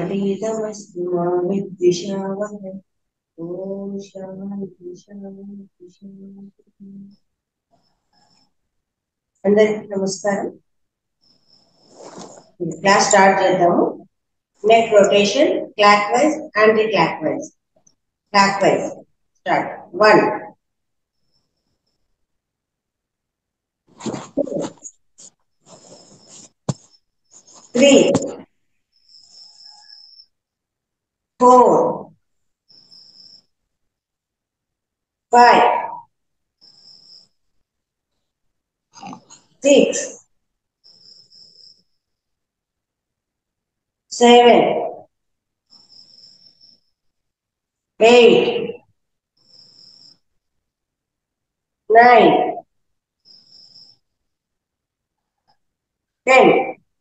प्रमादीतमस्तु मा विद्विषावहै ॐ शान्ति शान्ति शान्ति అందరికి నమస్కారం క్లాస్ స్టార్ట్ చేద్దాము neck rotation clockwise anticlockwise clockwise start one three four five six seven, eight, nine, ten.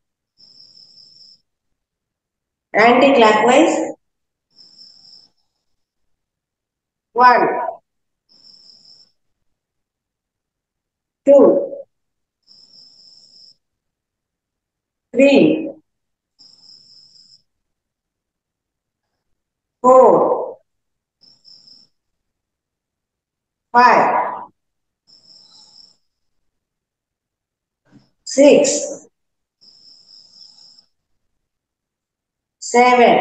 Anti-clockwise. One, two, three, four, five, six, seven,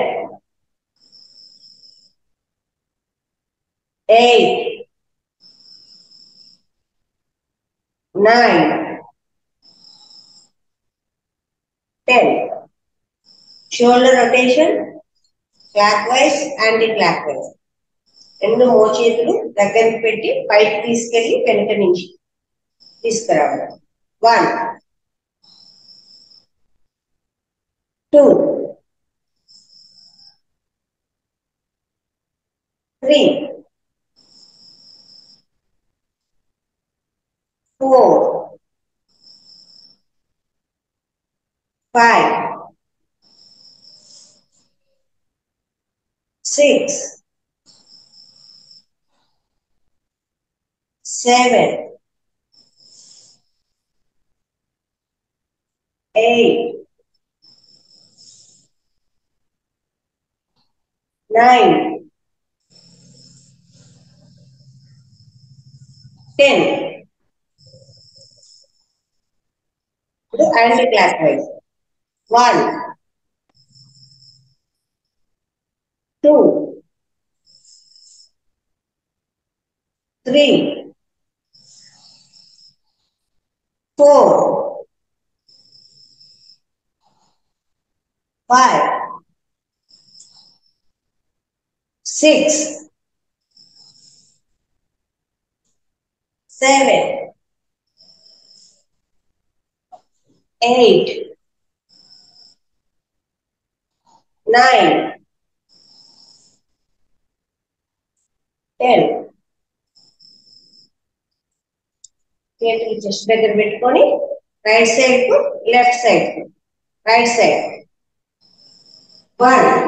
eight, nine, ten. Shoulder rotation. Clockwise anticlockwise రెండు మోచేతులు దగ్గరికి పెట్టి పైకి తీసుకెళ్లి వెనక నుంచి తీసుకురావాలి one two three four five six, seven, eight, nine, ten. ఇప్పుడు anti clock wise one two three four five six seven eight nine ten చేతులు చెస్ట్ దగ్గర పెట్టుకొని రైట్ సైడ్ కు లెఫ్ట్ సైడ్ కు right side one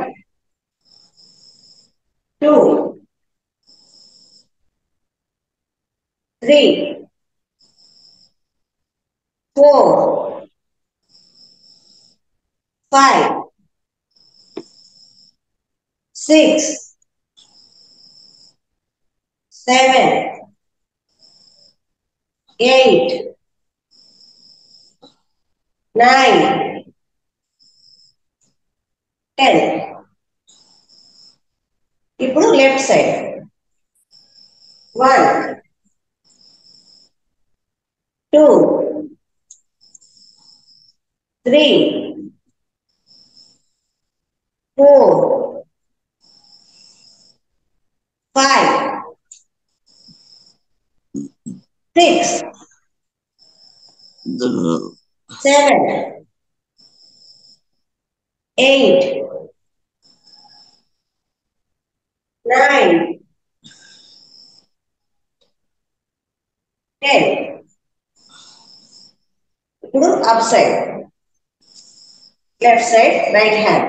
two three four five six seven, eight, nine, ten. ఇప్పుడు left side one two three four five six, seven, eight, nine, ten. ఇప్పుడు up side left side right hand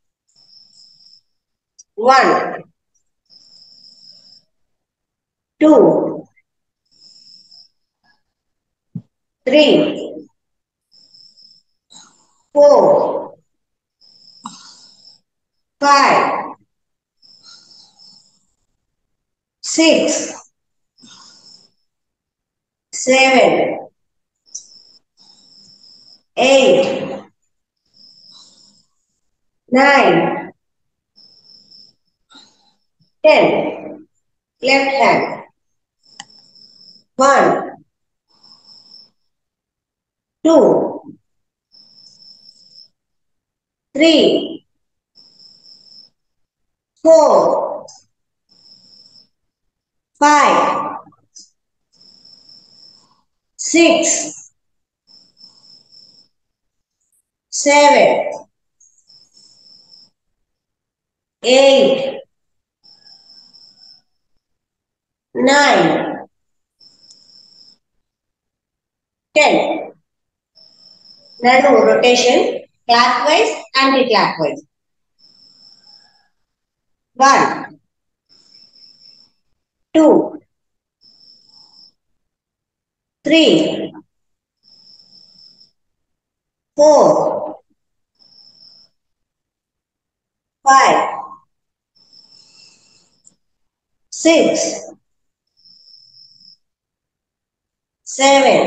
one two three four, five, six, seven, eight, nine, ten. Left hand. One, two, three, four, five, six, seven, eight, nine, ten. నడు rotation clockwise clock wise one two three four five six seven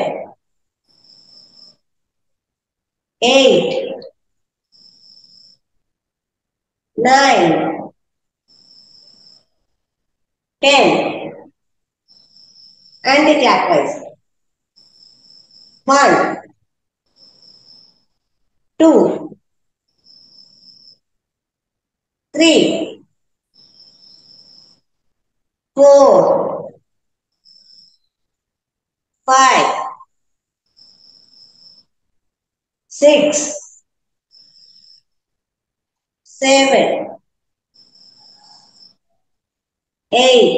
eight, nine, ten, anti-clockwise. One, two, three, four, five, six, seven, eight,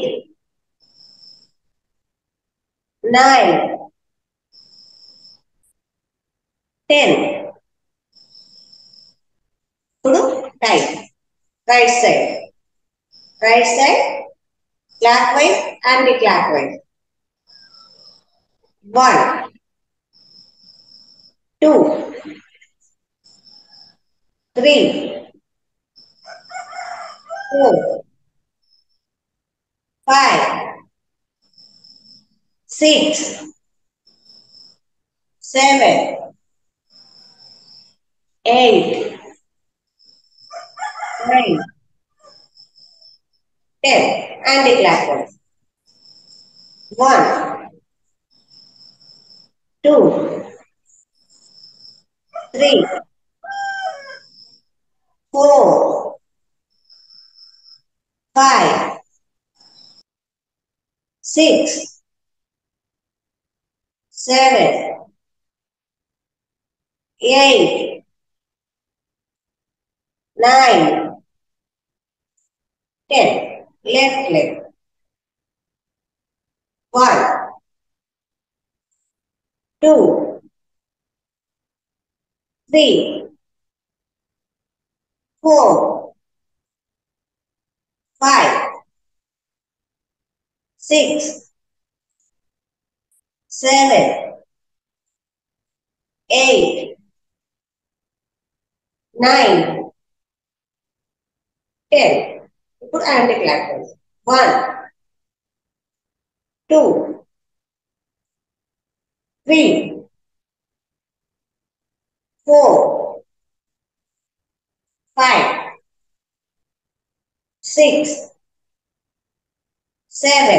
nine, ten. ఇప్పుడు time right side right side clockwise clock wise one two three, four, five, six, seven, eight, nine, ten. Anti-clockwise. One, two, three, four, five, six, seven, eight, nine, ten. Left leg. One, two, three, four, five, six, seven, eight, nine, ten. ఇప్పుడు anti clock wise one two three four five, six, seven,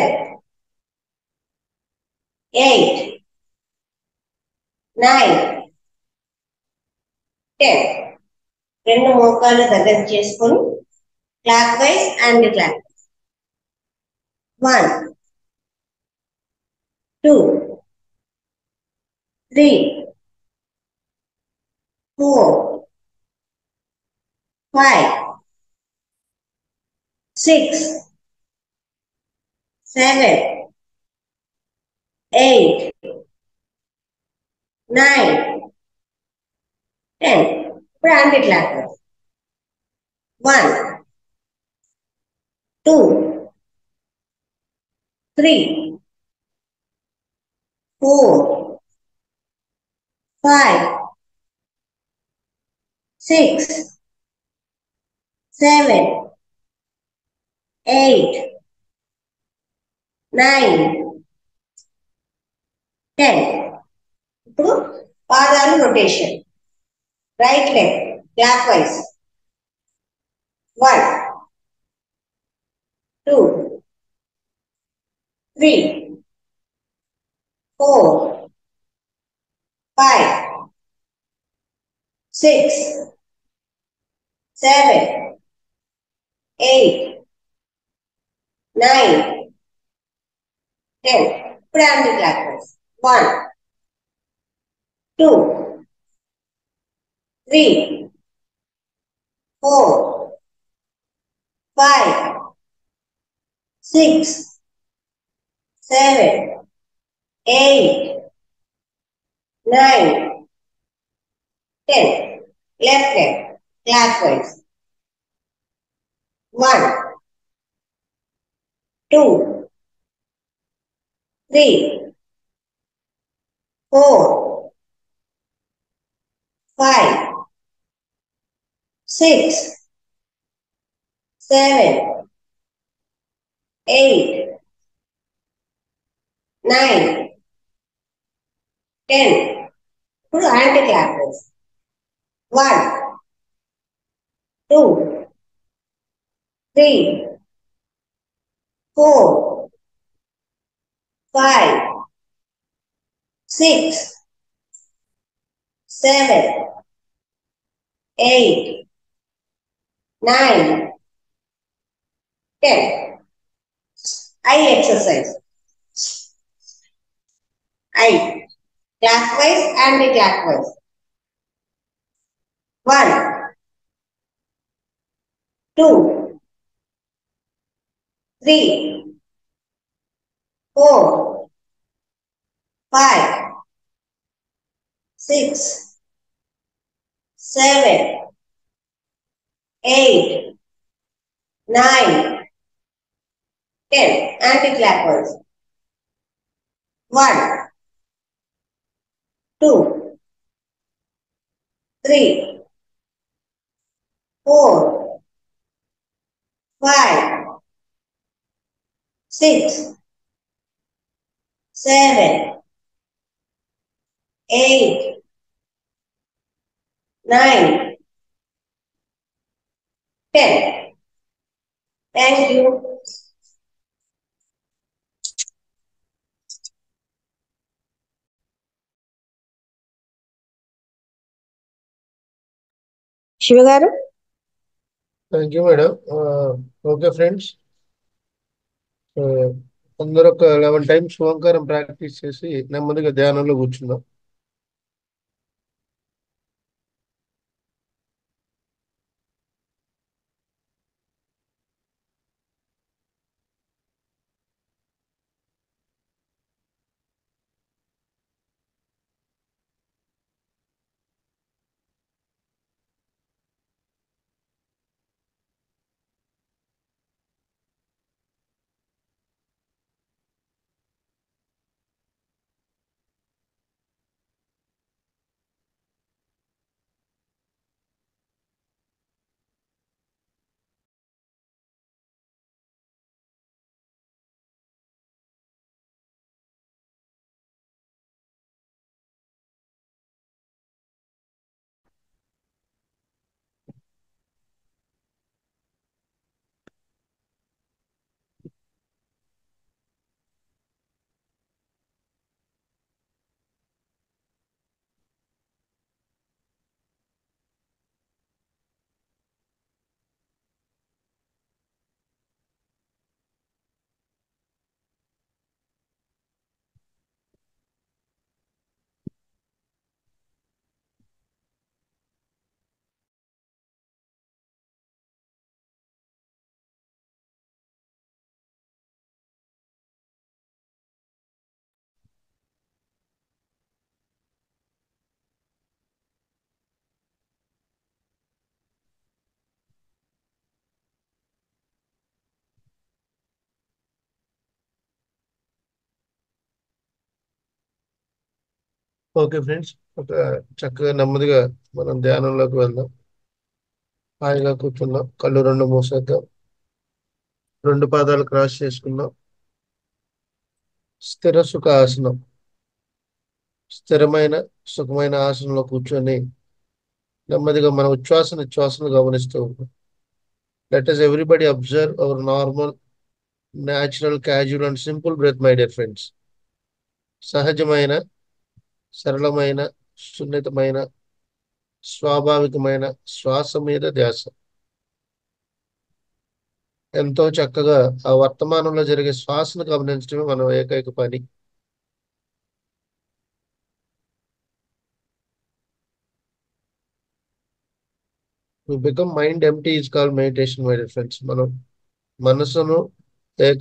eight, nine, ten. రెండు మోకాలు దగ్గర చేసుకొని clockwise and clock one two three four five, six, seven, eight, nine, ten. ఇప్పుడు anti clock one two three four five six seven eight nine ten ఇప్పుడు పాదాలు rotation right leg clock wise one two three four five six seven eight nine ten ఇప్పుడు anti clock wise one two three four five six seven eight nine ten left leg clock wise one two three four five six seven eight nine ten ఇప్పుడు anti clock wise one two three four five six seven eight nine ten eye exercise eye clockwise clock wise one two three four five six seven eight nine ten clock wise one two three four five six seven eight nine ten thank you Shiva garu thank you madam okay friends అందరూ ఒక eleven times ఓంకారం practice చేసి నెమ్మదిగా ధ్యానంలో కూర్చుందాం okay friends ఒక చక్కగా నెమ్మదిగా మనం ధ్యానంలోకి వెళ్దాం హాయిగా కూర్చున్నాం కళ్ళు రెండు మూసేద్దాం రెండు పాదాలు క్రాస్ చేసుకున్నాం స్థిర సుఖ ఆసనం స్థిరమైన సుఖమైన ఆసనంలో కూర్చొని నెమ్మదిగా మన ఉచ్ఛ్వాస నిశ్వాసను గమనిస్తూ ఉన్నాం let us everybody observe our normal natural casual and simple breath my dear friends సహజమైన సరళమైన సున్నితమైన స్వాభావికమైన శ్వాస మీద ధ్యాస ఎంతో చక్కగా ఆ వర్తమానంలో జరిగే శ్వాసను గమనించడమే మనం ఏకైక పని become mind empty is call meditation my dear friends మనం మనసును ఏక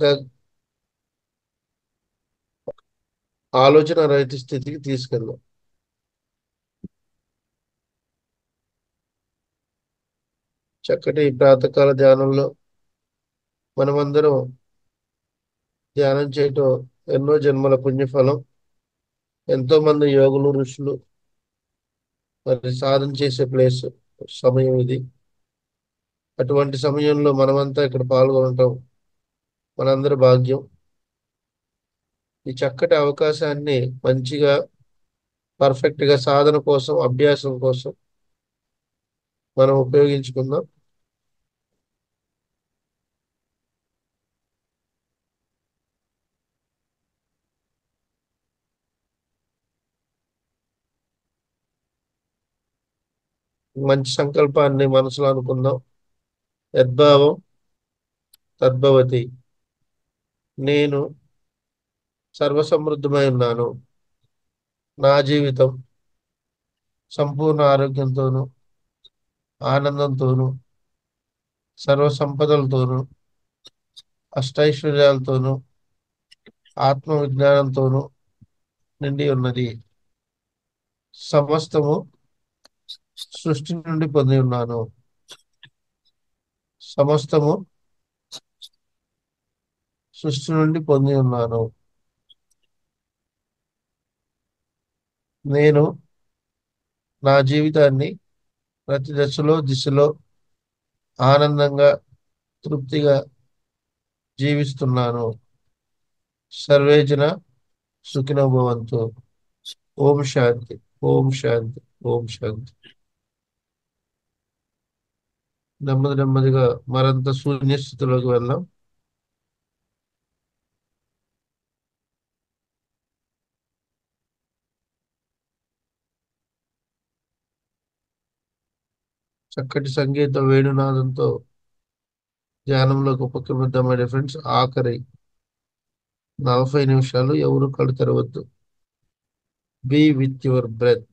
ఆలోచన రహిత స్థితికి తీసుకెళ్దాం చక్కటి ప్రాతకాల ధ్యానంలో మనమందరం ధ్యానం చేయటం ఎన్నో జన్మల పుణ్యఫలం ఎంతో మంది యోగులు ఋషులు మరి సాధన చేసే ప్లేస్ సమయం ఇది అటువంటి సమయంలో మనమంతా ఇక్కడ పాల్గొనటం మనందరి భాగ్యం ఈ చక్కటి అవకాశాన్ని మంచిగా పర్ఫెక్ట్ గా సాధన కోసం అభ్యాసం కోసం మనం ఉపయోగించుకుందాం మంచి సంకల్పాన్ని మనసులో అనుకుందాం యద్భావం తద్భవతి నేను సర్వసమృద్ధమై ఉన్నాను నా జీవితం సంపూర్ణ ఆరోగ్యంతోనూ ఆనందంతోనూ సర్వ సంపదలతోనూ అష్టైశ్వర్యాలతోనూ ఆత్మ విజ్ఞానంతోనూ నిండి ఉన్నది సమస్తము సృష్టి నుండి పొంది ఉన్నాను సమస్తము సృష్టి నుండి పొంది ఉన్నాను నేను నా జీవితాన్ని ప్రతి దశలో దిశలో ఆనందంగా తృప్తిగా జీవిస్తున్నాను సర్వేజన సుఖినో భవంతు ఓం శాంతి ఓం శాంతి ఓం శాంతి నెమ్మది నెమ్మదిగా మరింత శూన్య స్థితిలోకి వెళ్దాం చక్కటి సంగీత వేణునాదంతో ధ్యానంలోకి ఉపక్రమిద్దాం మై ఫ్రెండ్స్ ఆఖరి నలభై నిమిషాలు ఎవరు కళ్ళు తెరవద్దు be with your breath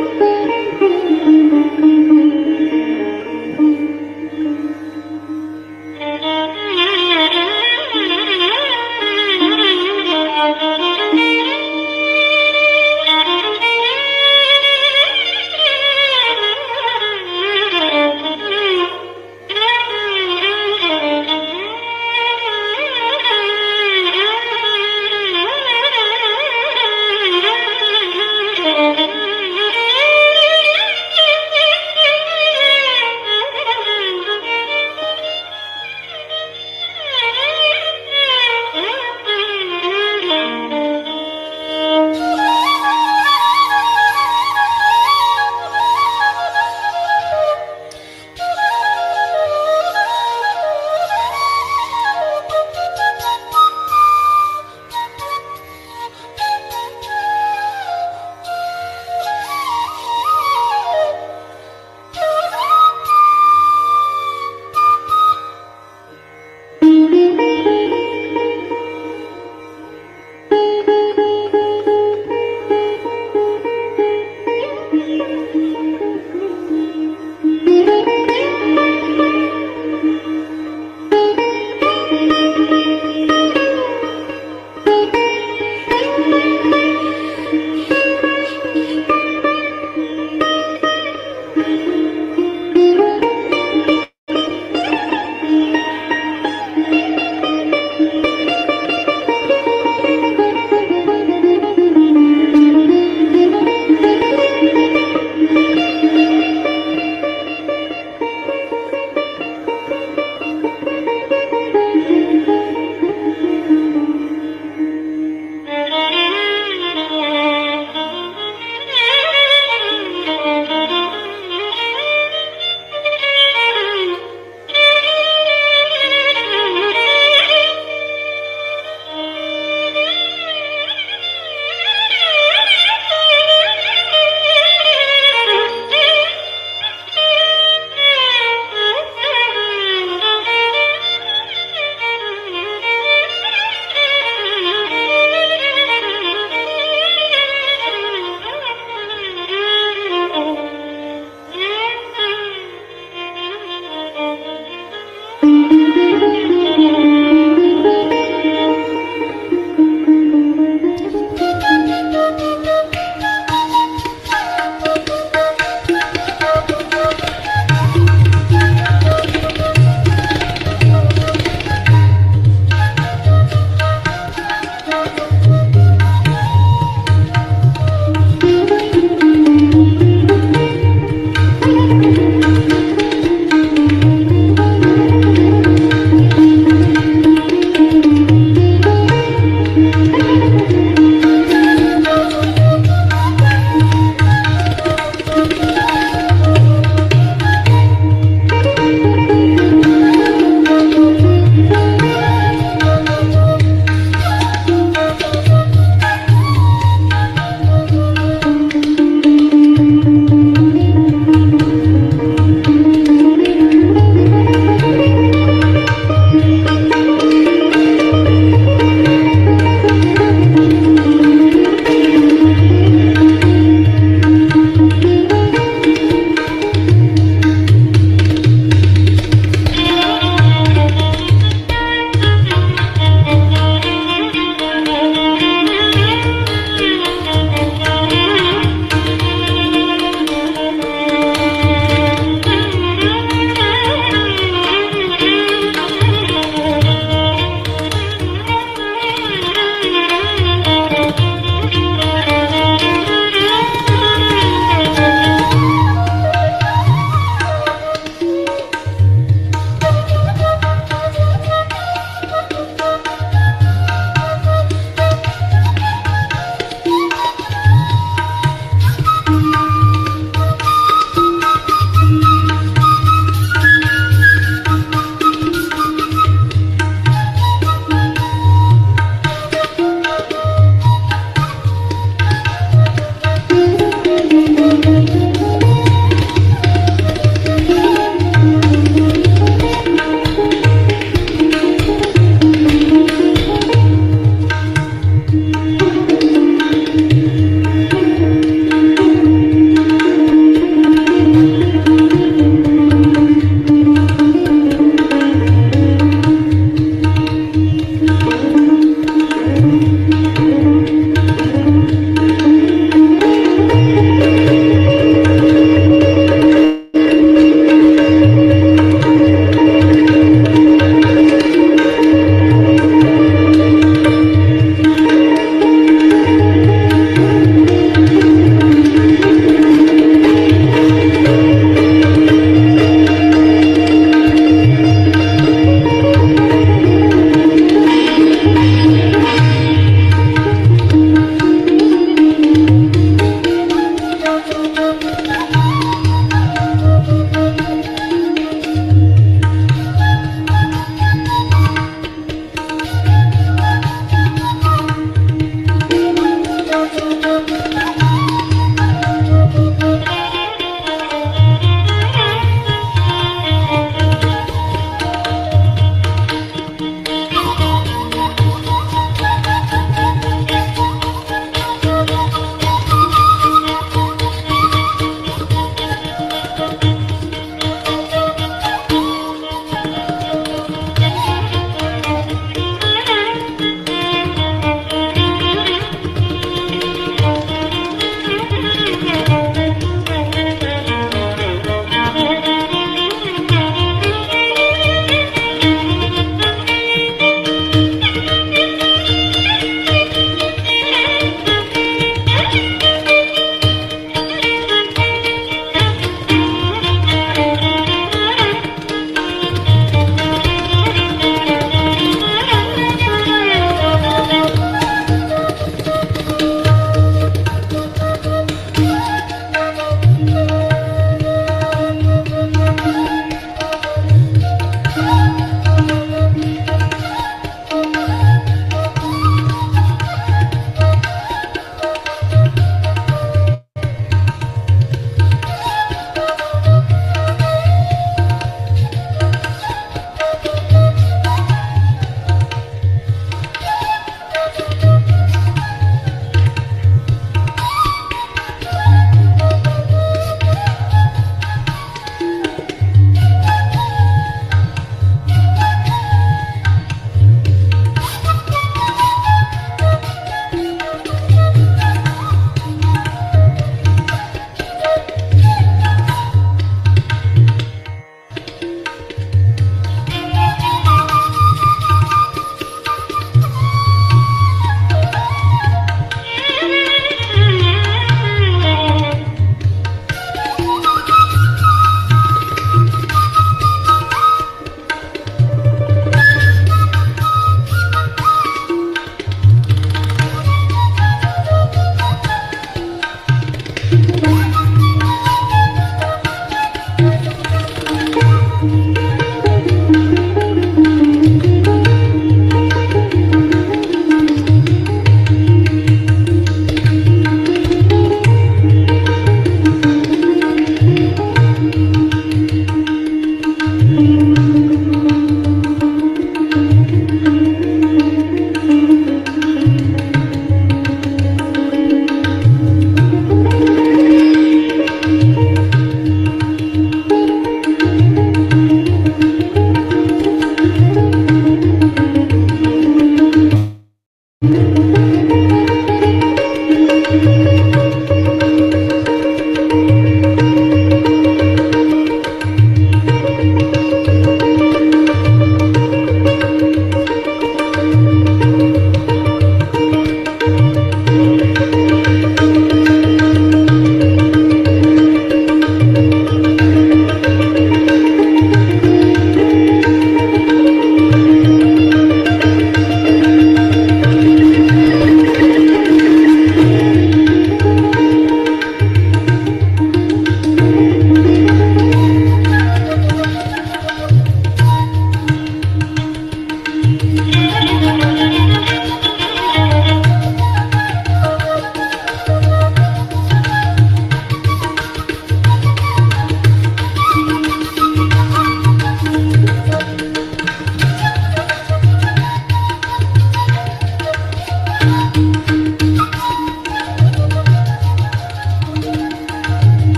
Thank you.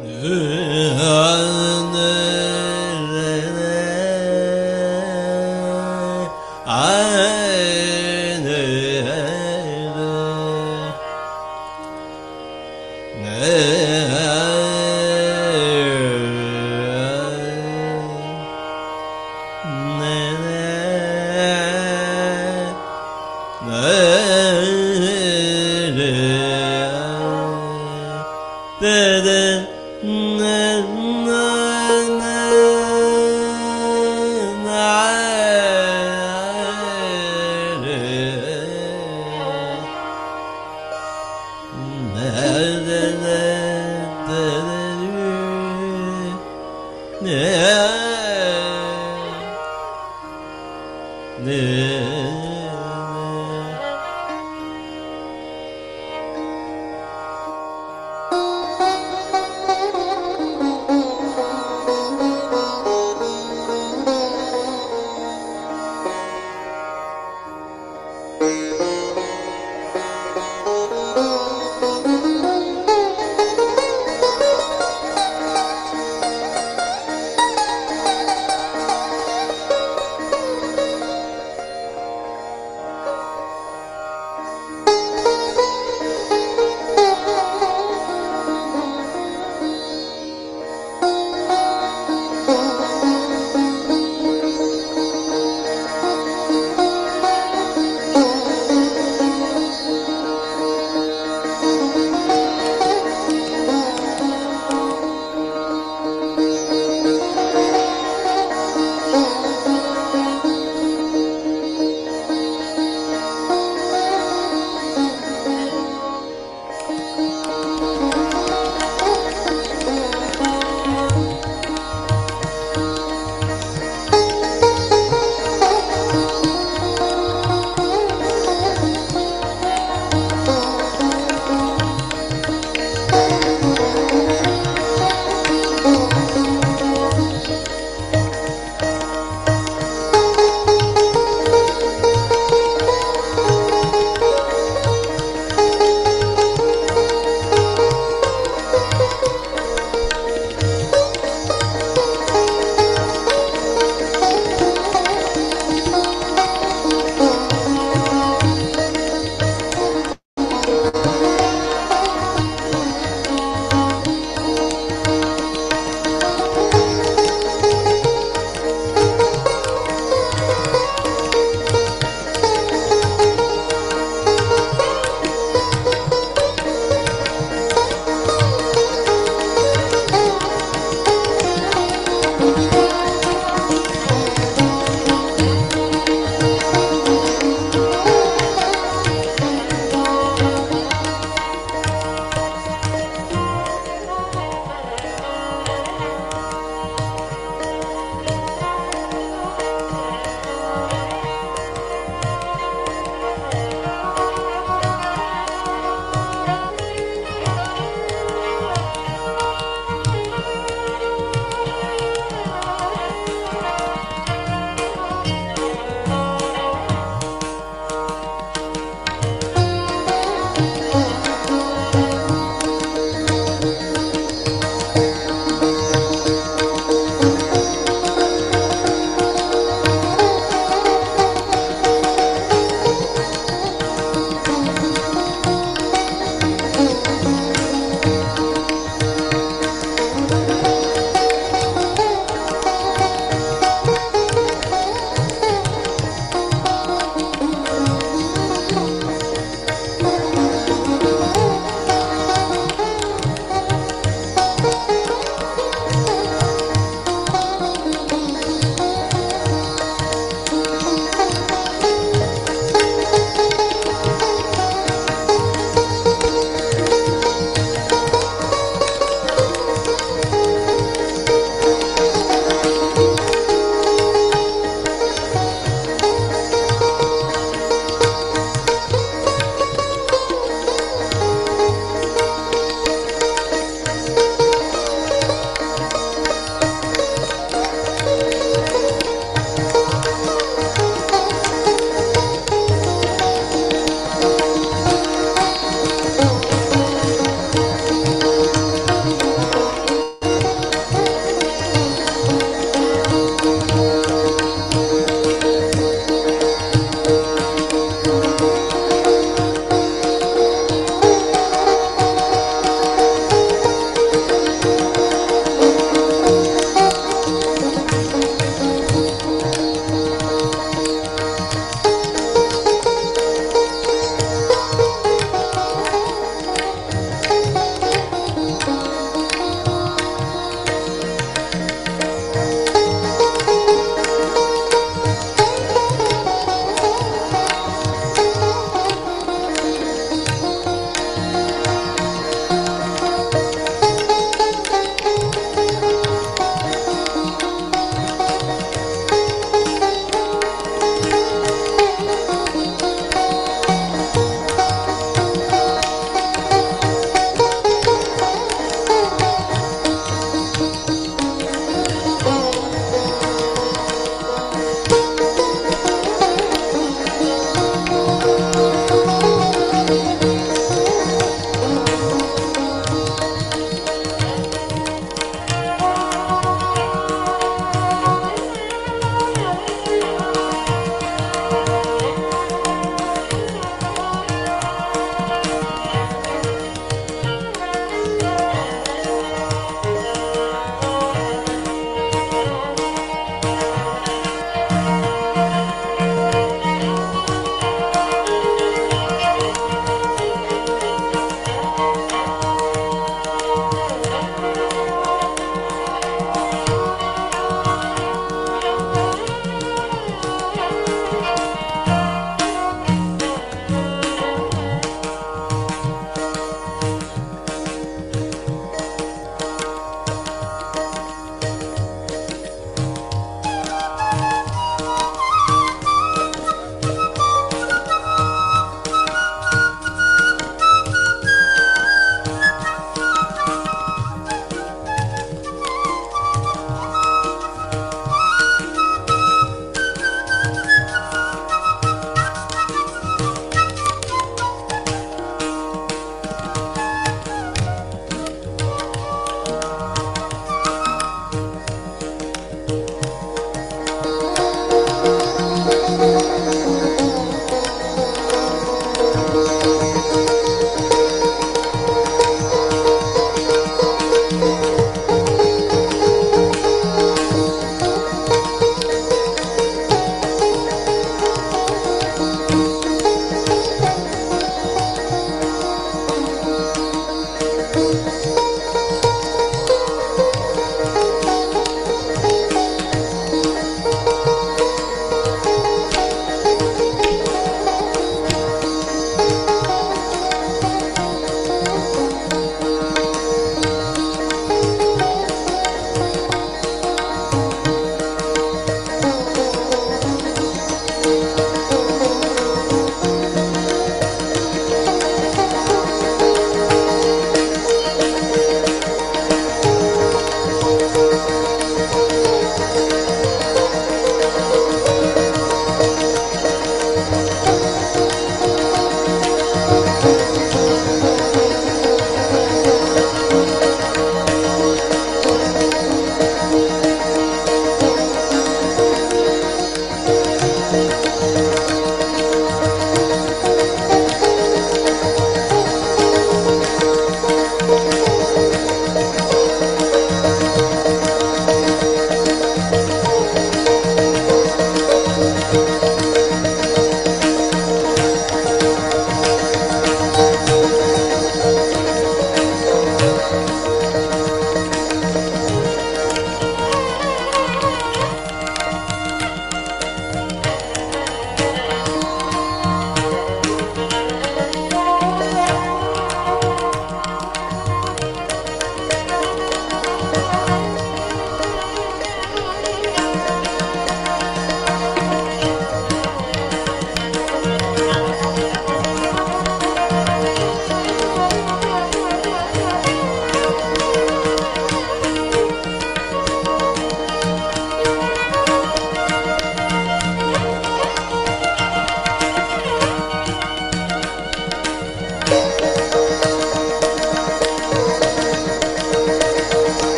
Thank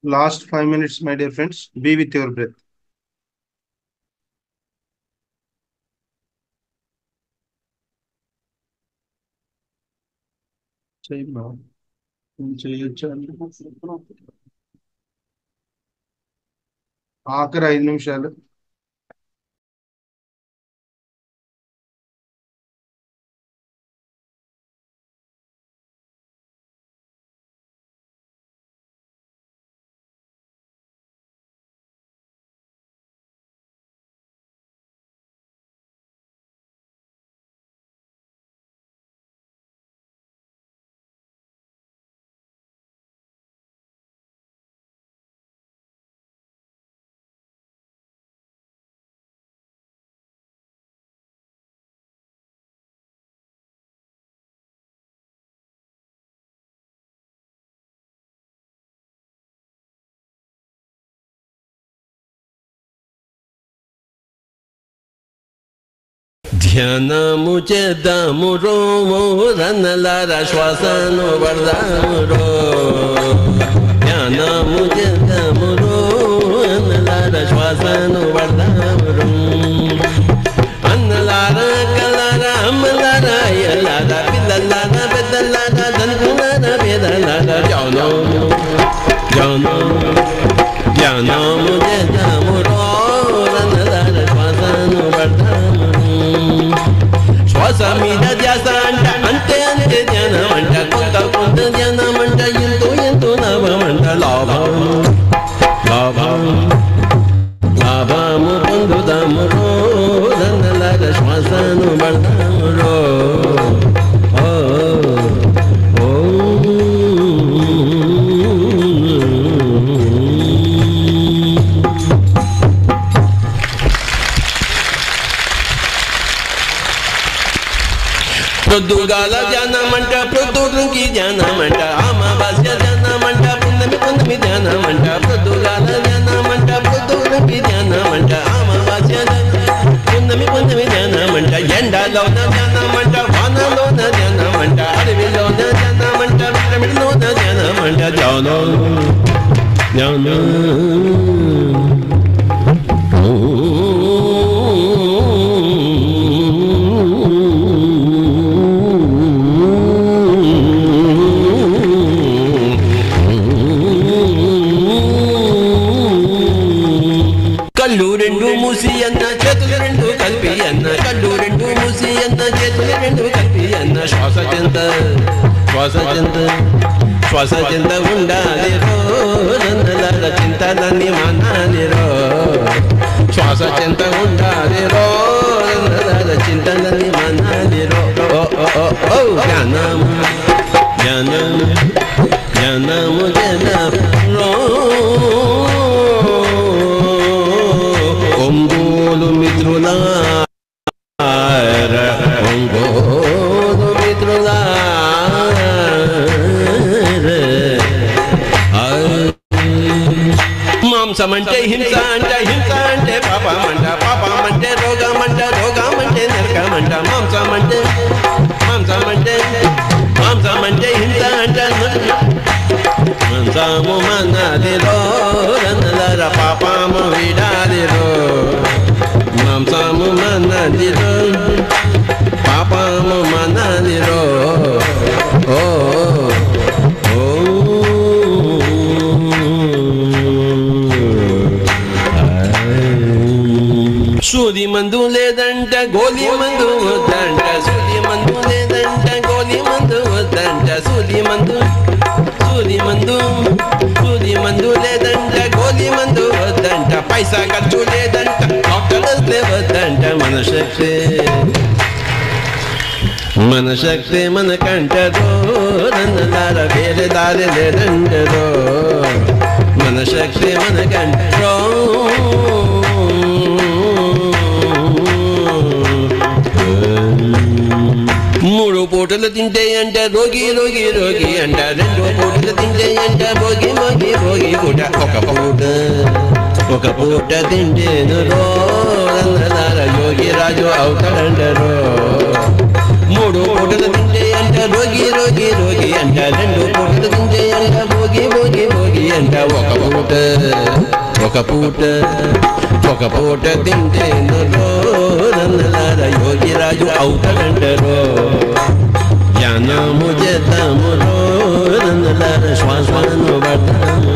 last five minutes my dear friends be with your breath చేయొచ్చు ఆఖరి ఐదు నిమిషాలు ధ్యానము చేద్దాము రోము రన్నలార శ్వాసను పడదాము రో ధ్యానము చేద్దాము రో రన్నలార శ్వాసను పడదాము రో అన్నలార కలార అమ్మలార అయ్యలార పిల్లలార పెద్దలార ధనులార పేదలార ధ్యానము ధ్యానము ధ్యానము చేద్దాము రో రన్నలార శ్వాసను పడదాము శ్వాస మీద ధ్యాస అంట అంతే అంతే ధ్యానం అంట కొంత కొంత ధ్యానం అంట ఎంతో ఎంతో లాభం అంట లాభం లాభం లాభము పొందుదాము రో దండలాగ శ్వాసను పడదాము రో ఓ ఓ ప్రొద్దుగాల ధ్యానమంట ప్రొద్దుకి ధ్యానమంట అమావాస్య ధ్యానమంట పున్నమి పున్నమి ధ్యానమంట ప్రొద్దుగాల ధ్యానమంట ప్రొద్దుకి ధ్యానమంట అమావాస్య ధ్యానం, పున్నమి పున్నమి ధ్యానమంట ఎండలోన ధ్యానమంట వానలోన ధ్యానమంట అడవిలోన ధ్యానమంట పిరమిడ్లోన ధ్యానమంట ధ్యానం ధ్యానం కళ్ళు రెండు మూసి అన్న చేతులు రెండు కలిపి అన్న కళ్ళు రెండు మూసి అన్న చేతులు రెండు కలిపి అన్న శ్వాస చెంత శ్వాస చెంత శ్వాస చెంత ఉండాలి రో నందలాల చింతలన్నీ మానాలి రో శ్వాస చెంత ఉండాలి రో నందలాల చింతలన్నీ మానాలి రో ఓ ఓ ఓ ఓ జ్ఞానం జ్ఞానం జ్ఞానము జనరో ఒంగోలు మిత్రులార ఒంగోలు మిత్రులార మాంసం అంటే హింస అంటే హింస అంటే పాపం అంట పాపం అంటే రోగం అంట రోగం అంటే నరకం అంట మాంసం అంటే మాంసం అంటే మాంసం అంటే హింస అంట మాంసము మన్నదిరో రన్నలర పాపము విడాదిరో మాంసము మన్నదిరో పాపము మన్నదిరో ఓ ఓ సూది మందు లేదంట గోలి మందు వద్దంట సూది మందు లేదంట గోలి మందు వద్దంట సూది మందు సూది మందు సూది మందు లేదంట గోలి మందు వద్దంట పైసా ఖర్చు లేదంట డాక్టర్లే వద్దంట మన శక్తి మన శక్తి మన కంటదో నన్నదార వేరే దారి లేదంటదో మన శక్తి మన కంటో మూడు పూటలు తింటే అంట రోగి రోగి రోగి అంట రెండు పూటలు తింటే అంట భోగి భోగి భోగి పూట ఒక పూట ఒక పూట తింటేను రో రంగదార యోగి రాజు అవుతాడంటారు మూడు పూటలు తింటే అంట రోగి రోగి రోగి అంట రెండు పూటలు తింటే అంట భోగి భోగి భోగి అంట ఒక పూట ఒక పూట ఒక పూట తింటేను నన్నలార యోగిరాజు అవుతాడంటారో ధ్యానము చేద్దాము నన్నలార శ్వాసను పడతాము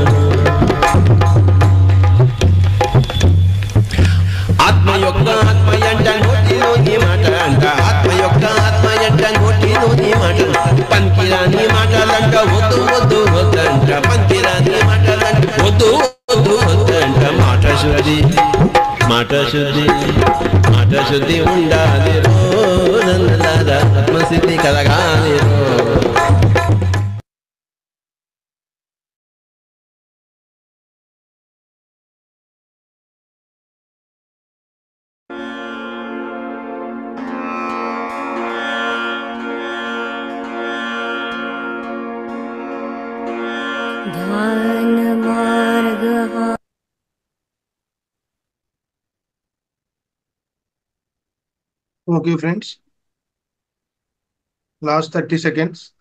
ఆత్మ యొక్క ఆత్మ ఎంట నోటిలోని మాట అంట ఆత్మ యొక్క ఆత్మ ఎంట నోటిలోని మాట పనికిరాని మాటలంట వద్దు వద్దు వద్దంట పనికిరాని మాటలంట వద్దు వద్దు వద్దంట మాట శుద్ధి మాట శుద్ధి మాట శుద్ధి ఉండాలి రో నన్నలారా ఆత్మసిద్ధి కలగాలి రో ध्यानमार्गः Okay, friends. Last 30 seconds.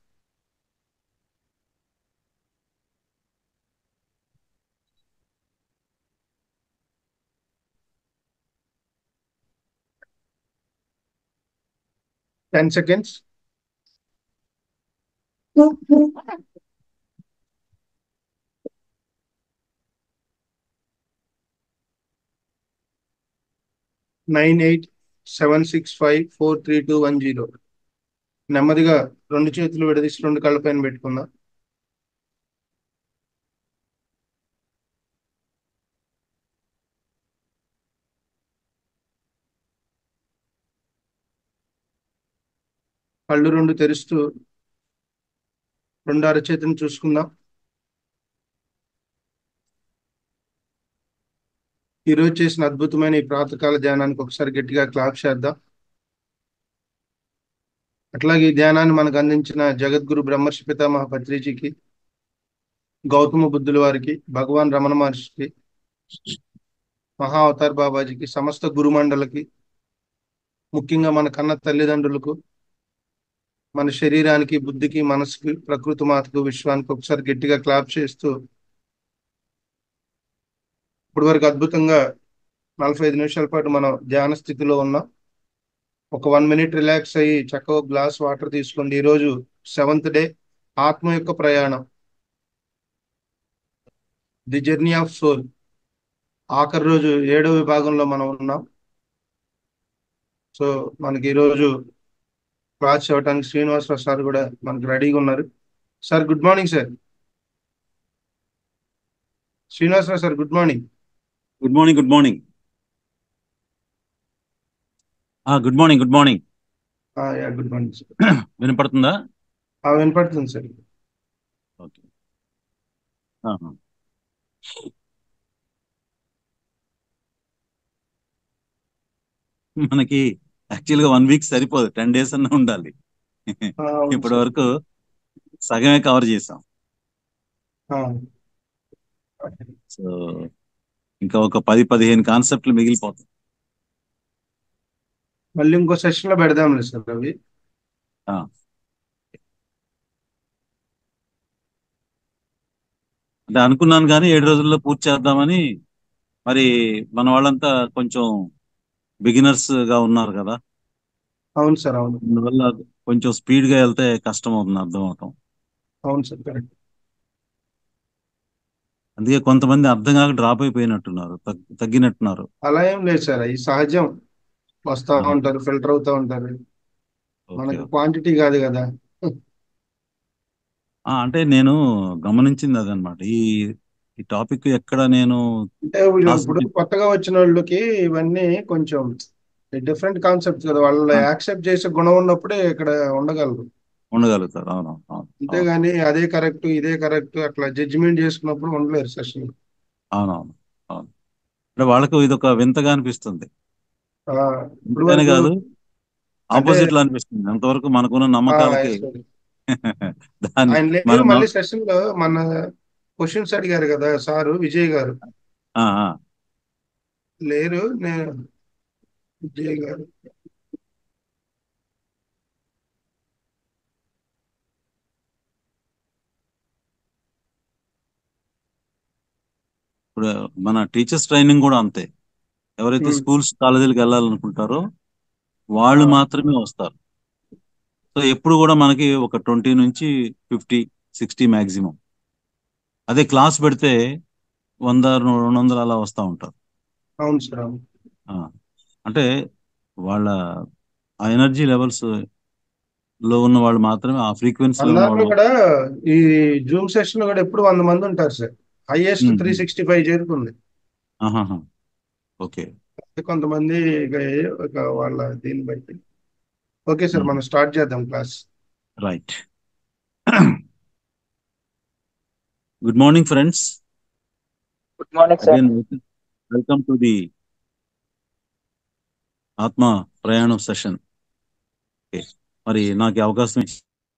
Ten seconds. Nine eight seven six five four three two one zero నెమ్మదిగా రెండు చేతులు విడదీసి రెండు కళ్ళ పైన పెట్టుకుందాం కళ్ళు రెండు తెరుస్తూ రెండు అరచేతిని చూసుకుందాం ఈరోజు చేసిన అద్భుతమైన ఈ ప్రాతకాల ధ్యానానికి ఒకసారి గట్టిగా క్లాప్ చేద్దాం అట్లాగే ఈ ధ్యానాన్ని మనకు అందించిన జగద్గురు బ్రహ్మర్షి పితామహ పత్రిజీకి గౌతమ బుద్ధుల వారికి భగవాన్ రమణ మహర్షికి మహా అవతార్ బాబాజీకి సమస్త గురుమండలకి ముఖ్యంగా మన కన్న తల్లిదండ్రులకు మన శరీరానికి బుద్ధికి మనసుకి ప్రకృతి మాతకు విశ్వానికి ఒకసారి గట్టిగా క్లాప్ చేస్తూ ఇప్పటి వరకు అద్భుతంగా నలభై ఐదు నిమిషాల పాటు మనం ధ్యాన స్థితిలో ఉన్నాం ఒక వన్ మినిట్ రిలాక్స్ అయ్యి చక్కగా గ్లాస్ వాటర్ తీసుకోండి ఈరోజు సెవెంత్ డే ఆత్మ యొక్క ప్రయాణం ది జర్నీ ఆఫ్ సోల్ ఆఖరి రోజు ఏడో విభాగంలో మనం ఉన్నాం సో మనకి ఈరోజు క్లాస్ ఇవ్వడానికి శ్రీనివాసరావు సార్ కూడా మనకి రెడీగా ఉన్నారు sir good morning sir Srinivasarao sir good morning good morning good morning good morning good morning yeah good morning sir వినపడుతుందా వినపడుతుంది సార్ ఓకే మనకి యాక్చువల్గా వన్ వీక్ సరిపోదు టెన్ డేస్ అన్న ఉండాలి ఆ, అవును ఇప్పటి సార్. వరకు సగమే కవర్ చేసాం ఆ, సో ఇంకా ఒక పది పదిహేను కాన్సెప్ట్లు మిగిలిపోతాయి మళ్ళీ ఇంకో సెషన్ లో పెడదాంలే సార్ అవి అంటే అనుకున్నాను కానీ ఏడు రోజుల్లో పూర్తి చేద్దామని మరి మన వాళ్ళంతా కొంచెం బిగినర్స్ గా ఉన్నారు కదా అవును సార్ అవును అందువల్ల కొంచెం స్పీడ్ గా వెళ్తే కష్టం అవుతుంది అర్థం అవటం అవును సార్ కరెక్ట్ అందుకే కొంతమంది అర్థం కాక డ్రాప్ అయిపోయినట్టున్నారు తగ్- తగ్గినట్టున్నారు అలా ఏం లేదు సార్ ఈ సహజం వస్తా ఆహా. ఉంటారు ఫిల్టర్ అవుతా ఉంటారు ఓకే మనకి ఓకే. క్వాంటిటీ కాదు కదా ఆ, అంటే నేను గమనించింది అదనమాట ఈ ఈ టాపిక్ ఎక్కడ నేను అంటే ఇప్పుడు Class ఇప్పుడు కి- కొత్తగా వచ్చిన వాళ్ళకి ఇవన్నీ కొంచెం డిఫరెంట్ కాన్సెప్ట్స్ కదా వాళ్ళు ఆ. యాక్సెప్ట్ చేసే గుణం ఉన్నప్పుడే ఇక్కడ ఉండగలరు ఉండగలుగుతారు అవును అవును అవును అంతేగాని అదే కరెక్ట్ ఇదే కరెక్ట్ అట్లా జడ్జిమెంట్ చేసుకున్నప్పుడు ఉండలేరు సెషన్ అవునవును అవును అంటే వాళ్ళకు ఇది ఒక వింతగా అనిపిస్తుంది ఇప్పుడు వింతగానే వరకు కాదు ఆపోజిట్ లో అనిపిస్తుంది అంతవరకు మనకున్న ఆ, నమ్మకాలకి yes, sir. దాన్ని ఆయన లేరు మనం మళ్ళీ సెషన్ లో మన క్వశ్చన్స్ అడిగారు కదా సారు విజయ్ గారు ఆ, ఆ, లేరు నేను విజయ్ గారు ఇప్పుడు మన టీచర్స్ ట్రైనింగ్ కూడా అంతే ఎవరైతే Hmm. స్కూల్స్ కాలేజీలకు వెళ్ళాలనుకుంటారో వాళ్ళు Ah. మాత్రమే వస్తారు సో ఎప్పుడు కూడా మనకి ఒక ట్వంటీ నుంచి ఫిఫ్టీ సిక్స్టీ మాక్సిమం అదే క్లాస్ పెడితే వంద రెండు వందలు అలా వస్తూ ఉంటారు అవును సార్ అవును ఆ, అంటే వాళ్ళ ఆ ఎనర్జీ లెవెల్స్ లో ఉన్న వాళ్ళు మాత్రమే ఆ ఫ్రీక్వెన్సీ లో ఉన్న అన్నారు వాళ్ళు కూడా ఈ జూమ్ సెషన్ కూడా ఎప్పుడు వంద మంది ఉంటారు sir highest Hmm. Three sixty five చేరుకుంది ఆహాహా. ఓకే కొంతమంది ఇక ఏ- ఒక వాళ్ళ దీన్ని బట్టి ఓకే సార్ Hmm. మనం స్టార్ట్ చేద్దాం class right good morning friends good morning sir again welcome to the Atma Prayanam session మరి నాకు ఈ అవకాశం ఇచ్చి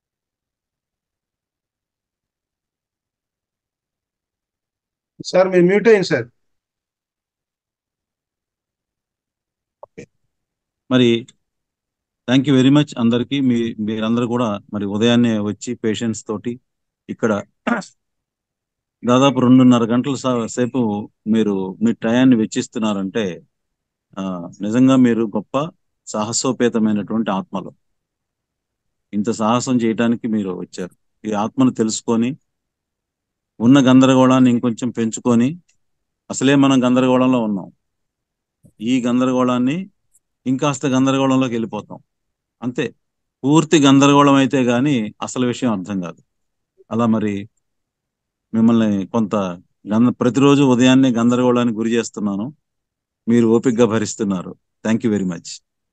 సార్ మీరు మ్యూట్ అయ్యింది సార్ మరి థ్యాంక్ యూ వెరీ మచ్ అందరికీ మీ మీరందరూ కూడా మరి ఉదయాన్నే వచ్చి పేషెంట్స్ తోటి ఇక్కడ దాదాపు రెండున్నర గంటల సా- సేపు మీరు మీ టయాన్ని వెచ్చిస్తున్నారంటే ఆ, నిజంగా మీరు గొప్ప సాహసోపేతమైనటువంటి ఆత్మలు ఇంత సాహసం చేయడానికి మీరు వచ్చారు ఈ ఆత్మను తెలుసుకొని ఉన్న గందరగోళాన్ని ఇంకొంచెం పెంచుకొని అసలే మనం గందరగోళంలో ఉన్నాం ఈ గందరగోళాన్ని ఇంకాస్త గందరగోళంలోకి వెళ్ళిపోతాం అంతే పూర్తి గందరగోళం అయితే గాని అసలు విషయం అర్థం కాదు అలా మరి మిమ్మల్ని కొంత గంద ప్రతిరోజు ఉదయాన్నే గందరగోళానికి గురి చేస్తున్నాను మీరు ఓపికగా భరిస్తున్నారు thank you very much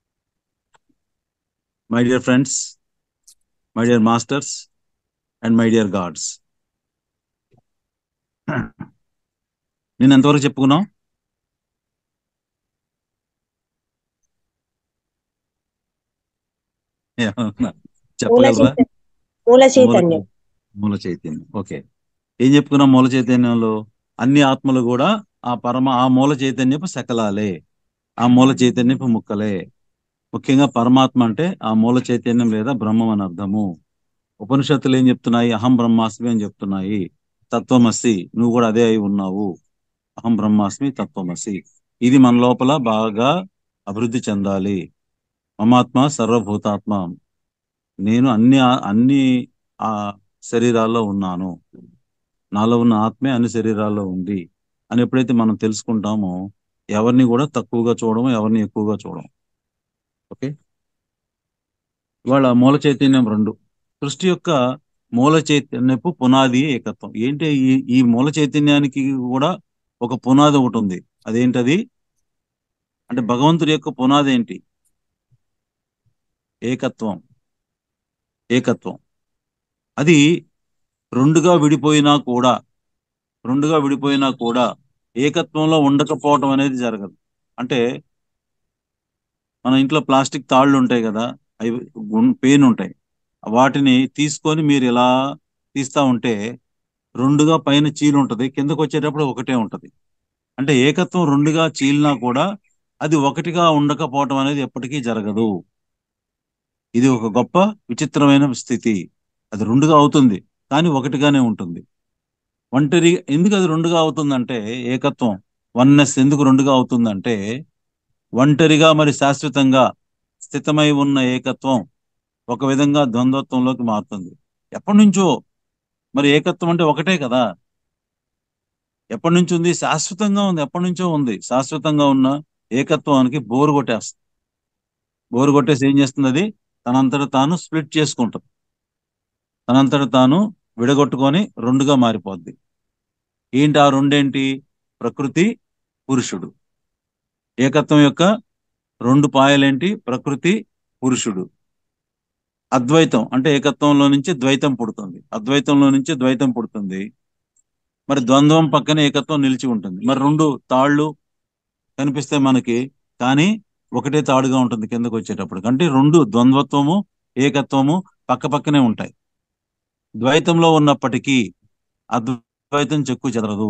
my dear friends my dear masters and my dear gods నేను ఎంతవరకు చెప్పుకున్నాం ఏమన్నా మూల చెప్పగలరా చైతన్యం మూల చైతన్యం మూల చైతన్యం ఓకే ఏం చెప్పుకున్నాం మూల చైతన్యంలో అన్ని ఆత్మలు కూడా ఆ పరమ ఆ మూల చైతన్యపు శకలాలే ఆ మూల చైతన్యపు ముక్కలే ముఖ్యంగా పరమాత్మ అంటే ఆ మూల చైతన్యం లేదా బ్రహ్మం అని అర్థము ఉపనిషత్తులు ఏం చెప్తున్నాయి అహం బ్రహ్మాస్మి అని చెప్తున్నాయి తత్వమసి నువ్వు కూడా అదే అయి ఉన్నావు అహం బ్రహ్మాస్మి తత్వమసి ఇది మన లోపల బాగా అభివృద్ధి చెందాలి మమాత్మ సర్వభూతాత్మ నేను అన్ని ఆ- అన్ని ఆ శరీరాల్లో ఉన్నాను నాలో ఉన్న ఆత్మే అన్ని శరీరాల్లో ఉంది అని ఎప్పుడైతే మనం తెలుసుకుంటామో ఎవరిని కూడా తక్కువగా చూడము ఎవరిని ఎక్కువగా చూడము ఓకే ఇవాళ మూల చైతన్యం రెండు సృష్టి యొక్క మూల చైతన్యపు పునాది ఏకత్వం ఏంటి ఈ ఈ మూల చైతన్యానికి కూడా ఒక పునాది ఒకటి ఉంది అదేంటది అంటే భగవంతుడి యొక్క పునాది ఏంటి ఏకత్వం ఏకత్వం అది రెండుగా విడిపోయినా కూడా రెండుగా విడిపోయినా కూడా ఏకత్వంలో ఉండకపోవటం అనేది జరగదు అంటే మన ఇంట్లో ప్లాస్టిక్ తాళ్ళు ఉంటాయి కదా అవి పెయిన్ ఉంటాయి వాటిని తీసుకొని మీరు ఇలా తీస్తా ఉంటే రెండుగా పైన చీలు ఉంటది కిందకు వచ్చేటప్పుడు ఒకటే ఉంటది అంటే ఏకత్వం రెండుగా చీలినా కూడా అది ఒకటిగా ఉండకపోవటం అనేది ఎప్పటికీ జరగదు ఇది ఒక గొప్ప విచిత్రమైన స్థితి అది రెండుగా అవుతుంది కానీ ఒకటిగానే ఉంటుంది ఒంటరి ఎందుకు అది రెండుగా అవుతుందంటే ఏకత్వం వన్నెస్ ఎందుకు రెండుగా అవుతుందంటే ఒంటరిగా మరి శాశ్వతంగా స్థితమై ఉన్న ఏకత్వం ఒక విధంగా ద్వంద్వత్వంలోకి మారుతుంది ఎప్పటి నుంచో మరి ఏకత్వం అంటే ఒకటే కదా ఎప్పటి నుంచి ఉంది శాశ్వతంగా ఉంది ఎప్పటి నుంచో ఉంది శాశ్వతంగా ఉన్న ఏకత్వానికి బోరు కొట్టేస్తుంది బోరు కొట్టేసి ఏం చేస్తుంది అది తనంతట తాను స్ప్లిట్ చేసుకుంటుంది తనంతట తాను విడగొట్టుకొని రెండుగా మారిపోద్ది ఏంటి ఆ రెండేంటి ప్రకృతి పురుషుడు ఏకత్వం యొక్క రెండు పాయలేంటి ప్రకృతి పురుషుడు అద్వైతం అంటే ఏకత్వంలో నుంచి ద్వైతం పుడుతుంది అద్వైతంలో నుంచి ద్వైతం పుడుతుంది మరి ద్వంద్వం పక్కన ఏకత్వం నిలిచి ఉంటుంది మరి రెండు తాళ్ళు కనిపిస్తే మనకి కానీ ఒకటే తాడుగా ఉంటుంది కిందకు వచ్చేటప్పుడు అంటే రెండు ద్వంద్వత్వము ఏకత్వము పక్క పక్కనే ఉంటాయి ద్వైతంలో ఉన్నప్పటికీ అద్వైతం చెక్కు చెదరదు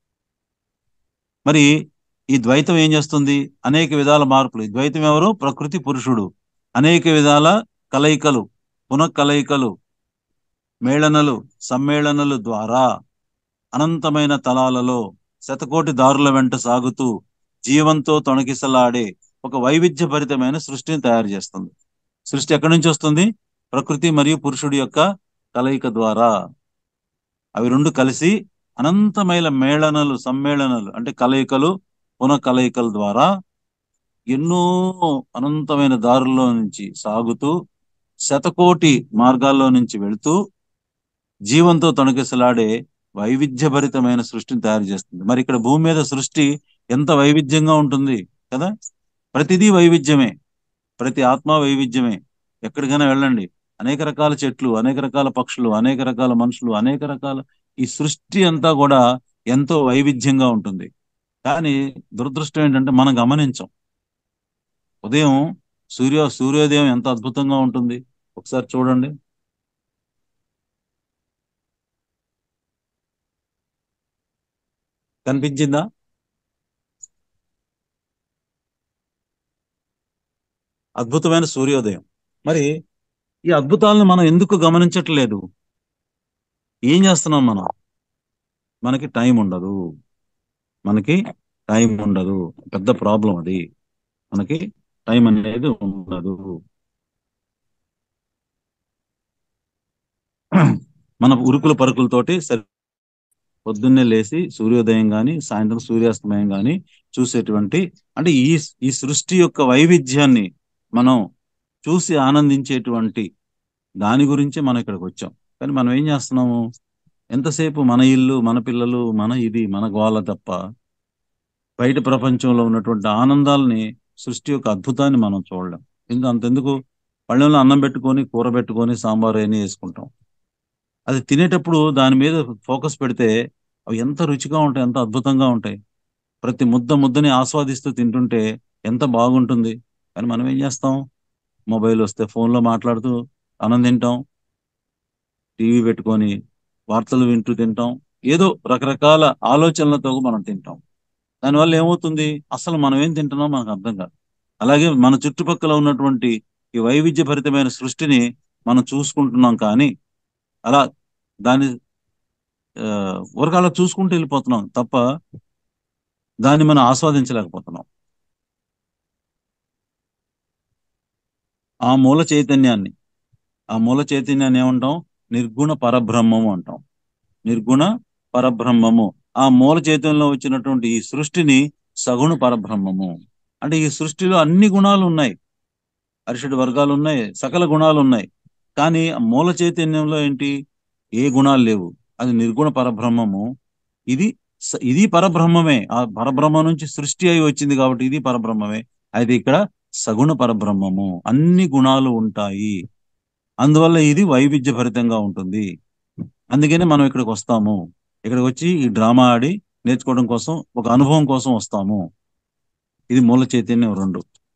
మరి ఈ ద్వైతం ఏం చేస్తుంది అనేక విధాల మార్పులు ఈ ద్వైతం ఎవరు ప్రకృతి పురుషుడు అనేక విధాల కలయికలు పునఃకలయికలు మేళనలు సమ్మేళనలు ద్వారా అనంతమైన తలాలలో శతకోటి దారుల వెంట సాగుతూ జీవంతో తొణకిసలాడే ఒక వైవిధ్యభరితమైన సృష్టిని తయారు చేస్తుంది సృష్టి ఎక్కడి నుంచి వస్తుంది ప్రకృతి మరియు పురుషుడి యొక్క కలయిక ద్వారా అవి రెండు కలిసి అనంతమైన మేళనలు సమ్మేళనలు అంటే కలయికలు పునః కలయికల ద్వారా ఎన్నో అనంతమైన దారుల్లో నుంచి సాగుతూ శతకోటి మార్గాల్లో నుంచి వెళుతూ జీవంతో తొణకిసలాడే వైవిధ్యభరితమైన సృష్టిని తయారు చేస్తుంది మరి ఇక్కడ భూమి మీద సృష్టి ఎంత వైవిధ్యంగా ఉంటుంది కదా ప్రతిదీ వైవిధ్యమే ప్రతి ఆత్మ వైవిధ్యమే ఎక్కడికైనా వెళ్ళండి అనేక రకాల చెట్లు అనేక రకాల పక్షులు అనేక రకాల మనుషులు అనేక రకాల ఈ సృష్టి అంతా కూడా ఎంతో వైవిధ్యంగా ఉంటుంది కానీ దురదృష్టం ఏంటంటే మనం గమనించం ఉదయం సూర్య సూర్యోదయం ఎంత అద్భుతంగా ఉంటుంది ఒకసారి చూడండి కనిపించిందా అద్భుతమైన సూర్యోదయం మరి ఈ అద్భుతాలను మనం ఎందుకు గమనించట్లేదు ఏం చేస్తున్నాం మనం మనకి టైం ఉండదు మనకి టైం ఉండదు పెద్ద ప్రాబ్లం అది మనకి టైం అనేది ఉండదు మన ఉరుకుల పరుకులతోటి సరి పొద్దున్నే లేచి సూర్యోదయం గాని సాయంత్రం సూర్యాస్తమయం గాని చూసేటువంటి అంటే ఈ ఈ సృష్టి యొక్క వైవిధ్యాన్ని మనం చూసి ఆనందించేటువంటి దాని గురించి మనం ఇక్కడికి వచ్చాం కానీ మనం ఏం చేస్తున్నాము ఎంతసేపు మన ఇల్లు మన పిల్లలు మన ఇది మన గోల తప్ప బయట ప్రపంచంలో ఉన్నటువంటి ఆనందాలని సృష్టి యొక్క అద్భుతాన్ని మనం చూడలేం ఇంకా అంతెందుకు పళ్ళెంలో అన్నం పెట్టుకొని కూర పెట్టుకొని సాంబార్ అని వేసుకుంటాం అది తినేటప్పుడు దాని మీద ఫోకస్ పెడితే అవి ఎంత రుచిగా ఉంటాయి ఎంత అద్భుతంగా ఉంటాయి ప్రతి ముద్ద ముద్దని ఆస్వాదిస్తూ తింటుంటే ఎంత బాగుంటుంది కానీ మనం ఏం చేస్తాం మొబైల్ వస్తే ఫోన్లో మాట్లాడుతూ అన్నం తింటాం టీవీ పెట్టుకొని వార్తలు వింటూ తింటాం ఏదో రకరకాల ఆలోచనలతో మనం తింటాం దానివల్ల ఏమవుతుంది అసలు మనం ఏం తింటున్నాం మనకు అర్థం కాదు అలాగే మన చుట్టుపక్కల ఉన్నటువంటి ఈ వైవిధ్యభరితమైన సృష్టిని మనం చూసుకుంటున్నాం కానీ అలా దాని ఊరక అలా చూసుకుంటూ వెళ్ళిపోతున్నాం తప్ప దాన్ని మనం ఆస్వాదించలేకపోతున్నాం ఆ మూల చైతన్యాన్ని ఆ మూల చైతన్యాన్ని ఏమంటాం నిర్గుణ పరబ్రహ్మము అంటాం నిర్గుణ పరబ్రహ్మము ఆ మూల చైతన్యంలో వచ్చినటువంటి ఈ సృష్టిని సగుణ పరబ్రహ్మము అంటే ఈ సృష్టిలో అన్ని గుణాలు ఉన్నాయి అరిషడ్ వర్గాలు ఉన్నాయి సకల గుణాలు ఉన్నాయి కానీ ఆ మూల చైతన్యంలో ఏంటి ఏ గుణాలు లేవు అది నిర్గుణ పరబ్రహ్మము ఇది స- ఇది పరబ్రహ్మమే ఆ పరబ్రహ్మ నుంచి సృష్టి అయి వచ్చింది కాబట్టి ఇది పరబ్రహ్మమే అయితే ఇక్కడ సగుణ పరబ్రహ్మము అన్ని గుణాలు ఉంటాయి అందువల్ల ఇది వైవిధ్య భరితంగా ఉంటుంది అందుకనే మనం ఇక్కడికి వస్తాము ఇక్కడికి వచ్చి ఈ డ్రామా ఆడి నేర్చుకోవడం కోసం ఒక అనుభవం కోసం వస్తాము ఇది మూల చైతన్యం రెండు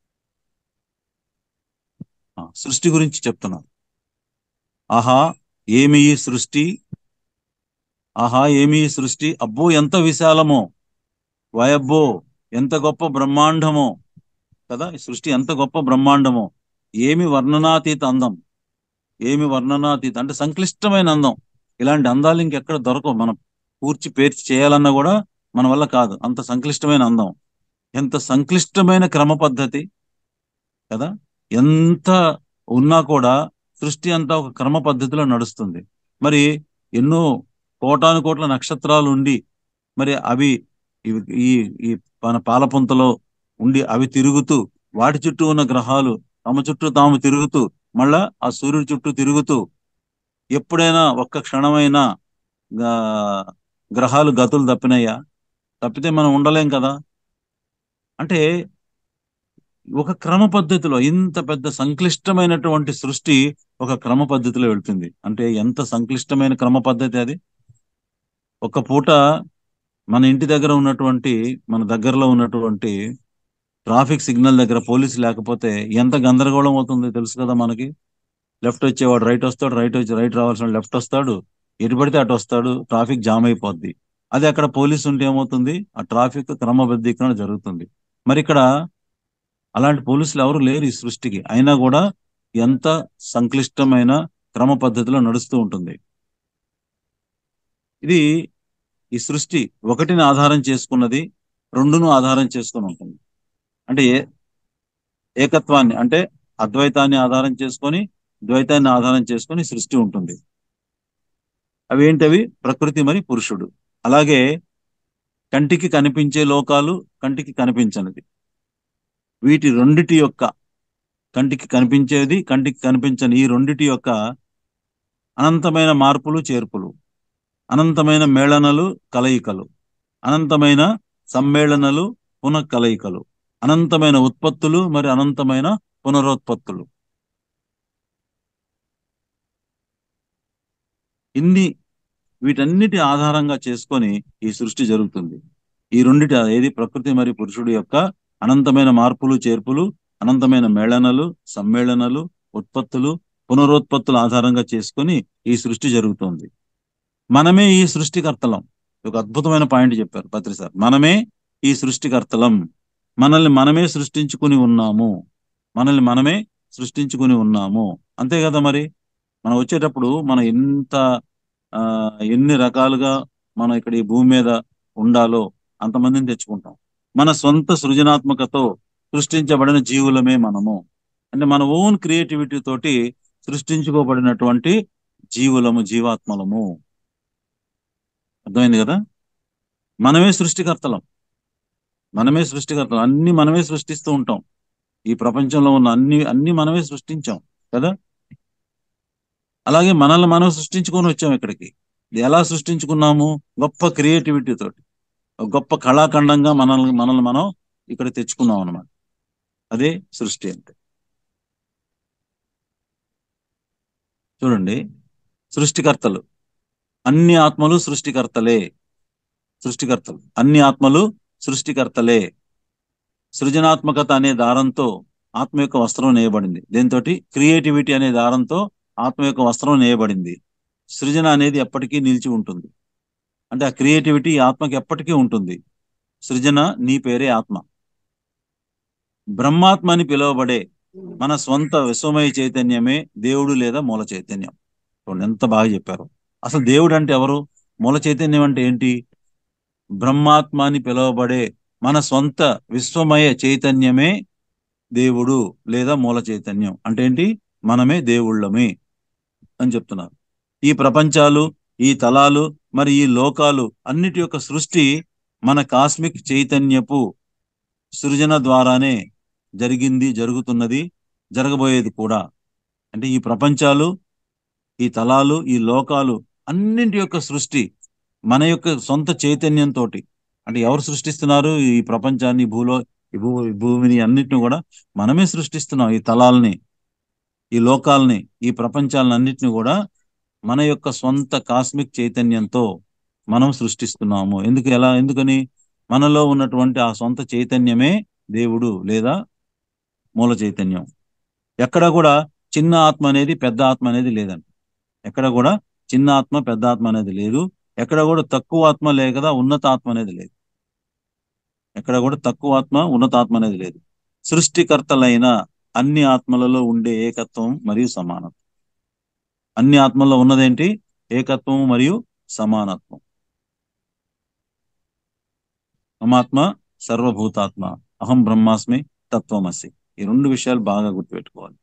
ఆ, సృష్టి గురించి చెప్తున్నా ఆహా ఏమి ఈ సృష్టి ఆహా ఏమి ఈ సృష్టి అబ్బో ఎంత విశాలమో వయబ్బో ఎంత గొప్ప బ్రహ్మాండమో కదా ఈ సృష్టి ఎంత గొప్ప బ్రహ్మాండమో ఏమి వర్ణనాతీత అందం ఏమి వర్ణనాతీత అంటే సంక్లిష్టమైన అందం ఇలాంటి అందాలు ఇంకెక్కడ దొరకవు మనం కూర్చి పేర్చి చేయాలన్నా కూడా మన వల్ల కాదు అంత సంక్లిష్టమైన అందం ఎంత సంక్లిష్టమైన క్రమ పద్ధతి కదా ఎంత ఉన్నా కూడా సృష్టి అంతా ఒక క్రమ పద్ధతిలో నడుస్తుంది మరి ఎన్నో కోటాను కోట్ల నక్షత్రాలు ఉండి మరి అవి ఇవి- ఈ ఈ మన పాలపుంతలో ఉండి అవి తిరుగుతూ వాటి చుట్టూ ఉన్న గ్రహాలు తమ చుట్టూ తాము తిరుగుతూ మళ్ళా ఆ సూర్యుడి చుట్టూ తిరుగుతూ ఎప్పుడైనా ఒక్క క్షణమైనా గా- గ్రహాలు గతులు తప్పినాయా తప్పితే మనం ఉండలేం కదా అంటే ఒక క్రమ పద్ధతిలో ఇంత పెద్ద సంక్లిష్టమైనటువంటి సృష్టి ఒక క్రమ పద్ధతిలో వెళ్తుంది అంటే ఎంత సంక్లిష్టమైన క్రమ పద్ధతి అది ఒక పూట మన ఇంటి దగ్గర ఉన్నటువంటి మన దగ్గరలో ఉన్నటువంటి ట్రాఫిక్ సిగ్నల్ దగ్గర పోలీసు లేకపోతే ఎంత గందరగోళం అవుతుంది తెలుసు కదా మనకి లెఫ్ట్ వచ్చేవాడు రైట్ వస్తాడు రైట్ వచ్చి రైట్ రావాల్సిన లెఫ్ట్ వస్తాడు ఎటు పడితే అటు వస్తాడు ట్రాఫిక్ జామ్ అయిపోద్ది అది అక్కడ పోలీసు ఉంటే ఏమవుతుంది ఆ ట్రాఫిక్ క్రమబద్ధీకరణ జరుగుతుంది మరి ఇక్కడ అలాంటి పోలీసులు ఎవరు లేరు ఈ సృష్టికి అయినా కూడా ఎంత సంక్లిష్టమైన క్రమ పద్ధతిలో నడుస్తూ ఉంటుంది ఇది ఈ సృష్టి ఒకటిని ఆధారం చేసుకున్నది రెండును ఆధారం చేసుకుని ఉంటుంది అంటే ఏ ఏకత్వాన్ని అంటే అద్వైతాన్ని ఆధారం చేసుకొని ద్వైతాన్ని ఆధారం చేసుకొని సృష్టి ఉంటుంది అవి ఏంటవి ప్రకృతి మరి పురుషుడు అలాగే కంటికి కనిపించే లోకాలు కంటికి కనిపించనిది వీటి రెండిటి యొక్క కంటికి కనిపించేది కంటికి కనిపించని ఈ రెండిటి యొక్క అనంతమైన మార్పులు చేర్పులు అనంతమైన మేళనలు కలయికలు అనంతమైన సమ్మేళనలు పునః కలయికలు అనంతమైన ఉత్పత్తులు మరి అనంతమైన పునరుత్పత్తులు ఇన్ని వీటన్నిటి ఆధారంగా చేసుకొని ఈ సృష్టి జరుగుతుంది ఈ రెండిటి ఏది ప్రకృతి మరి పురుషుడు యొక్క అనంతమైన మార్పులు చేర్పులు అనంతమైన మేళనలు సమ్మేళనలు ఉత్పత్తులు పునరుత్పత్తుల ఆధారంగా చేసుకొని ఈ సృష్టి జరుగుతుంది మనమే ఈ సృష్టికర్తలం ఒక అద్భుతమైన పాయింట్ చెప్పారు పత్రి సార్ మనమే ఈ సృష్టికర్తలం మనల్ని మనమే సృష్టించుకుని ఉన్నాము మనల్ని మనమే సృష్టించుకుని ఉన్నాము అంతే కదా మరి మనం వచ్చేటప్పుడు మనం ఎంత ఆ, ఎన్ని రకాలుగా మనం ఇక్కడ ఈ భూమి మీద ఉండాలో అంతమందిని తెచ్చుకుంటాం మన సొంత సృజనాత్మకతో సృష్టించబడిన జీవులమే మనము అంటే మన ఓన్ క్రియేటివిటీ తోటి సృష్టించుకోబడినటువంటి జీవులము జీవాత్మలము అర్థమైంది కదా మనమే సృష్టికర్తలం మనమే సృష్టికర్తలం అన్ని మనమే సృష్టిస్తూ ఉంటాం ఈ ప్రపంచంలో ఉన్న అన్ని అన్ని మనమే సృష్టించాం కదా అలాగే మనల్ని మనం సృష్టించుకొని వచ్చాం ఇక్కడికి ఇది ఎలా సృష్టించుకున్నాము గొప్ప క్రియేటివిటీ తోటి ఒక గొప్ప కళాఖండంగా మనల్ని మనల్ని మనం ఇక్కడ తెచ్చుకున్నాం అన్నమాట అదే సృష్టి అంటే చూడండి సృష్టికర్తలు అన్ని ఆత్మలు సృష్టికర్తలే సృష్టికర్తలు అన్ని ఆత్మలు సృష్టికర్తలే సృజనాత్మకత అనే దారంతో ఆత్మ యొక్క వస్త్రం నేయబడింది దీంతో క్రియేటివిటీ అనే దారంతో ఆత్మ యొక్క వస్త్రం నేయబడింది సృజన అనేది ఎప్పటికీ నిలిచి ఉంటుంది అంటే ఆ క్రియేటివిటీ ఈ ఆత్మకి ఎప్పటికీ ఉంటుంది సృజన నీ పేరే ఆత్మ బ్రహ్మాత్మ అని పిలువబడే మన స్వంత విశ్వమయ చైతన్యమే దేవుడు లేదా మూల చైతన్యం చూడండి ఎంత బాగా చెప్పారు అసలు దేవుడు అంటే ఎవరు మూల చైతన్యం అంటే ఏంటి బ్రహ్మాత్మ అని పిలువబడే మన స్వంత విశ్వమయ చైతన్యమే దేవుడు లేదా మూల చైతన్యం అంటే ఏంటి మనమే దేవుళ్ళమే అని చెప్తున్నారు ఈ ప్రపంచాలు ఈ తలాలు మరి ఈ లోకాలు అన్నిటి యొక్క సృష్టి మన కాస్మిక్ చైతన్యపు సృజన ద్వారానే జరిగింది జరుగుతున్నది జరగబోయేది కూడా అంటే ఈ ప్రపంచాలు ఈ తలాలు ఈ లోకాలు అన్నింటి యొక్క సృష్టి మన యొక్క సొంత చైతన్యంతో అంటే ఎవరు సృష్టిస్తున్నారు ఈ ప్రపంచాన్ని ఈ భూలో ఈ భూ ఈ భూమిని అన్నిటిని కూడా మనమే సృష్టిస్తున్నాం ఈ తలాల్ని ఈ లోకాల్ని ఈ ప్రపంచాలను అన్నిటిని కూడా మన యొక్క సొంత కాస్మిక్ చైతన్యంతో మనం సృష్టిస్తున్నాము ఎందుకు ఎలా ఎందుకని మనలో ఉన్నటువంటి ఆ సొంత చైతన్యమే దేవుడు లేదా మూల చైతన్యం ఎక్కడ కూడా చిన్న ఆత్మ అనేది పెద్ద ఆత్మ అనేది లేదండి ఎక్కడ కూడా చిన్న ఆత్మ పెద్ద ఆత్మ అనేది లేదు ఎక్కడ కూడా తక్కువ ఆత్మ లేదు కదా ఉన్నత ఆత్మ అనేది లేదు ఎక్కడ కూడా తక్కువ ఆత్మ ఉన్నత ఆత్మ అనేది లేదు సృష్టికర్తలైన అన్ని ఆత్మలలో ఉండే ఏకత్వం మరియు సమానత్వం అన్ని ఆత్మల్లో ఉన్నదేంటి ఏకత్వం మరియు సమానత్వం మమాత్మ సర్వభూతాత్మ అహం బ్రహ్మాస్మి తత్వమసి ఈ రెండు విషయాలు బాగా గుర్తుపెట్టుకోవాలి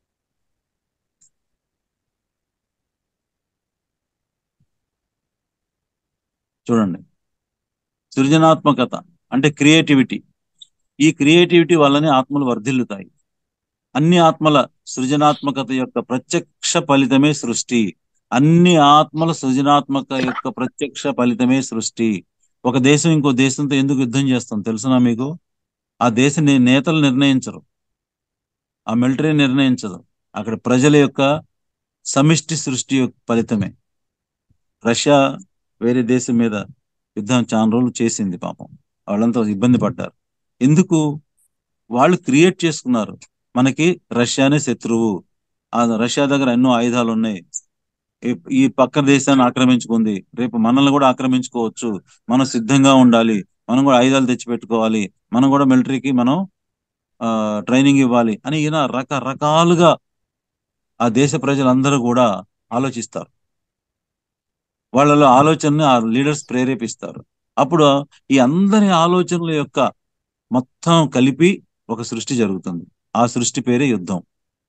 చూడండి సృజనాత్మకత అంటే క్రియేటివిటీ ఈ క్రియేటివిటీ వల్లనే ఆత్మలు వర్ధిల్లుతాయి అన్ని ఆత్మల సృజనాత్మకత యొక్క ప్రత్యక్ష ఫలితమే సృష్టి అన్ని ఆత్మల సృజనాత్మక యొక్క ప్రత్యక్ష ఫలితమే సృష్టి ఒక దేశం ఇంకో దేశంతో ఎందుకు యుద్ధం చేస్తాం తెలుసునా మీకు ఆ దేశ నే- నేతలు నిర్ణయించరు ఆ మిలిటరీ నిర్ణయించదు అక్కడ ప్రజల యొక్క సమిష్టి సృష్టి యొక్క ఫలితమే రష్యా వేరే దేశం మీద యుద్ధం చాలా రోజులు చేసింది పాపం వాళ్ళంతా ఇబ్బంది పడ్డారు ఎందుకు వాళ్ళు క్రియేట్ చేసుకున్నారు మనకి రష్యానే శత్రువు ఆ రష్యా దగ్గర ఎన్నో ఆయుధాలు ఉన్నాయి ఈ- ఈ పక్క దేశాన్ని ఆక్రమించుకుంది రేపు మనల్ని కూడా ఆక్రమించుకోవచ్చు మనం సిద్ధంగా ఉండాలి మనం కూడా ఆయుధాలు తెచ్చిపెట్టుకోవాలి మనం కూడా మిలిటరీకి మనం ఆ ట్రైనింగ్ ఇవ్వాలి అని ఈయన రకరకాలుగా ఆ దేశ ప్రజలందరూ కూడా ఆలోచిస్తారు వాళ్ళలో ఆలోచనని ఆ లీడర్స్ ప్రేరేపిస్తారు అప్పుడు ఈ అందరి ఆలోచనల యొక్క మొత్తం కలిపి ఒక సృష్టి జరుగుతుంది ఆ సృష్టి పేరే యుద్ధం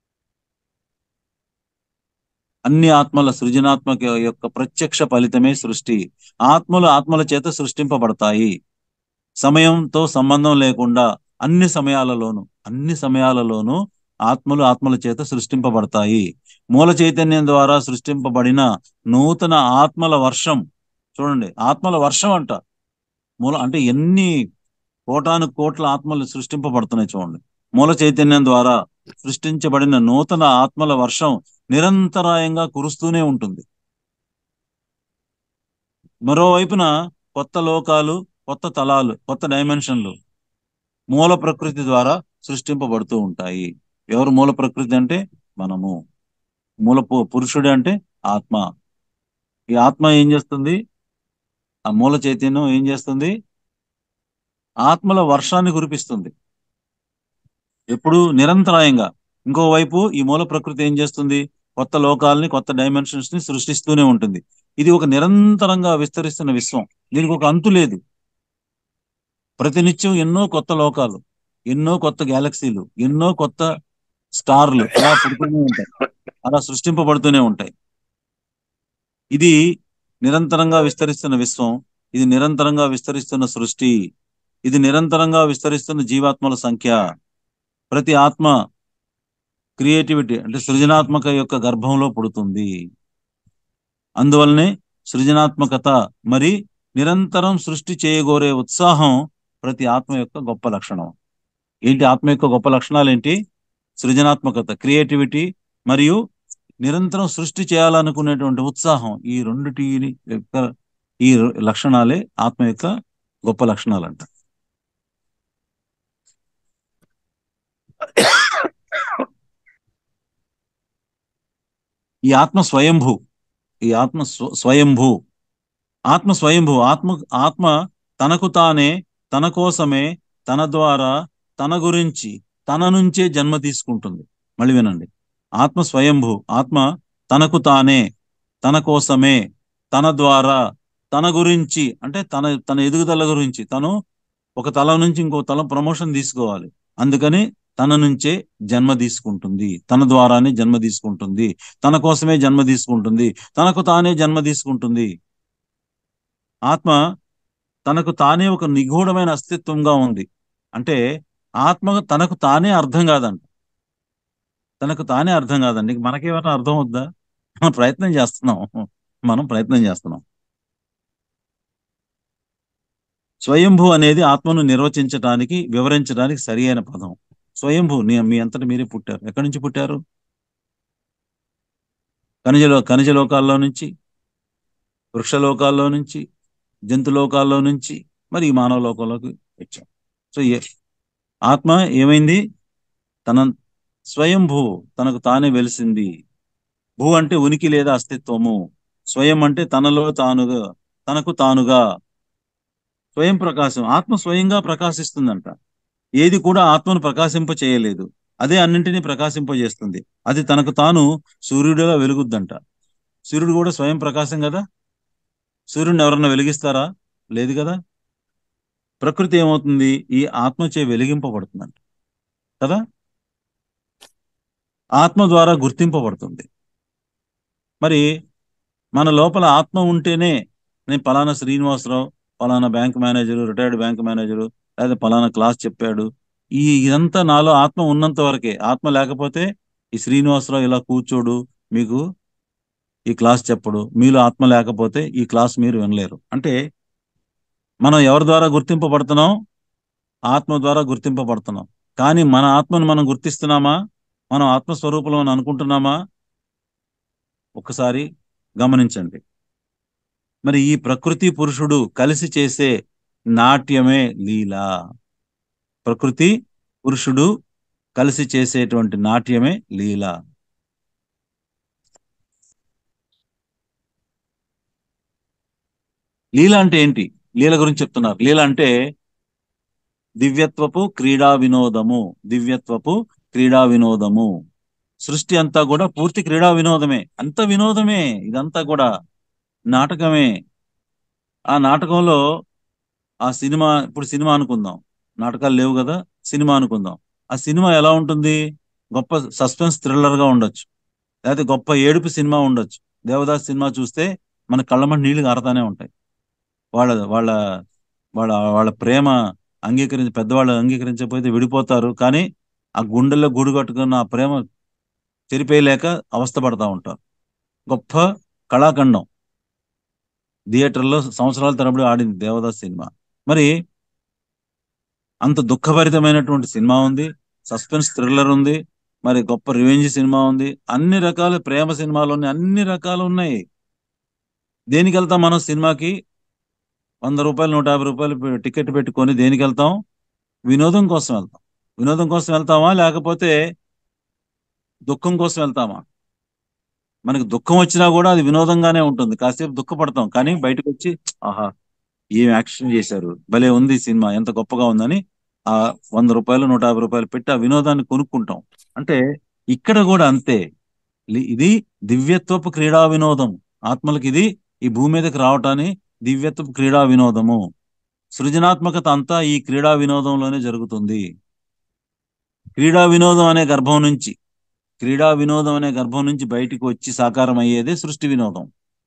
అన్ని ఆత్మల సృజనాత్మక యొక్క ప్రత్యక్ష ఫలితమే సృష్టి ఆత్మలు ఆత్మల చేత సృష్టింపబడతాయి సమయంతో సంబంధం లేకుండా అన్ని సమయాలలోనూ అన్ని సమయాలలోనూ ఆత్మలు ఆత్మల చేత సృష్టింపబడతాయి మూల చైతన్యం ద్వారా సృష్టింపబడిన నూతన ఆత్మల వర్షం చూడండి ఆత్మల వర్షం అంట మూల అంటే ఎన్ని కోటాను కోట్ల ఆత్మలు సృష్టింపబడుతున్నాయి చూడండి మూల చైతన్యం ద్వారా సృష్టించబడిన నూతన ఆత్మల వర్షం నిరంతరాయంగా కురుస్తూనే ఉంటుంది మరోవైపున కొత్త లోకాలు కొత్త తలాలు కొత్త డైమెన్షన్లు మూల ప్రకృతి ద్వారా సృష్టింపబడుతూ ఉంటాయి ఎవరు మూల ప్రకృతి అంటే మనము మూల పు- పురుషుడు అంటే ఆత్మ ఈ ఆత్మ ఏం చేస్తుంది ఆ మూల చైతన్యం ఏం చేస్తుంది ఆత్మల వర్షాన్ని కురిపిస్తుంది ఎప్పుడు నిరంతరాయంగా ఇంకోవైపు ఈ మూల ప్రకృతి ఏం చేస్తుంది కొత్త లోకాలని కొత్త డైమెన్షన్స్ ని సృష్టిస్తూనే ఉంటుంది ఇది ఒక నిరంతరంగా విస్తరిస్తున్న విశ్వం దీనికి ఒక అంతు లేదు ప్రతినిత్యం ఎన్నో కొత్త లోకాలు ఎన్నో కొత్త గ్యాలక్సీలు ఎన్నో కొత్త స్టార్లు అలా పుడుతూనే ఉంటాయి అలా సృష్టింపబడుతూనే ఉంటాయి ఇది నిరంతరంగా విస్తరిస్తున్న విశ్వం ఇది నిరంతరంగా విస్తరిస్తున్న సృష్టి ఇది నిరంతరంగా విస్తరిస్తున్న జీవాత్మల సంఖ్య ప్రతి ఆత్మ క్రియేటివిటీ అంటే సృజనాత్మక యొక్క గర్భంలో పుడుతుంది అందువల్లనే సృజనాత్మకత మరి నిరంతరం సృష్టి చేయగోరే ఉత్సాహం ప్రతి ఆత్మ యొక్క గొప్ప లక్షణం ఏంటి ఆత్మ యొక్క గొప్ప లక్షణాలు ఏంటి సృజనాత్మకత క్రియేటివిటీ మరియు నిరంతరం సృష్టి చేయాలనుకునేటువంటి ఉత్సాహం ఈ రెండిటి యొక్క ఈ లక్షణాలే ఆత్మ యొక్క గొప్ప లక్షణాలంట ఈ ఆత్మ స్వయంభూ ఈ ఆత్మ స్వ- స్వయంభూ ఆత్మ స్వయంభూ ఆత్మ ఆత్మ తనకు తానే తన కోసమే తన ద్వారా తన గురించి తన నుంచే జన్మ తీసుకుంటుంది మళ్ళీ వినండి ఆత్మ స్వయంభూ ఆత్మ తనకు తానే తన కోసమే తన ద్వారా తన గురించి అంటే తన తన ఎదుగుదల గురించి తను ఒక తల నుంచి ఇంకో తల ప్రమోషన్ తీసుకోవాలి అందుకని తన నుంచే జన్మ తీసుకుంటుంది తన ద్వారానే జన్మ తీసుకుంటుంది తన కోసమే జన్మ తీసుకుంటుంది తనకు తానే జన్మ తీసుకుంటుంది ఆత్మ తనకు తానే ఒక నిగూఢమైన అస్తిత్వంగా ఉంది అంటే ఆత్మ తనకు తానే అర్థం కాదంట తనకు తానే అర్థం కాదండి మనకేమైనా అర్థం అవుద్దా మనం ప్రయత్నం చేస్తున్నాం మనం ప్రయత్నం చేస్తున్నాం స్వయంభూ అనేది ఆత్మను నిర్వచించడానికి వివరించడానికి సరి అయిన పదం స్వయంభూ నీ- మీ అంతటి మీరే పుట్టారు ఎక్కడి నుంచి పుట్టారు ఖనిజలో ఖనిజ లోకాల్లో నుంచి వృక్షలోకాల్లో నుంచి జంతులోకాల్లో నుంచి మరి ఈ మానవ లోకంలోకి వచ్చాం సో ఏ ఆత్మ ఏమైంది తన స్వయంభూ తనకు తానే వెలిసింది భూ అంటే ఉనికి లేదా అస్తిత్వము స్వయం అంటే తనలో తానుగా తనకు తానుగా స్వయం ప్రకాశం ఆత్మ స్వయంగా ప్రకాశిస్తుందంట ఏది కూడా ఆత్మను ప్రకాశింప చేయలేదు అదే అన్నింటినీ ప్రకాశింపజేస్తుంది అది తనకు తాను సూర్యుడిగా వెలుగుద్దంట సూర్యుడు కూడా స్వయం ప్రకాశం కదా సూర్యుడిని ఎవరన్నా వెలిగిస్తారా లేదు కదా ప్రకృతి ఏమవుతుంది ఈ ఆత్మచే వెలిగింపబడుతుందంట కదా ఆత్మ ద్వారా గుర్తింపబడుతుంది మరి మన లోపల ఆత్మ ఉంటేనే నేను పలానా శ్రీనివాసరావు పలానా bank manager retired bank manager లేదా పలానా క్లాస్ చెప్పాడు ఈ ఇదంతా నాలో ఆత్మ ఉన్నంత వరకే ఆత్మ లేకపోతే ఈ శ్రీనివాసరావు ఇలా కూర్చోడు మీకు ఈ క్లాస్ చెప్పడు మీలో ఆత్మ లేకపోతే ఈ క్లాస్ మీరు వినలేరు అంటే మనం ఎవరి ద్వారా గుర్తింపబడుతున్నాం ఆత్మ ద్వారా గుర్తింపబడుతున్నాం కానీ మన ఆత్మను మనం గుర్తిస్తున్నామా మనం ఆత్మస్వరూపంలో అని అనుకుంటున్నామా ఒకసారి గమనించండి మరి ఈ ప్రకృతి పురుషుడు కలిసి చేసే నాట్యమే లీల ప్రకృతి పురుషుడు కలిసి చేసేటువంటి నాట్యమే లీల లీల అంటే ఏంటి లీల గురించి చెప్తున్నారు లీల అంటే దివ్యత్వపు క్రీడా వినోదము దివ్యత్వపు క్రీడా వినోదము సృష్టి అంతా కూడా పూర్తి క్రీడా వినోదమే అంత వినోదమే ఇదంతా కూడా నాటకమే ఆ నాటకంలో ఆ సినిమా ఇప్పుడు సినిమా అనుకుందాం నాటకాలు లేవు కదా సినిమా అనుకుందాం ఆ సినిమా ఎలా ఉంటుంది గొప్ప సస్పెన్స్ థ్రిల్లర్ గా ఉండొచ్చు లేకపోతే గొప్ప ఏడుపు సినిమా ఉండొచ్చు దేవదాస్ సినిమా చూస్తే మన కళ్ళమటి నీళ్లు కారతానే ఉంటాయి వాళ్ళ వాళ్ళ వాళ్ళ వాళ్ళ ప్రేమ అంగీకరించి పెద్దవాళ్ళు అంగీకరించకపోతే విడిపోతారు కానీ ఆ గుండెల్లో గూడు కట్టుకున్న ఆ ప్రేమ చెరిపేయలేక అవస్థపడతా ఉంటారు గొప్ప కళాఖండం థియేటర్లో సంవత్సరాల తరబడి ఆడింది దేవదాస్ సినిమా మరి అంత దుఃఖభరితమైనటువంటి సినిమా ఉంది సస్పెన్స్ థ్రిల్లర్ ఉంది మరి గొప్ప రివెంజ్ సినిమా ఉంది అన్ని రకాల ప్రేమ సినిమాలు ఉన్నాయి అన్ని రకాలు ఉన్నాయి దేనికి వెళ్తాం మనం సినిమాకి వంద రూపాయలు నూట యాభై రూపాయలు పె- టికెట్ పెట్టుకొని దేనికి వెళ్తాం వినోదం కోసం వెళ్తాం వినోదం కోసం వెళ్తామా లేకపోతే దుఃఖం కోసం వెళ్తామా మనకి దుఃఖం వచ్చినా కూడా అది వినోదంగానే ఉంటుంది కాసేపు దుఃఖపడతాం కానీ బయటకు వచ్చి ఆహా ఏం యాక్షన్ చేశారు భలే ఉంది ఈ సినిమా ఎంత గొప్పగా ఉందని ఆ వంద రూపాయలు నూట యాభై రూపాయలు పెట్టి ఆ వినోదాన్ని కొనుక్కుంటాం అంటే ఇక్కడ కూడా అంతే లి- ఇది దివ్యత్వపు క్రీడా వినోదం ఆత్మలకి ఇది ఈ భూమి మీదకి రావటాన్ని దివ్యత్వపు క్రీడా వినోదము సృజనాత్మకత అంతా ఈ క్రీడా వినోదంలోనే జరుగుతుంది క్రీడా వినోదం అనే గర్భం నుంచి క్రీడా వినోదం అనే గర్భం నుంచి బయటికి వచ్చి సాకారం అయ్యేదే సృష్టి వినోదం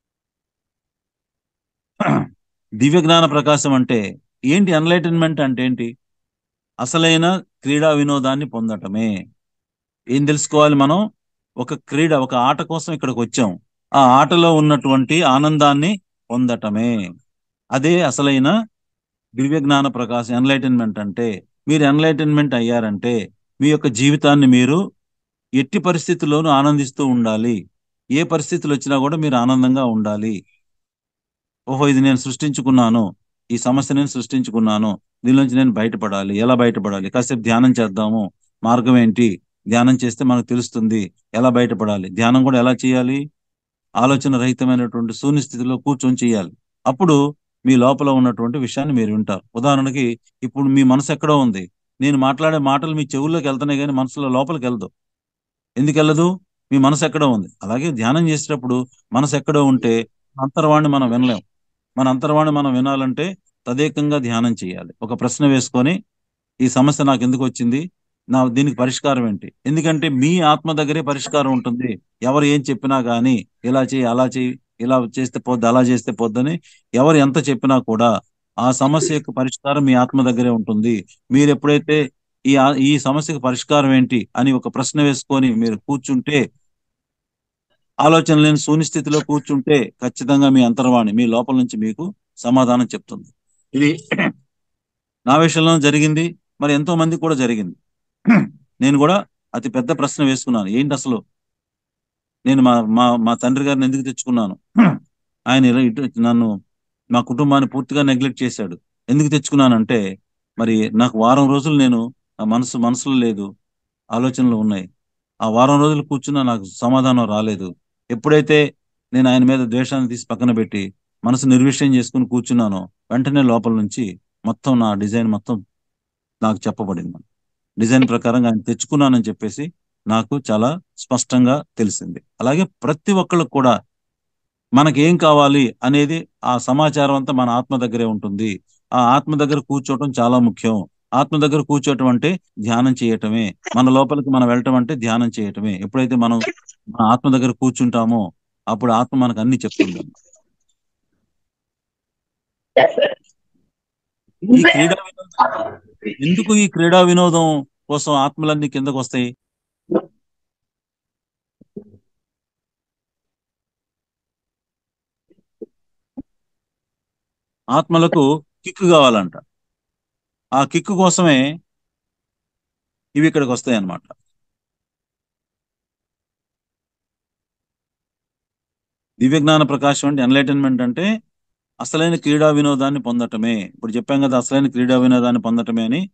దివ్య జ్ఞాన ప్రకాశం అంటే ఏంటి ఎన్లైటన్మెంట్ అంటే ఏంటి అసలైన క్రీడా వినోదాన్ని పొందటమే ఏం తెలుసుకోవాలి మనం ఒక క్రీడ ఒక ఆట కోసం ఇక్కడికి వచ్చాం ఆ ఆటలో ఉన్నటువంటి ఆనందాన్ని పొందటమే అదే అసలైన దివ్య జ్ఞాన ప్రకాశం ఎన్లైటన్మెంట్ అంటే మీరు ఎన్లైటన్మెంట్ అయ్యారంటే మీ యొక్క జీవితాన్ని మీరు ఎట్టి పరిస్థితుల్లోనూ ఆనందిస్తూ ఉండాలి ఏ పరిస్థితులు వచ్చినా కూడా మీరు ఆనందంగా ఉండాలి ఓహో ఇది నేను సృష్టించుకున్నాను ఈ సమస్య నేను సృష్టించుకున్నాను దీనిలోంచి నేను బయటపడాలి ఎలా బయటపడాలి కాసేపు ధ్యానం చేద్దాము మార్గం ఏంటి ధ్యానం చేస్తే మనకు తెలుస్తుంది ఎలా బయటపడాలి ధ్యానం కూడా ఎలా చేయాలి ఆలోచన రహితమైనటువంటి శూన్య స్థితిలో కూర్చొని చేయాలి అప్పుడు మీ లోపల ఉన్నటువంటి విషయాన్ని మీరు వింటారు ఉదాహరణకి ఇప్పుడు మీ మనసు ఎక్కడో ఉంది నేను మాట్లాడే మాటలు మీ చెవుల్లోకి వెళ్తున్నాయి కానీ మనసులో లోపలికి వెళ్దు ఎందుకు వెళ్ళదు మీ మనసు ఎక్కడో ఉంది అలాగే ధ్యానం చేసేటప్పుడు మనసు ఎక్కడో ఉంటే అంతర్వాణి మనం వినలేం మన అంతర్వాణి మనం వినాలంటే తదేకంగా ధ్యానం చేయాలి ఒక ప్రశ్న వేసుకొని ఈ సమస్య నాకు ఎందుకు వచ్చింది నా దీనికి పరిష్కారం ఏంటి ఎందుకంటే మీ ఆత్మ దగ్గరే పరిష్కారం ఉంటుంది ఎవరు ఏం చెప్పినా గానీ ఇలా చేయి అలా చేయి ఇలా చేస్తే పోద్ది అలా చేస్తే పోద్దని ఎవరు ఎంత చెప్పినా కూడా ఆ సమస్య యొక్క పరిష్కారం మీ ఆత్మ దగ్గరే ఉంటుంది మీరు ఎప్పుడైతే ఈ ఆ- ఈ సమస్యకు పరిష్కారం ఏంటి అని ఒక ప్రశ్న వేసుకొని మీరు కూర్చుంటే ఆలోచన లేని శూన్య స్థితిలో కూర్చుంటే ఖచ్చితంగా మీ అంతర్వాణి మీ లోపల నుంచి మీకు సమాధానం చెప్తుంది ఇది నా విషయంలో జరిగింది మరి ఎంతో మంది కూడా జరిగింది నేను కూడా అతి పెద్ద ప్రశ్న వేసుకున్నాను ఏంటి అసలు నేను మా మా మా తండ్రి గారిని ఎందుకు తెచ్చుకున్నాను ఆయన ఇలా ఇటు నన్ను మా కుటుంబాన్ని పూర్తిగా నెగ్లెక్ట్ చేశాడు ఎందుకు తెచ్చుకున్నానంటే మరి నాకు వారం రోజులు నేను నా మనసు మనసులో లేదు ఆలోచనలు ఉన్నాయి ఆ వారం రోజులు కూర్చున్నా నాకు సమాధానం రాలేదు ఎప్పుడైతే నేను ఆయన మీద ద్వేషాన్ని తీసి పక్కన పెట్టి మనసు నిర్విషయం చేసుకుని కూర్చున్నానో వెంటనే లోపల నుంచి మొత్తం నా డిజైన్ మొత్తం నాకు చెప్పబడింది డిజైన్ ప్రకారంగా ఆయన తెచ్చుకున్నానని చెప్పేసి నాకు చాలా స్పష్టంగా తెలిసింది అలాగే ప్రతి ఒక్కళ్ళకు కూడా మనకి ఏం కావాలి అనేది ఆ సమాచారం అంతా మన ఆత్మ దగ్గరే ఉంటుంది ఆ ఆత్మ దగ్గర కూర్చోవటం చాలా ముఖ్యం ఆత్మ దగ్గర కూర్చోవటం అంటే ధ్యానం చేయటమే మన లోపలికి మనం వెళ్ళటం అంటే ధ్యానం చేయటమే ఎప్పుడైతే మనం మన ఆత్మ దగ్గర కూర్చుంటామో అప్పుడు ఆత్మ మనకు అన్ని చెప్తుంది ఈ క్రీడా వినోదం ఎందుకు ఈ క్రీడా వినోదం కోసం ఆత్మలన్నీ కిందకు వస్తాయి ఆత్మలకు కిక్కు కావాలంట ఆ కిక్కు కోసమే ఇవి ఇక్కడికి వస్తాయి అన్నమాట దివ్య జ్ఞాన ప్రకాశం అంటే ఎన్లైటన్మెంట్ అంటే అసలైన క్రీడా వినోదాన్ని పొందటమే ఇప్పుడు చెప్పాం కదా అసలైన క్రీడా వినోదాన్ని పొందటమే అని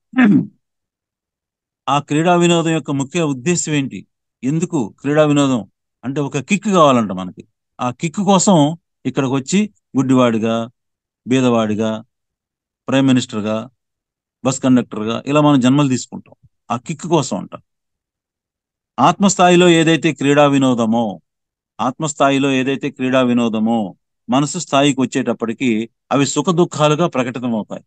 ఆ క్రీడా వినోదం యొక్క ముఖ్య ఉద్దేశం ఏంటి ఎందుకు క్రీడా వినోదం అంటే ఒక కిక్ కావాలంట మనకి ఆ కిక్ కోసం ఇక్కడికి వచ్చి గుడ్డివాడిగా బీదవాడిగా ప్రైమ్ మినిస్టర్గా బస్ కండక్టర్గా ఇలా మనం జన్మలు తీసుకుంటాం ఆ కిక్ కోసం అంట ఆత్మస్థాయిలో ఏదైతే క్రీడా వినోదమో ఆత్మస్థాయిలో ఏదైతే క్రీడా వినోదమో మనసు స్థాయికి వచ్చేటప్పటికి అవి సుఖ దుఃఖాలుగా ప్రకటితమవుతాయి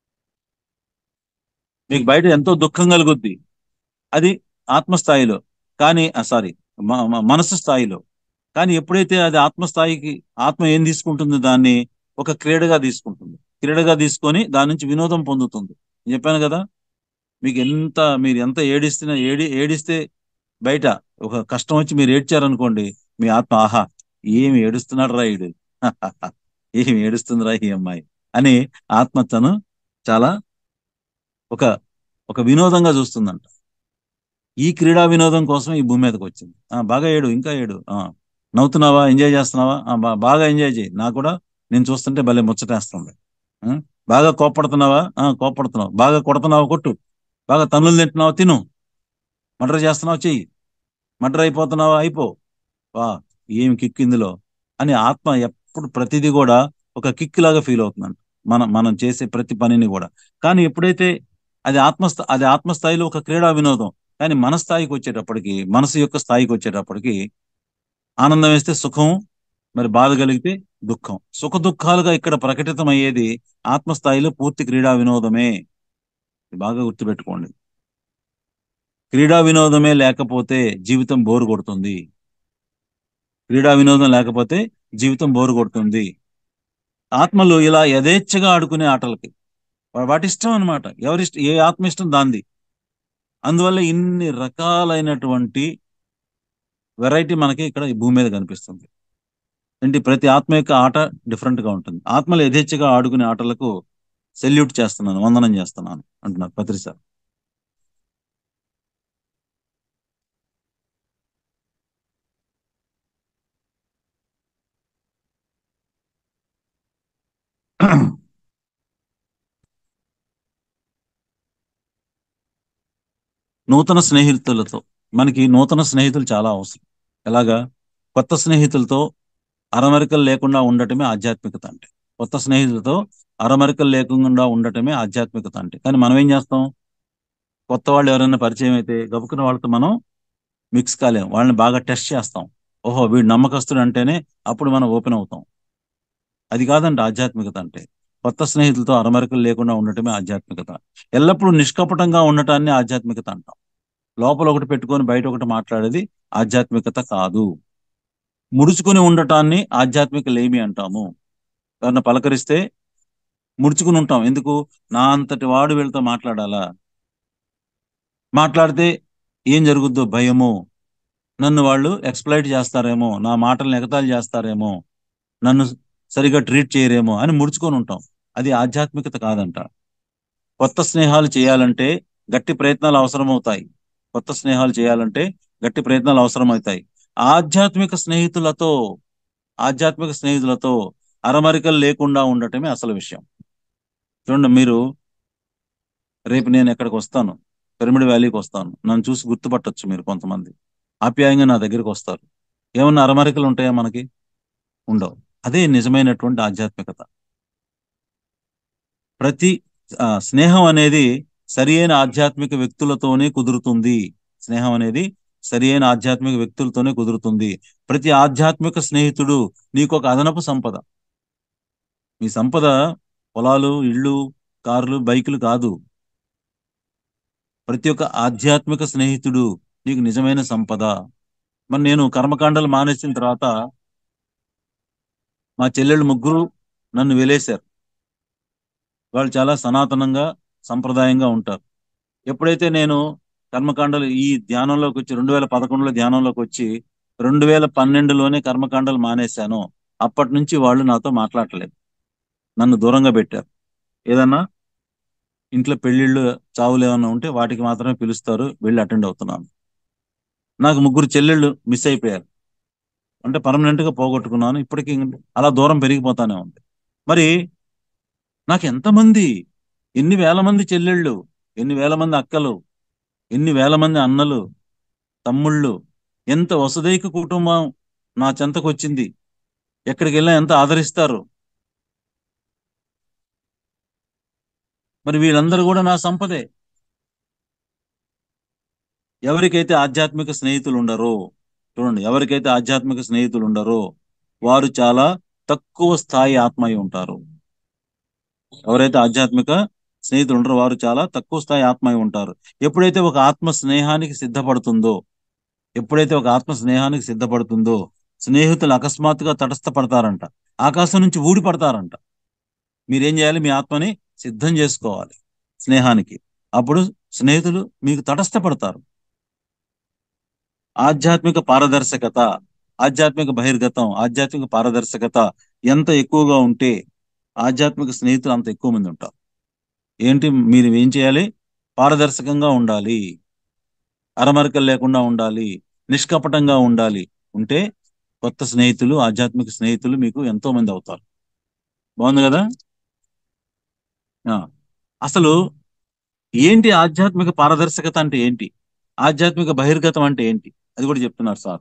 మీకు బయట ఎంతో దుఃఖం కలుగుద్ది అది ఆత్మస్థాయిలో కానీ సారీ మనసు స్థాయిలో కానీ ఎప్పుడైతే అది ఆత్మస్థాయికి ఆత్మ ఏం తీసుకుంటుంది దాన్ని ఒక క్రీడగా తీసుకుంటుంది క్రీడగా తీసుకొని దాని నుంచి వినోదం పొందుతుంది నేను చెప్పాను కదా మీకు ఎంత మీరు ఎంత ఏడిస్తున్నా ఏడి ఏడిస్తే బయట ఒక కష్టం వచ్చి మీరు ఏడ్చారనుకోండి మీ ఆత్మ ఆహా ఏమి ఏడుస్తున్నాడు రా ఈడు ఏమి ఏడుస్తుందిరా ఈ అమ్మాయి అని ఆత్మ తను చాలా ఒక ఒక వినోదంగా చూస్తుందంట ఈ క్రీడా వినోదం కోసం ఈ భూమి మీదకి వచ్చింది ఆ బాగా ఏడు ఇంకా ఏడు ఆ నవ్వుతున్నావా ఎంజాయ్ చేస్తున్నావా ఆ, బా- బాగా ఎంజాయ్ చేయి నాకు కూడా నేను చూస్తుంటే భలే ముచ్చటేస్తుంది ఆ, బాగా కోప్పడుతున్నావా ఆ కోప్పడుతున్నావు బాగా కొడుతున్నావా కొట్టు బాగా తన్నులు తింటున్నావా తిను మర్డర్ చేస్తున్నావా చెయ్యి మర్డర్ అయిపోతున్నావా అయిపో వా ఏమి కిక్ ఇందులో అని ఆత్మ ఎప్పుడు ప్రతిదీ కూడా ఒక కిక్ లాగా ఫీల్ అవుతుందంట మనం మనం చేసే ప్రతి పనిని కూడా కానీ ఎప్పుడైతే అది ఆత్మస్థ అది ఆత్మస్థాయిలో ఒక క్రీడా వినోదం కానీ మన స్థాయికి వచ్చేటప్పటికి మనసు యొక్క స్థాయికి వచ్చేటప్పటికి ఆనందం వేస్తే సుఖం మరి బాధ కలిగితే దుఃఖం సుఖ దుఃఖాలుగా ఇక్కడ ప్రకటితమయ్యేది ఆత్మస్థాయిలో పూర్తి క్రీడా వినోదమే ఇది బాగా గుర్తుపెట్టుకోండి క్రీడా వినోదమే లేకపోతే జీవితం బోరు కొడుతుంది క్రీడా వినోదం లేకపోతే జీవితం బోరు కొడుతుంది ఆత్మలు ఇలా యథేచ్ఛగా ఆడుకునే ఆటలకి వా- వాటి ఇష్టం అనమాట ఎవరిష్టం ఏ ఆత్మ ఇష్టం దాంది అందువల్ల ఇన్ని రకాలైనటువంటి వెరైటీ మనకి ఇక్కడ ఈ భూమి మీద కనిపిస్తుంది ఏంటి ప్రతి ఆత్మ యొక్క ఆట డిఫరెంట్ గా ఉంటుంది ఆత్మలు యథేచ్ఛగా ఆడుకునే ఆటలకు సెల్యూట్ చేస్తున్నాను వందనం చేస్తున్నాను అంటున్నారు పత్రి సార్ నూతన స్నేహితులతో మనకి నూతన స్నేహితులు చాలా అవసరం ఎలాగా కొత్త స్నేహితులతో అరమరికలు లేకుండా ఉండటమే ఆధ్యాత్మికత అంటే కొత్త స్నేహితులతో అరమరికలు లేకుండా ఉండటమే ఆధ్యాత్మికత అంటే కానీ మనం ఏం చేస్తాం కొత్త వాళ్ళు ఎవరైనా పరిచయం అయితే గబుకున్న వాళ్ళతో మనం మిక్స్ కాలేం వాళ్ళని బాగా టెస్ట్ చేస్తాం ఓహో వీడు నమ్మకస్తుడు అంటేనే అప్పుడు మనం ఓపెన్ అవుతాం అది కాదండి ఆధ్యాత్మికత అంటే కొత్త స్నేహితులతో అరమరికలు లేకుండా ఉండటమే ఆధ్యాత్మికత ఎల్లప్పుడూ నిష్కపటంగా ఉండటాన్ని ఆధ్యాత్మికత అంటాం లోపల ఒకటి పెట్టుకొని బయట ఒకటి మాట్లాడేది ఆధ్యాత్మికత కాదు ముడుచుకుని ఉండటాన్ని ఆధ్యాత్మిక లేమి అంటాము ఎవరన్నా పలకరిస్తే ముడుచుకుని ఉంటాం ఎందుకు నా అంతటి వాడు వీళ్ళతో మాట్లాడాలా మాట్లాడితే ఏం జరుగుద్దో భయము నన్ను వాళ్ళు ఎక్స్ప్లైట్ చేస్తారేమో నా మాటలను ఎగతాళి చేస్తారేమో నన్ను సరిగా ట్రీట్ చేయరేమో అని ముడుచుకొని ఉంటాం అది ఆధ్యాత్మికత కాదంట కొత్త స్నేహాలు చేయాలంటే గట్టి ప్రయత్నాలు అవసరమవుతాయి కొత్త స్నేహాలు చేయాలంటే గట్టి ప్రయత్నాలు అవసరమవుతాయి ఆధ్యాత్మిక స్నేహితులతో ఆధ్యాత్మిక స్నేహితులతో అరమరికలు లేకుండా ఉండటమే అసలు విషయం చూడండి మీరు రేపు నేను ఎక్కడికి వస్తాను పిరమిడ్ వ్యాలీకి వస్తాను నన్ను చూసి గుర్తుపట్టొచ్చు మీరు కొంతమంది ఆప్యాయంగా నా దగ్గరికి వస్తారు ఏమన్నా అరమరికలు ఉంటాయా మనకి ఉండవు అదే నిజమైనటువంటి ఆధ్యాత్మికత ప్రతి ఆ, స్నేహం అనేది సరి అయిన ఆధ్యాత్మిక వ్యక్తులతోనే కుదురుతుంది స్నేహం అనేది సరి అయిన ఆధ్యాత్మిక వ్యక్తులతోనే కుదురుతుంది ప్రతి ఆధ్యాత్మిక స్నేహితుడు నీకు ఒక అదనపు సంపద మీ సంపద పొలాలు ఇళ్ళు కార్లు బైకులు కాదు ప్రతి ఒక్క ఆధ్యాత్మిక స్నేహితుడు నీకు నిజమైన సంపద మరి నేను కర్మకాండలు మానేసిన తర్వాత మా చెల్లెళ్ళు ముగ్గురు నన్ను వెలేశారు వాళ్ళు చాలా సనాతనంగా సంప్రదాయంగా ఉంటారు ఎప్పుడైతే నేను కర్మకాండలు ఈ ధ్యానంలోకి వచ్చి రెండు వేల పదకొండులో ధ్యానంలోకి వచ్చి రెండు వేల పన్నెండులోనే కర్మకాండలు మానేశాను అప్పటి నుంచి వాళ్ళు నాతో మాట్లాడలేదు నన్ను దూరంగా పెట్టారు ఏదన్నా ఇంట్లో పెళ్లిళ్ళు చావులు ఏమన్నా ఉంటే వాటికి మాత్రమే పిలుస్తారు వెళ్ళి అటెండ్ అవుతున్నాను నాకు ముగ్గురు చెల్లెళ్ళు మిస్ అయిపోయారు అంటే పర్మనెంట్ గా పోగొట్టుకున్నాను ఇప్పటికీ అలా దూరం పెరిగిపోతానే ఉంది మరి నాకు ఎంతమంది ఎన్ని వేల మంది చెల్లెళ్ళు ఎన్ని వేల మంది అక్కలు ఎన్ని వేల మంది అన్నలు తమ్ముళ్ళు ఎంత వసుదైక కుటుంబం నా చెంతకు వచ్చింది ఎక్కడికి వెళ్ళినా ఎంత ఆదరిస్తారు మరి వీళ్ళందరూ కూడా నా సంపదే ఎవరికైతే ఆధ్యాత్మిక స్నేహితులు ఉండరో చూడండి ఎవరికైతే ఆధ్యాత్మిక స్నేహితులు ఉండరో వారు చాలా తక్కువ స్థాయి ఆత్మ అయి ఉంటారు ఎవరైతే ఆధ్యాత్మిక స్నేహితులు ఉంటారో వారు చాలా తక్కువ స్థాయి ఆత్మ అయి ఉంటారు ఎప్పుడైతే ఒక ఆత్మ స్నేహానికి సిద్ధపడుతుందో ఎప్పుడైతే ఒక ఆత్మ స్నేహానికి సిద్ధపడుతుందో స్నేహితులు అకస్మాత్తుగా తటస్థపడతారంట ఆకాశం నుంచి ఊడి పడతారంట మీరేం చేయాలి మీ ఆత్మని సిద్ధం చేసుకోవాలి స్నేహానికి అప్పుడు స్నేహితులు మీకు తటస్థపడతారు ఆధ్యాత్మిక పారదర్శకత ఆధ్యాత్మిక బహిర్గతం ఆధ్యాత్మిక పారదర్శకత ఎంత ఎక్కువగా ఉంటే ఆధ్యాత్మిక స్నేహితులు అంత ఎక్కువ మంది ఉంటారు ఏంటి మీరు ఏం చేయాలి పారదర్శకంగా ఉండాలి అరమరికలు లేకుండా ఉండాలి నిష్కపటంగా ఉండాలి ఉంటే కొత్త స్నేహితులు ఆధ్యాత్మిక స్నేహితులు మీకు ఎంతో మంది అవుతారు బాగుంది కదా ఆ, అసలు ఏంటి ఆధ్యాత్మిక పారదర్శకత అంటే ఏంటి ఆధ్యాత్మిక బహిర్గతం అంటే ఏంటి అది కూడా చెప్తున్నారు సార్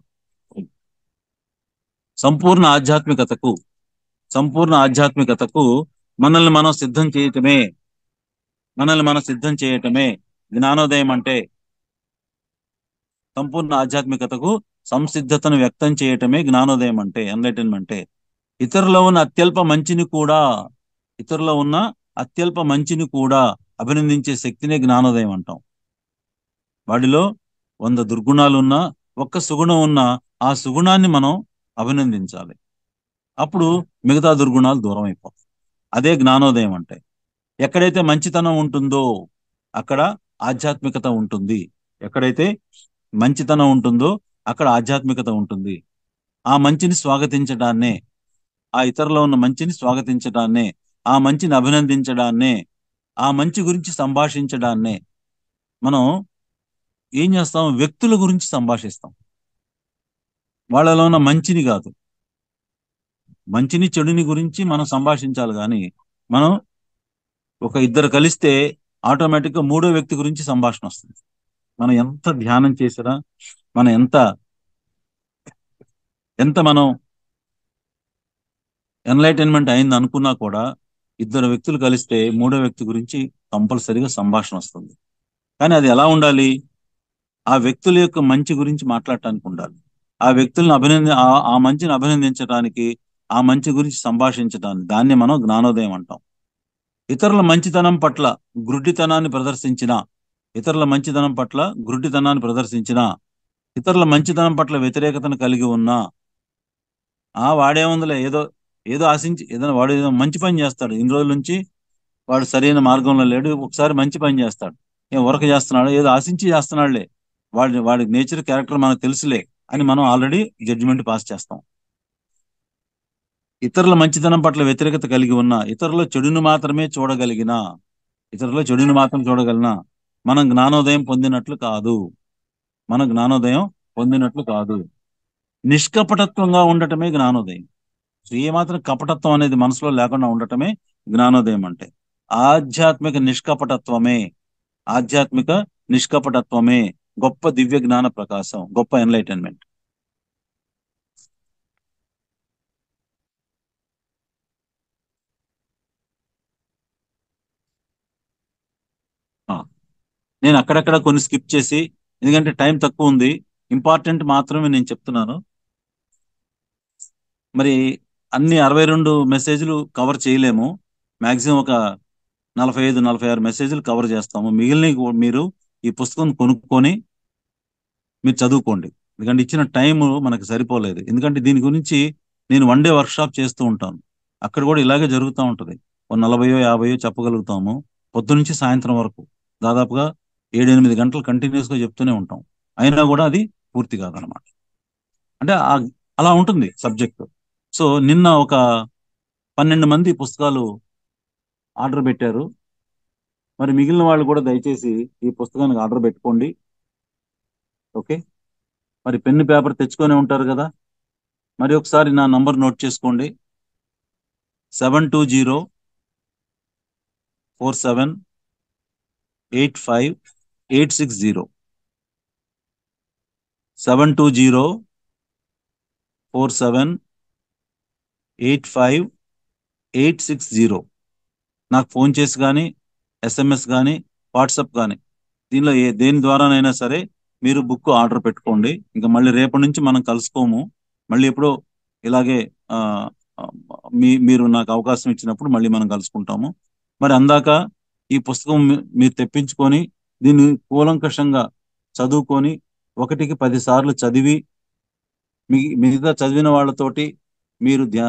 సంపూర్ణ ఆధ్యాత్మికతకు సంపూర్ణ ఆధ్యాత్మికతకు మనల్ని మనం సిద్ధం చేయటమే మనల్ని మనం సిద్ధం చేయటమే జ్ఞానోదయం అంటే సంపూర్ణ ఆధ్యాత్మికతకు సంసిద్ధతను వ్యక్తం చేయటమే జ్ఞానోదయం అంటే ఎన్లైటన్మెంట్ అంటే ఇతరులో ఉన్న అత్యల్ప మంచిని కూడా ఇతరులో ఉన్న అత్యల్ప మంచిని కూడా అభినందించే శక్తినే జ్ఞానోదయం అంటాం వాడిలో వంద దుర్గుణాలు ఉన్నా ఒక్క సుగుణం ఉన్నా ఆ సుగుణాన్ని మనం అభినందించాలి అప్పుడు మిగతా దుర్గుణాలు దూరం అయిపోతాయి అదే జ్ఞానోదయం అంటే ఎక్కడైతే మంచితనం ఉంటుందో అక్కడ ఆధ్యాత్మికత ఉంటుంది ఎక్కడైతే మంచితనం ఉంటుందో అక్కడ ఆధ్యాత్మికత ఉంటుంది ఆ మంచిని స్వాగతించడాన్నే ఆ ఇతరులో ఉన్న మంచిని స్వాగతించడాన్నే ఆ మంచిని అభినందించడాన్నే ఆ మంచి గురించి సంభాషించడాన్నే మనం ఏం చేస్తాం వ్యక్తుల గురించి సంభాషిస్తాం వాళ్ళలో ఉన్న మంచిని కాదు మంచిని చెడుని గురించి మనం సంభాషించాలి కానీ మనం ఒక ఇద్దరు కలిస్తే ఆటోమేటిక్ గా మూడో వ్యక్తి గురించి సంభాషణ వస్తుంది మనం ఎంత ధ్యానం చేసినా మనం ఎంత ఎంత మనం ఎన్లైటైన్మెంట్ అయింది అనుకున్నా కూడా ఇద్దరు వ్యక్తులు కలిస్తే మూడో వ్యక్తి గురించి కంపల్సరీగా సంభాషణ వస్తుంది కానీ అది ఎలా ఉండాలి ఆ వ్యక్తుల యొక్క మంచి గురించి మాట్లాడటానికి ఉండాలి ఆ వ్యక్తులను అభినంది ఆ- ఆ మంచిని అభినందించడానికి ఆ మంచి గురించి సంభాషించడానికి దాన్ని మనం జ్ఞానోదయం అంటాం ఇతరుల మంచితనం పట్ల గ్రుడ్డితనాన్ని ప్రదర్శించిన ఇతరుల మంచితనం పట్ల గ్రుడ్డితనాన్ని ప్రదర్శించిన ఇతరుల మంచితనం పట్ల వ్యతిరేకతను కలిగి ఉన్నా ఆ వాడేముందిలే ఏదో ఏదో ఆశించి ఏదైనా వాడు ఏదో మంచి పని చేస్తాడు ఇన్ని రోజుల నుంచి వాడు సరైన మార్గంలో లేడు ఒకసారి మంచి పని చేస్తాడు ఏం వర్క్ చేస్తున్నాడు ఏదో ఆశించి చేస్తున్నాడులే వాడి వాడి నేచర్ క్యారెక్టర్ మనకు తెలుసులే అని మనం ఆల్రెడీ జడ్జిమెంట్ పాస్ చేస్తాం ఇతరుల మంచితనం పట్ల వ్యతిరేకత కలిగి ఉన్న ఇతరుల చెడును మాత్రమే చూడగలిగిన ఇతరుల చెడును మాత్రం చూడగలిగిన మనం జ్ఞానోదయం పొందినట్లు కాదు మన జ్ఞానోదయం పొందినట్లు కాదు నిష్కపటత్వంగా ఉండటమే జ్ఞానోదయం సో ఏ మాత్రం కపటత్వం అనేది మనసులో లేకుండా ఉండటమే జ్ఞానోదయం అంటే ఆధ్యాత్మిక నిష్కపటత్వమే ఆధ్యాత్మిక నిష్కపటత్వమే గొప్ప దివ్య జ్ఞాన ప్రకాశం గొప్ప ఎన్లైటన్మెంట్ నేను అక్కడక్కడ కొన్ని స్కిప్ చేసి ఎందుకంటే టైం తక్కువ ఉంది ఇంపార్టెంట్ మాత్రమే నేను చెప్తున్నాను మరి అన్ని అరవై రెండు మెసేజ్లు కవర్ చేయలేము మాక్సిమం ఒక నలభై ఐదు నలభై ఆరు మెసేజ్లు కవర్ చేస్తాము మిగిలిన మీరు ఈ పుస్తకం కొనుక్కొని మీరు చదువుకోండి ఎందుకంటే ఇచ్చిన టైం మనకు సరిపోలేదు ఎందుకంటే దీని గురించి నేను వన్ డే వర్క్షాప్ చేస్తూ ఉంటాను అక్కడ కూడా ఇలాగే జరుగుతూ ఉంటుంది ఒక నలభయో యాభయో చెప్పగలుగుతాము పొద్దు నుంచి సాయంత్రం వరకు దాదాపుగా ఏడు ఎనిమిది గంటలు కంటిన్యూస్ గా చెప్తూనే ఉంటాం అయినా కూడా అది పూర్తి కాదనమాట అంటే ఆ- అలా ఉంటుంది సబ్జెక్ట్ సో నిన్న ఒక పన్నెండు మంది పుస్తకాలు ఆర్డర్ పెట్టారు మరి మిగిలిన వాళ్ళు కూడా దయచేసి ఈ పుస్తకానికి ఆర్డర్ పెట్టుకోండి ఓకే మరి పెన్ను పేపర్ తెచ్చుకొని ఉంటారు కదా మరి ఒకసారి నా నంబర్ నోట్ చేసుకోండి seven two zero four seven eight five eight six zero seven two zero four seven eight five eight six zero నాకు ఫోన్ చేసి కానీ ఎస్ఎంఎస్ కానీ వాట్సాప్ కానీ దీనిలో ఏ దేని ద్వారానైనా సరే మీరు బుక్ ఆర్డర్ పెట్టుకోండి ఇంకా మళ్ళీ రేపటి నుంచి మనం కలుసుకోము మళ్ళీ ఎప్పుడో ఇలాగే ఆ, ఆ, మీ మీరు నాకు అవకాశం ఇచ్చినప్పుడు మళ్ళీ మనం కలుసుకుంటాము మరి అందాక ఈ పుస్తకం మీ- మీరు తెప్పించుకొని దీన్ని కూలంకషంగా చదువుకొని ఒకటికి పది సార్లు చదివి మీ మిగతా చదివిన వాళ్ళతోటి మీరు ధ్యా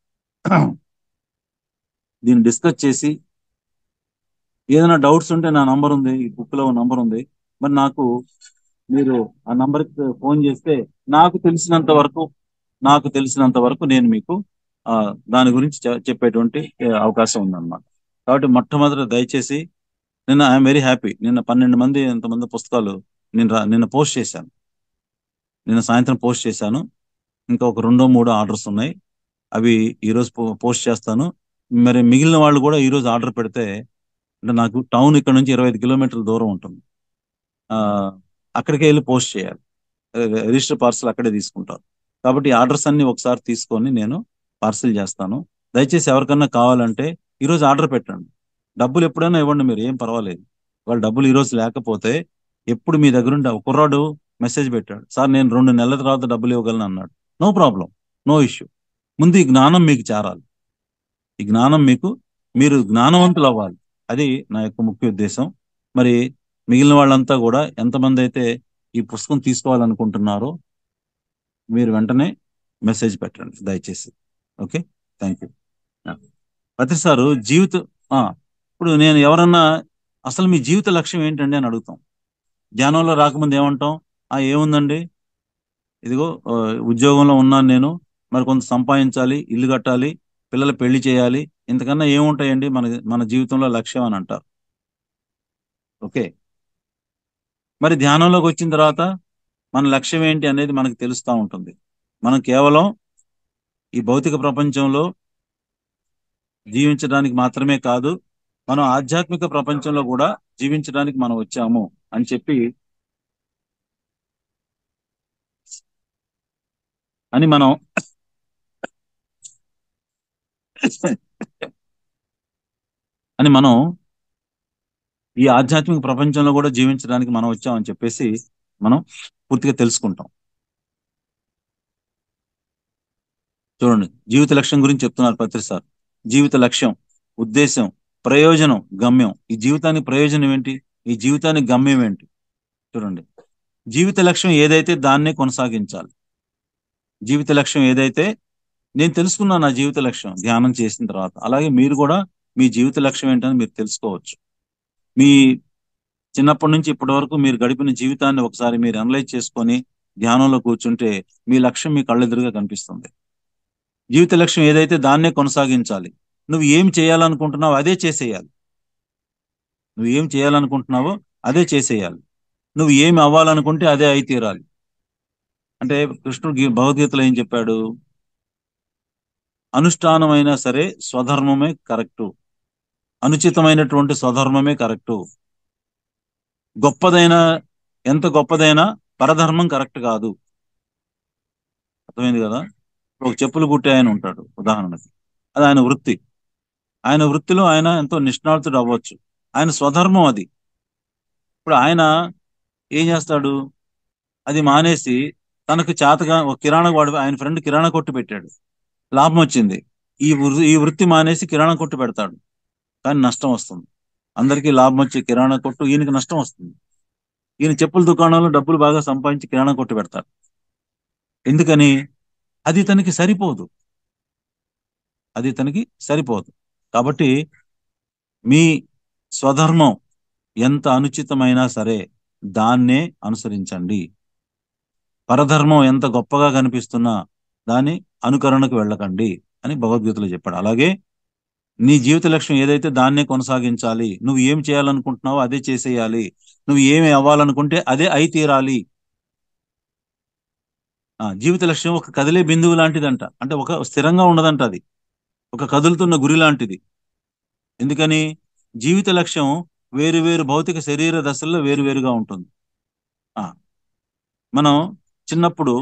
దీన్ని డిస్కస్ చేసి ఏదైనా డౌట్స్ ఉంటే నా నంబర్ ఉంది ఈ బుక్ లో నంబర్ ఉంది మరి నాకు మీరు ఆ నంబర్ కి ఫోన్ చేస్తే నాకు తెలిసినంత వరకు నాకు తెలిసినంత వరకు నేను మీకు ఆ దాని గురించి చె- చెప్పేటువంటి ఏ, అవకాశం ఉందన్నమాట కాబట్టి మొట్టమొదట దయచేసి నిన్న ఐఎమ్ వెరీ హ్యాపీ నిన్న పన్నెండు మంది ఎంతమంది పుస్తకాలు నేను రా- నిన్న పోస్ట్ చేశాను నిన్న సాయంత్రం పోస్ట్ చేశాను ఇంకా ఒక రెండో మూడో ఆర్డర్స్ ఉన్నాయి అవి ఈరోజు పో- పోస్ట్ చేస్తాను మరి మిగిలిన వాళ్ళు కూడా ఈరోజు ఆర్డర్ పెడితే అంటే నాకు టౌన్ ఇక్కడ నుంచి ఇరవై ఐదు కిలోమీటర్ల దూరం ఉంటుంది ఆ అక్కడికే వెళ్ళి పోస్ట్ చేయాలి రిజిస్టర్ పార్సల్ అక్కడే తీసుకుంటారు కాబట్టి ఈ ఆర్డర్స్ అన్ని ఒకసారి తీసుకొని నేను పార్సిల్ చేస్తాను దయచేసి ఎవరికన్నా కావాలంటే ఈరోజు ఆర్డర్ పెట్టండి డబ్బులు ఎప్పుడైనా ఇవ్వండి మీరు ఏం పర్వాలేదు వాళ్ళు డబ్బులు ఈ రోజు లేకపోతే ఎప్పుడు మీ దగ్గర ఉంటే ఒక కుర్రాడు మెసేజ్ పెట్టాడు సార్ నేను రెండు నెలల తర్వాత డబ్బులు ఇవ్వగలను అన్నాడు నో ప్రాబ్లం నో ఇష్యూ ముందు ఈ జ్ఞానం మీకు చేరాలి ఈ జ్ఞానం మీకు మీరు జ్ఞానవంతులు అవ్వాలి అది నా యొక్క ముఖ్య ఉద్దేశం మరి మిగిలిన వాళ్ళంతా కూడా ఎంతమంది అయితే ఈ పుస్తకం తీసుకోవాలనుకుంటున్నారో మీరు వెంటనే మెసేజ్ పెట్టండి దయచేసి okay thank you Patri sir జీవిత ఆ, ఇప్పుడు నేను ఎవరన్నా అసలు మీ జీవిత లక్ష్యం ఏంటండి అని అడుగుతాం ధ్యానంలో రాకముందు ఏమంటాం ఆ ఏముందండి ఇదిగో ఆ, ఉద్యోగంలో ఉన్నాను నేను మరి కొంత సంపాదించాలి ఇల్లు కట్టాలి పిల్లలు పెళ్లి చేయాలి ఇంతకన్నా ఏముంటాయండి మన మన జీవితంలో లక్ష్యం అని అంటారు ఓకే మరి ధ్యానంలోకి వచ్చిన తర్వాత మన లక్ష్యం ఏంటి అనేది మనకు తెలుస్తూ ఉంటుంది మనం కేవలం ఈ భౌతిక ప్రపంచంలో జీవించడానికి మాత్రమే కాదు మనం ఆధ్యాత్మిక ప్రపంచంలో కూడా జీవించడానికి మనం వచ్చాము అని చెప్పి అని మనం అని మనం ఈ ఆధ్యాత్మిక ప్రపంచంలో కూడా జీవించడానికి మనం వచ్చామని చెప్పేసి మనం పూర్తిగా తెలుసుకుంటాం చూడండి జీవిత లక్ష్యం గురించి చెప్తున్నారు పత్రి సార్ జీవిత లక్ష్యం ఉద్దేశం ప్రయోజనం గమ్యం ఈ జీవితానికి ప్రయోజనం ఏంటి ఈ జీవితానికి గమ్యం ఏంటి చూడండి జీవిత లక్ష్యం ఏదైతే దాన్నే కొనసాగించాలి జీవిత లక్ష్యం ఏదైతే నేను తెలుసుకున్నాను నా జీవిత లక్ష్యం ధ్యానం చేసిన తర్వాత అలాగే మీరు కూడా మీ జీవిత లక్ష్యం ఏంటని మీరు తెలుసుకోవచ్చు మీ చిన్నప్పటి నుంచి ఇప్పటి వరకు మీరు గడిపిన జీవితాన్ని ఒకసారి మీరు అనలైజ్ చేసుకొని ధ్యానంలో కూర్చుంటే మీ లక్ష్యం మీ కళ్ళెదురుగా కనిపిస్తుంది జీవిత లక్ష్యం ఏదైతే దాన్నే కొనసాగించాలి నువ్వు ఏం చేయాలనుకుంటున్నావో అదే చేసేయాలి నువ్వు ఏం చేయాలనుకుంటున్నావో అదే చేసేయాలి నువ్వు ఏమి అవ్వాలనుకుంటే అదే అయి తీరాలి అంటే కృష్ణుడు గీ- భగవద్గీతలో ఏం చెప్పాడు అనుష్ఠానమైనా సరే స్వధర్మమే కరెక్టు అనుచితమైనటువంటి స్వధర్మమే కరెక్టు గొప్పదైన ఎంత గొప్పదైనా పరధర్మం కరెక్ట్ కాదు అర్థమైంది కదా ఇప్పుడు ఒక చెప్పులు కుట్టే ఆయన ఉంటాడు ఉదాహరణకి అది ఆయన వృత్తి ఆయన వృత్తిలో ఆయన ఎంతో నిష్ణాతుడు అవ్వచ్చు ఆయన స్వధర్మం అది ఇప్పుడు ఆయన ఏం చేస్తాడు అది మానేసి తనకు చేతగా ఒక కిరాణా వాడు ఆయన ఫ్రెండ్ కిరాణా కొట్టు పెట్టాడు లాభం వచ్చింది ఈ వృ- ఈ వృత్తి మానేసి కిరాణా కొట్టు పెడతాడు కానీ నష్టం వస్తుంది అందరికీ లాభం వచ్చే కిరాణా కొట్టు ఈయనకి నష్టం వస్తుంది ఈయన చెప్పుల దుకాణంలో డబ్బులు బాగా సంపాదించి కిరాణా కొట్టు పెడతాడు ఎందుకని అది తనకి సరిపోదు అది తనకి సరిపోదు కాబట్టి మీ స్వధర్మం ఎంత అనుచితమైనా సరే దాన్నే అనుసరించండి పరధర్మం ఎంత గొప్పగా కనిపిస్తున్నా దాని అనుకరణకు వెళ్ళకండి అని భగవద్గీతలో చెప్పాడు అలాగే నీ జీవిత లక్ష్యం ఏదైతే దాన్నే కొనసాగించాలి నువ్వు ఏం చేయాలనుకుంటున్నావో అదే చేసేయాలి నువ్వు ఏమి అవ్వాలనుకుంటే అదే అయి తీరాలి ఆ జీవిత లక్ష్యం ఒక కదిలే బిందువు లాంటిదంట అంటే ఒక స్థిరంగా ఉండదంట అది ఒక కదులుతున్న గురి లాంటిది ఎందుకని జీవిత లక్ష్యం వేరు వేరు భౌతిక శరీర దశల్లో వేరు వేరుగా ఉంటుంది ఆ మనం చిన్నప్పుడు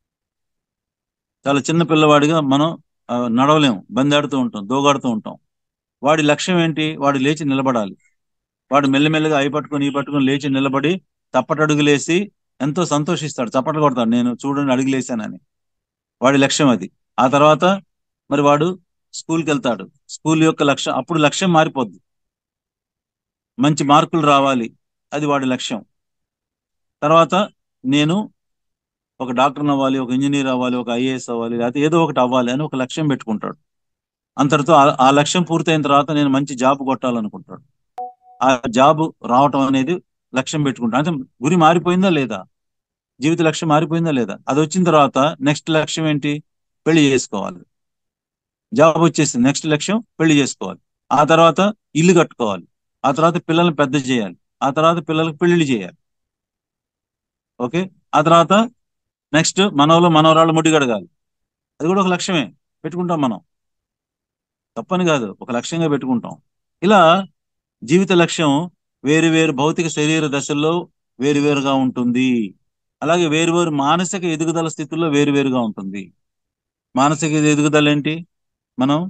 చాలా చిన్న పిల్లవాడిగా మనం ఆ, నడవలేము బందాడుతూ ఉంటాం దోగాడుతూ ఉంటాం వాడి లక్ష్యం ఏంటి వాడు లేచి నిలబడాలి వాడు మెల్లమెల్లగా అయి పట్టుకొని ఈ పట్టుకొని లేచి నిలబడి తప్పటడుగులేసి ఎంతో సంతోషిస్తాడు చప్పట్లు కొడతాడు నేను చూడండి అడుగులేసానని వాడి లక్ష్యం అది ఆ తర్వాత మరి వాడు స్కూల్కి వెళ్తాడు స్కూల్ యొక్క లక్ష్యం అప్పుడు లక్ష్యం మారిపోద్ది మంచి మార్కులు రావాలి అది వాడి లక్ష్యం తర్వాత నేను ఒక డాక్టర్ అవ్వాలి ఒక ఇంజనీర్ అవ్వాలి ఒక ఐఏఎస్ అవ్వాలి లేకపోతే ఏదో ఒకటి అవ్వాలి అని ఒక లక్ష్యం పెట్టుకుంటాడు అంతటితో ఆ- ఆ లక్ష్యం పూర్తయిన తర్వాత నేను మంచి జాబ్ కొట్టాలనుకుంటాడు ఆ జాబ్ రావటం అనేది లక్ష్యం పెట్టుకుంటాడు అంటే గురి మారిపోయిందా లేదా జీవిత లక్ష్యం మారిపోయిందా లేదా అది వచ్చిన తర్వాత నెక్స్ట్ లక్ష్యం ఏంటి పెళ్లి చేసుకోవాలి జాబ్ వచ్చేసింది నెక్స్ట్ లక్ష్యం పెళ్లి చేసుకోవాలి ఆ తర్వాత ఇల్లు కట్టుకోవాలి ఆ తర్వాత పిల్లల్ని పెద్ద చేయాలి ఆ తర్వాత పిల్లలకు పెళ్లిళ్ళు చేయాలి ఓకే ఆ తర్వాత నెక్స్ట్ మనవలు మనవరాళ్ళు ముడి కడగాలి అది కూడా ఒక లక్ష్యమే పెట్టుకుంటాం మనం తప్పని కాదు ఒక లక్ష్యంగా పెట్టుకుంటాం ఇలా జీవిత లక్ష్యం వేరు వేరు భౌతిక శరీర దశల్లో వేరువేరుగా ఉంటుంది అలాగే వేరువేరు మానసిక ఎదుగుదల స్థితుల్లో వేరువేరుగా ఉంటుంది మానసిక ఎదుగుదల ఏంటి మనం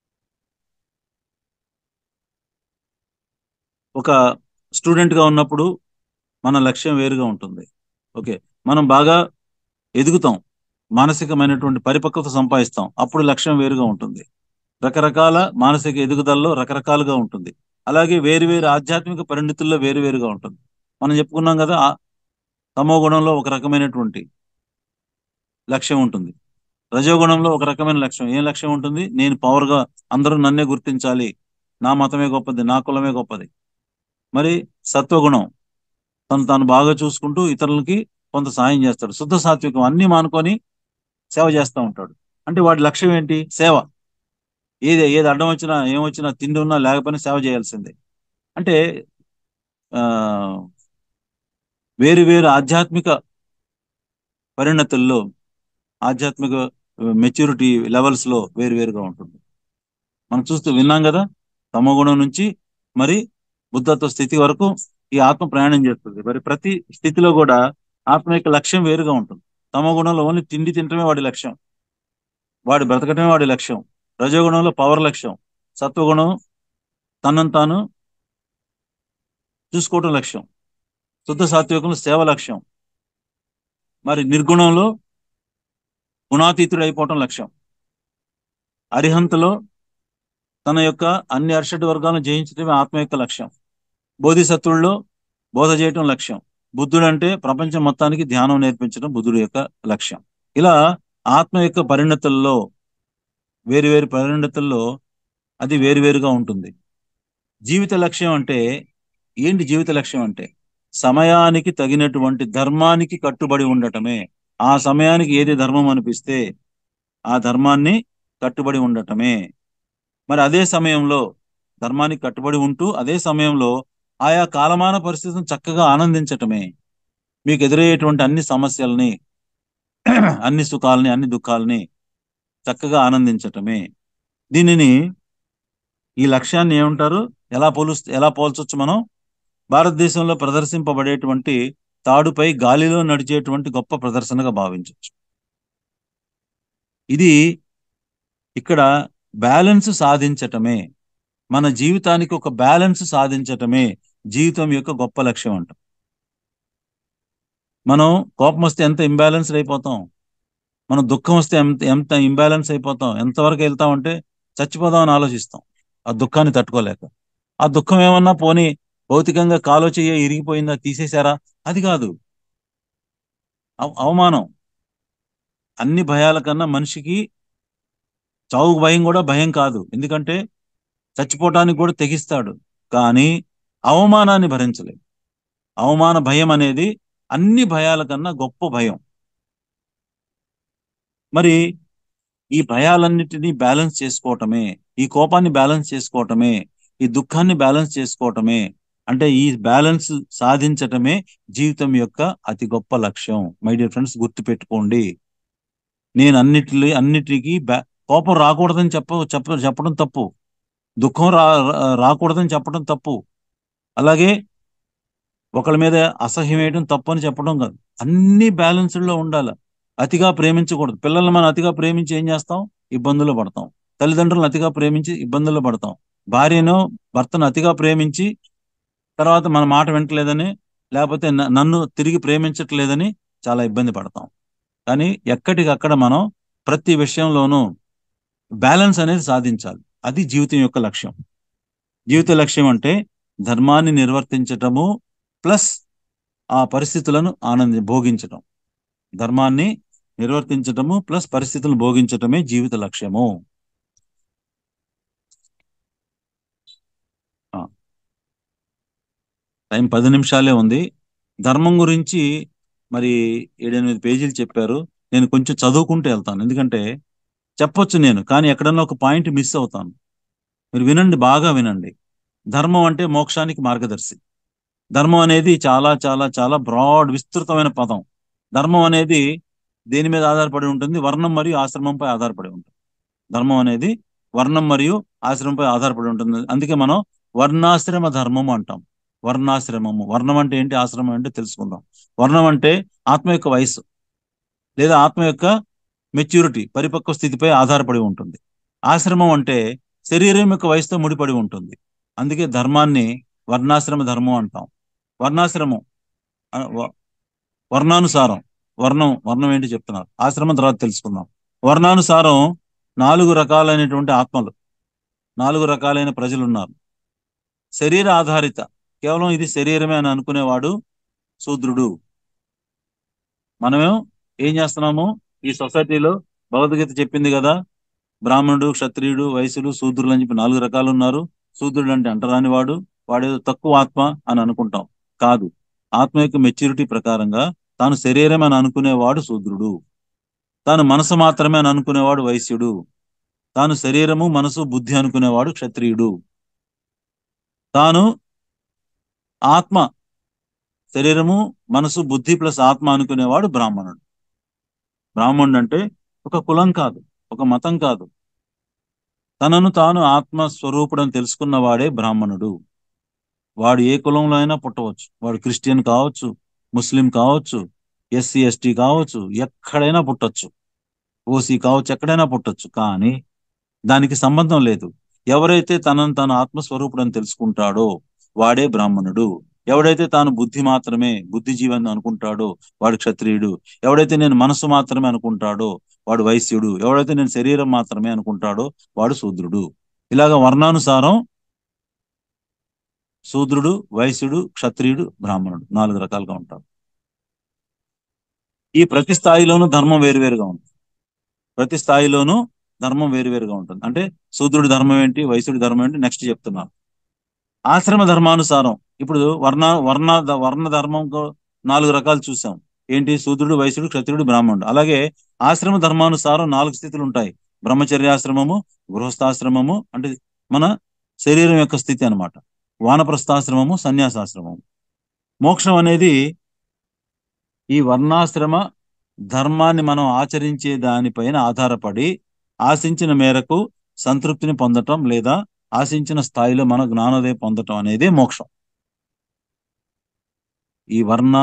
ఒక స్టూడెంట్ గా ఉన్నప్పుడు మన లక్ష్యం వేరుగా ఉంటుంది ఓకే మనం బాగా ఎదుగుతాం మానసికమైనటువంటి పరిపక్వత సంపాదిస్తాం అప్పుడు లక్ష్యం వేరుగా ఉంటుంది రకరకాల మానసిక ఎదుగుదలలో రకరకాలుగా ఉంటుంది అలాగే వేరు వేరు ఆధ్యాత్మిక పరిణితుల్లో వేరువేరుగా ఉంటుంది మనం చెప్పుకున్నాం కదా ఆ తమో గుణంలో ఒక రకమైనటువంటి లక్ష్యం ఉంటుంది రజోగుణంలో ఒక రకమైన లక్ష్యం ఏం లక్ష్యం ఉంటుంది నేను పవర్ గా అందరూ నన్నే గుర్తించాలి నా మతమే గొప్పది నా కులమే గొప్పది మరి సత్వగుణం తను తాను బాగా చూసుకుంటూ ఇతరులకి కొంత సాయం చేస్తాడు శుద్ధ సాత్వికం అన్ని మానుకొని సేవ చేస్తూ ఉంటాడు అంటే వాడి లక్ష్యం ఏంటి సేవ ఏది ఏది అడ్డం వచ్చినా ఏమొచ్చినా తిండి ఉన్నా లేకపోయినా సేవ చేయాల్సిందే అంటే ఆ వేరు వేరు ఆధ్యాత్మిక పరిణతుల్లో ఆధ్యాత్మిక మెచ్యూరిటీ లెవెల్స్ లో వేరు వేరుగా ఉంటుంది మనం చూస్తూ విన్నాం కదా తమోగుణం నుంచి మరి బుద్ధత్వ స్థితి వరకు ఈ ఆత్మ ప్రయాణం చేస్తుంది మరి ప్రతి స్థితిలో కూడా ఆత్మ యొక్క లక్ష్యం వేరుగా ఉంటుంది తమోగుణంలో ఓన్లీ తిండి తినటమే వాడి లక్ష్యం వాడి బ్రతకటమే వాడి లక్ష్యం రజోగుణంలో పవర్ లక్ష్యం సత్వగుణం తనను తాను చూసుకోవటం లక్ష్యం శుద్ధ సాత్వికంలో సేవ లక్ష్యం మరి నిర్గుణంలో గుణాతీతుడు అయిపోవటం లక్ష్యం అరిహంతలో తన యొక్క అన్ని అర్షడ్ వర్గాలను జయించడమే ఆత్మ యొక్క లక్ష్యం బోధిసత్వుల్లో బోధ చేయటం లక్ష్యం బుద్ధుడు అంటే ప్రపంచం మొత్తానికి ధ్యానం నేర్పించడం బుద్ధుడు యొక్క లక్ష్యం ఇలా ఆత్మ యొక్క పరిణతుల్లో వేరు వేరు పరిణతుల్లో అది వేరువేరుగా ఉంటుంది జీవిత లక్ష్యం అంటే ఏంటి జీవిత లక్ష్యం అంటే సమయానికి తగినటువంటి ధర్మానికి కట్టుబడి ఉండటమే ఆ సమయానికి ఏది ధర్మం అనిపిస్తే ఆ ధర్మాన్ని కట్టుబడి ఉండటమే మరి అదే సమయంలో ధర్మానికి కట్టుబడి ఉంటూ అదే సమయంలో ఆయా కాలమాన పరిస్థితులను చక్కగా ఆనందించటమే మీకు ఎదురయ్యేటువంటి అన్ని సమస్యల్ని అన్ని సుఖాలని అన్ని దుఃఖాలని చక్కగా ఆనందించటమే దీనిని ఈ లక్ష్యాన్ని ఏమంటారు ఎలా పోలు ఎలా పోల్చొచ్చు మనం భారతదేశంలో ప్రదర్శింపబడేటువంటి తాడుపై గాలిలో నడిచేటువంటి గొప్ప ప్రదర్శనగా భావించవచ్చు ఇది ఇక్కడ బ్యాలెన్స్ సాధించటమే మన జీవితానికి ఒక బ్యాలెన్స్ సాధించటమే జీవితం యొక్క గొప్ప లక్ష్యం అంట మనం కోపం వస్తే ఎంత ఇంబ్యాలెన్స్డ్ అయిపోతాం మనం దుఃఖం వస్తే ఎంత ఎంత ఇంబ్యాలెన్స్ అయిపోతాం ఎంతవరకు వెళ్తాం అంటే చచ్చిపోదాం అని ఆలోచిస్తాం ఆ దుఃఖాన్ని తట్టుకోలేక ఆ దుఃఖం ఏమన్నా పోనీ భౌతికంగా కాలో చెయ్య ఇరిగిపోయిందా తీసేశారా అది కాదు అవ- అవమానం అన్ని భయాల కన్నా మనిషికి చావుకు భయం కూడా భయం కాదు ఎందుకంటే చచ్చిపోవటానికి కూడా తెగిస్తాడు కానీ అవమానాన్ని భరించలేదు అవమాన భయం అనేది అన్ని భయాల కన్నా గొప్ప భయం మరి ఈ భయాలన్నిటినీ బ్యాలెన్స్ చేసుకోవటమే ఈ కోపాన్ని బ్యాలెన్స్ చేసుకోవటమే ఈ దుఃఖాన్ని బ్యాలెన్స్ చేసుకోవటమే అంటే ఈ బ్యాలెన్స్ సాధించటమే జీవితం యొక్క అతి గొప్ప లక్ష్యం మై డియర్ ఫ్రెండ్స్ గుర్తుపెట్టుకోండి నేను అన్నిటి అన్నిటికీ బ్యా- కోపం రాకూడదని చెప్ప చెప్ప చెప్పడం తప్పు దుఃఖం రా రా- రాకూడదని చెప్పడం తప్పు అలాగే ఒకళ్ళ మీద అసహ్యం వేయడం తప్పు అని చెప్పడం కాదు అన్ని బ్యాలెన్స్డ్ లో ఉండాలి అతిగా ప్రేమించకూడదు పిల్లల్ని మనం అతిగా ప్రేమించి ఏం చేస్తాం ఇబ్బందుల్లో పడతాం తల్లిదండ్రులను అతిగా ప్రేమించి ఇబ్బందుల్లో పడతాం భార్యను భర్తను అతిగా ప్రేమించి తర్వాత మన మాట వింటలేదని లేకపోతే న- నన్ను తిరిగి ప్రేమించట్లేదని చాలా ఇబ్బంది పడతాం కానీ ఎక్కడికక్కడ మనం ప్రతి విషయంలోనూ బ్యాలెన్స్ అనేది సాధించాలి అది జీవితం యొక్క లక్ష్యం జీవిత లక్ష్యం అంటే ధర్మాన్ని నిర్వర్తించటము ప్లస్ ఆ పరిస్థితులను ఆనంది భోగించటం ధర్మాన్ని నిర్వర్తించటము ప్లస్ పరిస్థితులను భోగించటమే జీవిత లక్ష్యము ఆ. టైం పది నిమిషాలే ఉంది ధర్మం గురించి మరి ఏడెనిమిది పేజీలు చెప్పారు నేను కొంచెం చదువుకుంటూ వెళ్తాను ఎందుకంటే చెప్పొచ్చు నేను కానీ ఎక్కడన్నా ఒక పాయింట్ మిస్ అవుతాను మీరు వినండి బాగా వినండి ధర్మం అంటే మోక్షానికి మార్గదర్శి ధర్మం అనేది చాలా చాలా చాలా బ్రాడ్ విస్తృతమైన పదం ధర్మం అనేది దేని మీద ఆధారపడి ఉంటుంది వర్ణం మరియు ఆశ్రమంపై ఆధారపడి ఉంటుంది ధర్మం అనేది వర్ణం మరియు ఆశ్రమంపై ఆధారపడి ఉంటుంది అందుకే మనం వర్ణాశ్రమ ధర్మం అంటాం వర్ణాశ్రమము వర్ణం అంటే ఏంటి ఆశ్రమం అంటే తెలుసుకుందాం వర్ణం అంటే ఆత్మ యొక్క వయస్సు లేదా ఆత్మ యొక్క మెచ్యూరిటీ పరిపక్వ స్థితిపై ఆధారపడి ఉంటుంది ఆశ్రమం అంటే శరీరం యొక్క వయసుతో ముడిపడి ఉంటుంది అందుకే ధర్మాన్ని వర్ణాశ్రమ ధర్మం అంటాం వర్ణాశ్రమం ఆ, వ- వర్ణానుసారం వర్ణం వర్ణం ఏంటి చెప్తున్నారు ఆశ్రమం తర్వాత తెలుసుకుందాం వర్ణానుసారం నాలుగు రకాలైనటువంటి ఆత్మలు నాలుగు రకాలైన ప్రజలు ఉన్నారు శరీర ఆధారిత కేవలం ఇది శరీరమే అని అనుకునేవాడు శూద్రుడు మనమేం ఏం చేస్తున్నాము ఈ సొసైటీలో భగవద్గీత చెప్పింది కదా బ్రాహ్మణుడు క్షత్రియుడు వైశ్యుడు శూద్రులు అని చెప్పి నాలుగు రకాలు ఉన్నారు శూద్రుడు అంటే అంటరాని వాడు వాడేదో తక్కువ ఆత్మ అని అనుకుంటాం కాదు ఆత్మ యొక్క మెచ్యూరిటీ ప్రకారంగా తాను శరీరం అని అనుకునేవాడు శూద్రుడు తాను మనసు మాత్రమే అని అనుకునేవాడు వైశ్యుడు తాను శరీరము మనసు బుద్ధి అనుకునేవాడు క్షత్రియుడు తాను ఆత్మ శరీరము మనసు బుద్ధి ప్లస్ ఆత్మ అనుకునేవాడు బ్రాహ్మణుడు బ్రాహ్మణుడు అంటే ఒక కులం కాదు ఒక మతం కాదు తనను తాను ఆత్మ స్వరూపుడని తెలుసుకున్నవాడే బ్రాహ్మణుడు వాడు ఏ కులంలో అయినా పుట్టవచ్చు వాడు క్రిస్టియన్ కావచ్చు ముస్లిం కావచ్చు ఎస్సీ ఎస్టీ కావచ్చు ఎక్కడైనా పుట్టొచ్చు ఓసీ కావచ్చు ఎక్కడైనా పుట్టొచ్చు కానీ దానికి సంబంధం లేదు ఎవరైతే తనను తాను ఆత్మస్వరూపుడని తెలుసుకుంటాడో వాడే బ్రాహ్మణుడు ఎవడైతే తాను బుద్ధి మాత్రమే బుద్ధిజీవి అని అనుకుంటాడో వాడు క్షత్రియుడు ఎవడైతే నేను మనసు మాత్రమే అనుకుంటాడో వాడు వైశ్యుడు ఎవడైతే నేను శరీరం మాత్రమే అనుకుంటాడో వాడు శూద్రుడు ఇలాగ వర్ణానుసారం శూద్రుడు వైశ్యుడు క్షత్రియుడు బ్రాహ్మణుడు నాలుగు రకాలుగా ఉంటారు ఈ ప్రతి స్థాయిలోనూ ధర్మం వేరువేరుగా ఉంటుంది ప్రతి స్థాయిలోనూ ధర్మం వేరువేరుగా ఉంటుంది అంటే శూద్రుడి ధర్మం ఏంటి వైశ్యుడి ధర్మం ఏంటి నెక్స్ట్ చెప్తున్నాను ఆశ్రమ ధర్మానుసారం ఇప్పుడు వర్ణ వర్ణ వర్ణ ధర్మం నాలుగు రకాలు చూసాం ఏంటి శూద్రుడు వైశ్యుడు క్షత్రుడు బ్రాహ్మణుడు అలాగే ఆశ్రమ ధర్మానుసారం నాలుగు స్థితులు ఉంటాయి బ్రహ్మచర్యాశ్రమము గృహస్థాశ్రమము అంటే మన శరీరం యొక్క స్థితి అన్నమాట వానప్రస్థాశ్రమము సన్యాసాశ్రమము మోక్షం అనేది ఈ వర్ణాశ్రమ ధర్మాన్ని మనం ఆచరించే దానిపైన ఆధారపడి ఆశించిన మేరకు సంతృప్తిని పొందటం లేదా ఆశించిన స్థాయిలో మన జ్ఞానోదయం పొందటం అనేది మోక్షం ఈ వర్ణ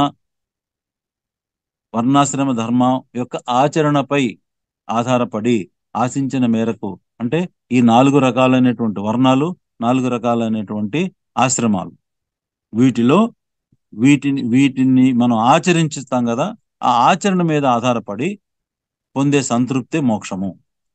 వర్ణాశ్రమ ధర్మం యొక్క ఆచరణపై ఆధారపడి ఆశించిన మేరకు అంటే ఈ నాలుగు రకాలైనటువంటి వర్ణాలు నాలుగు రకాలైనటువంటి ఆశ్రమాలు వీటిలో వీటిని వీటిని మనం ఆచరించుతాం కదా ఆ ఆచరణ మీద ఆధారపడి పొందే సంతృప్తి మోక్షము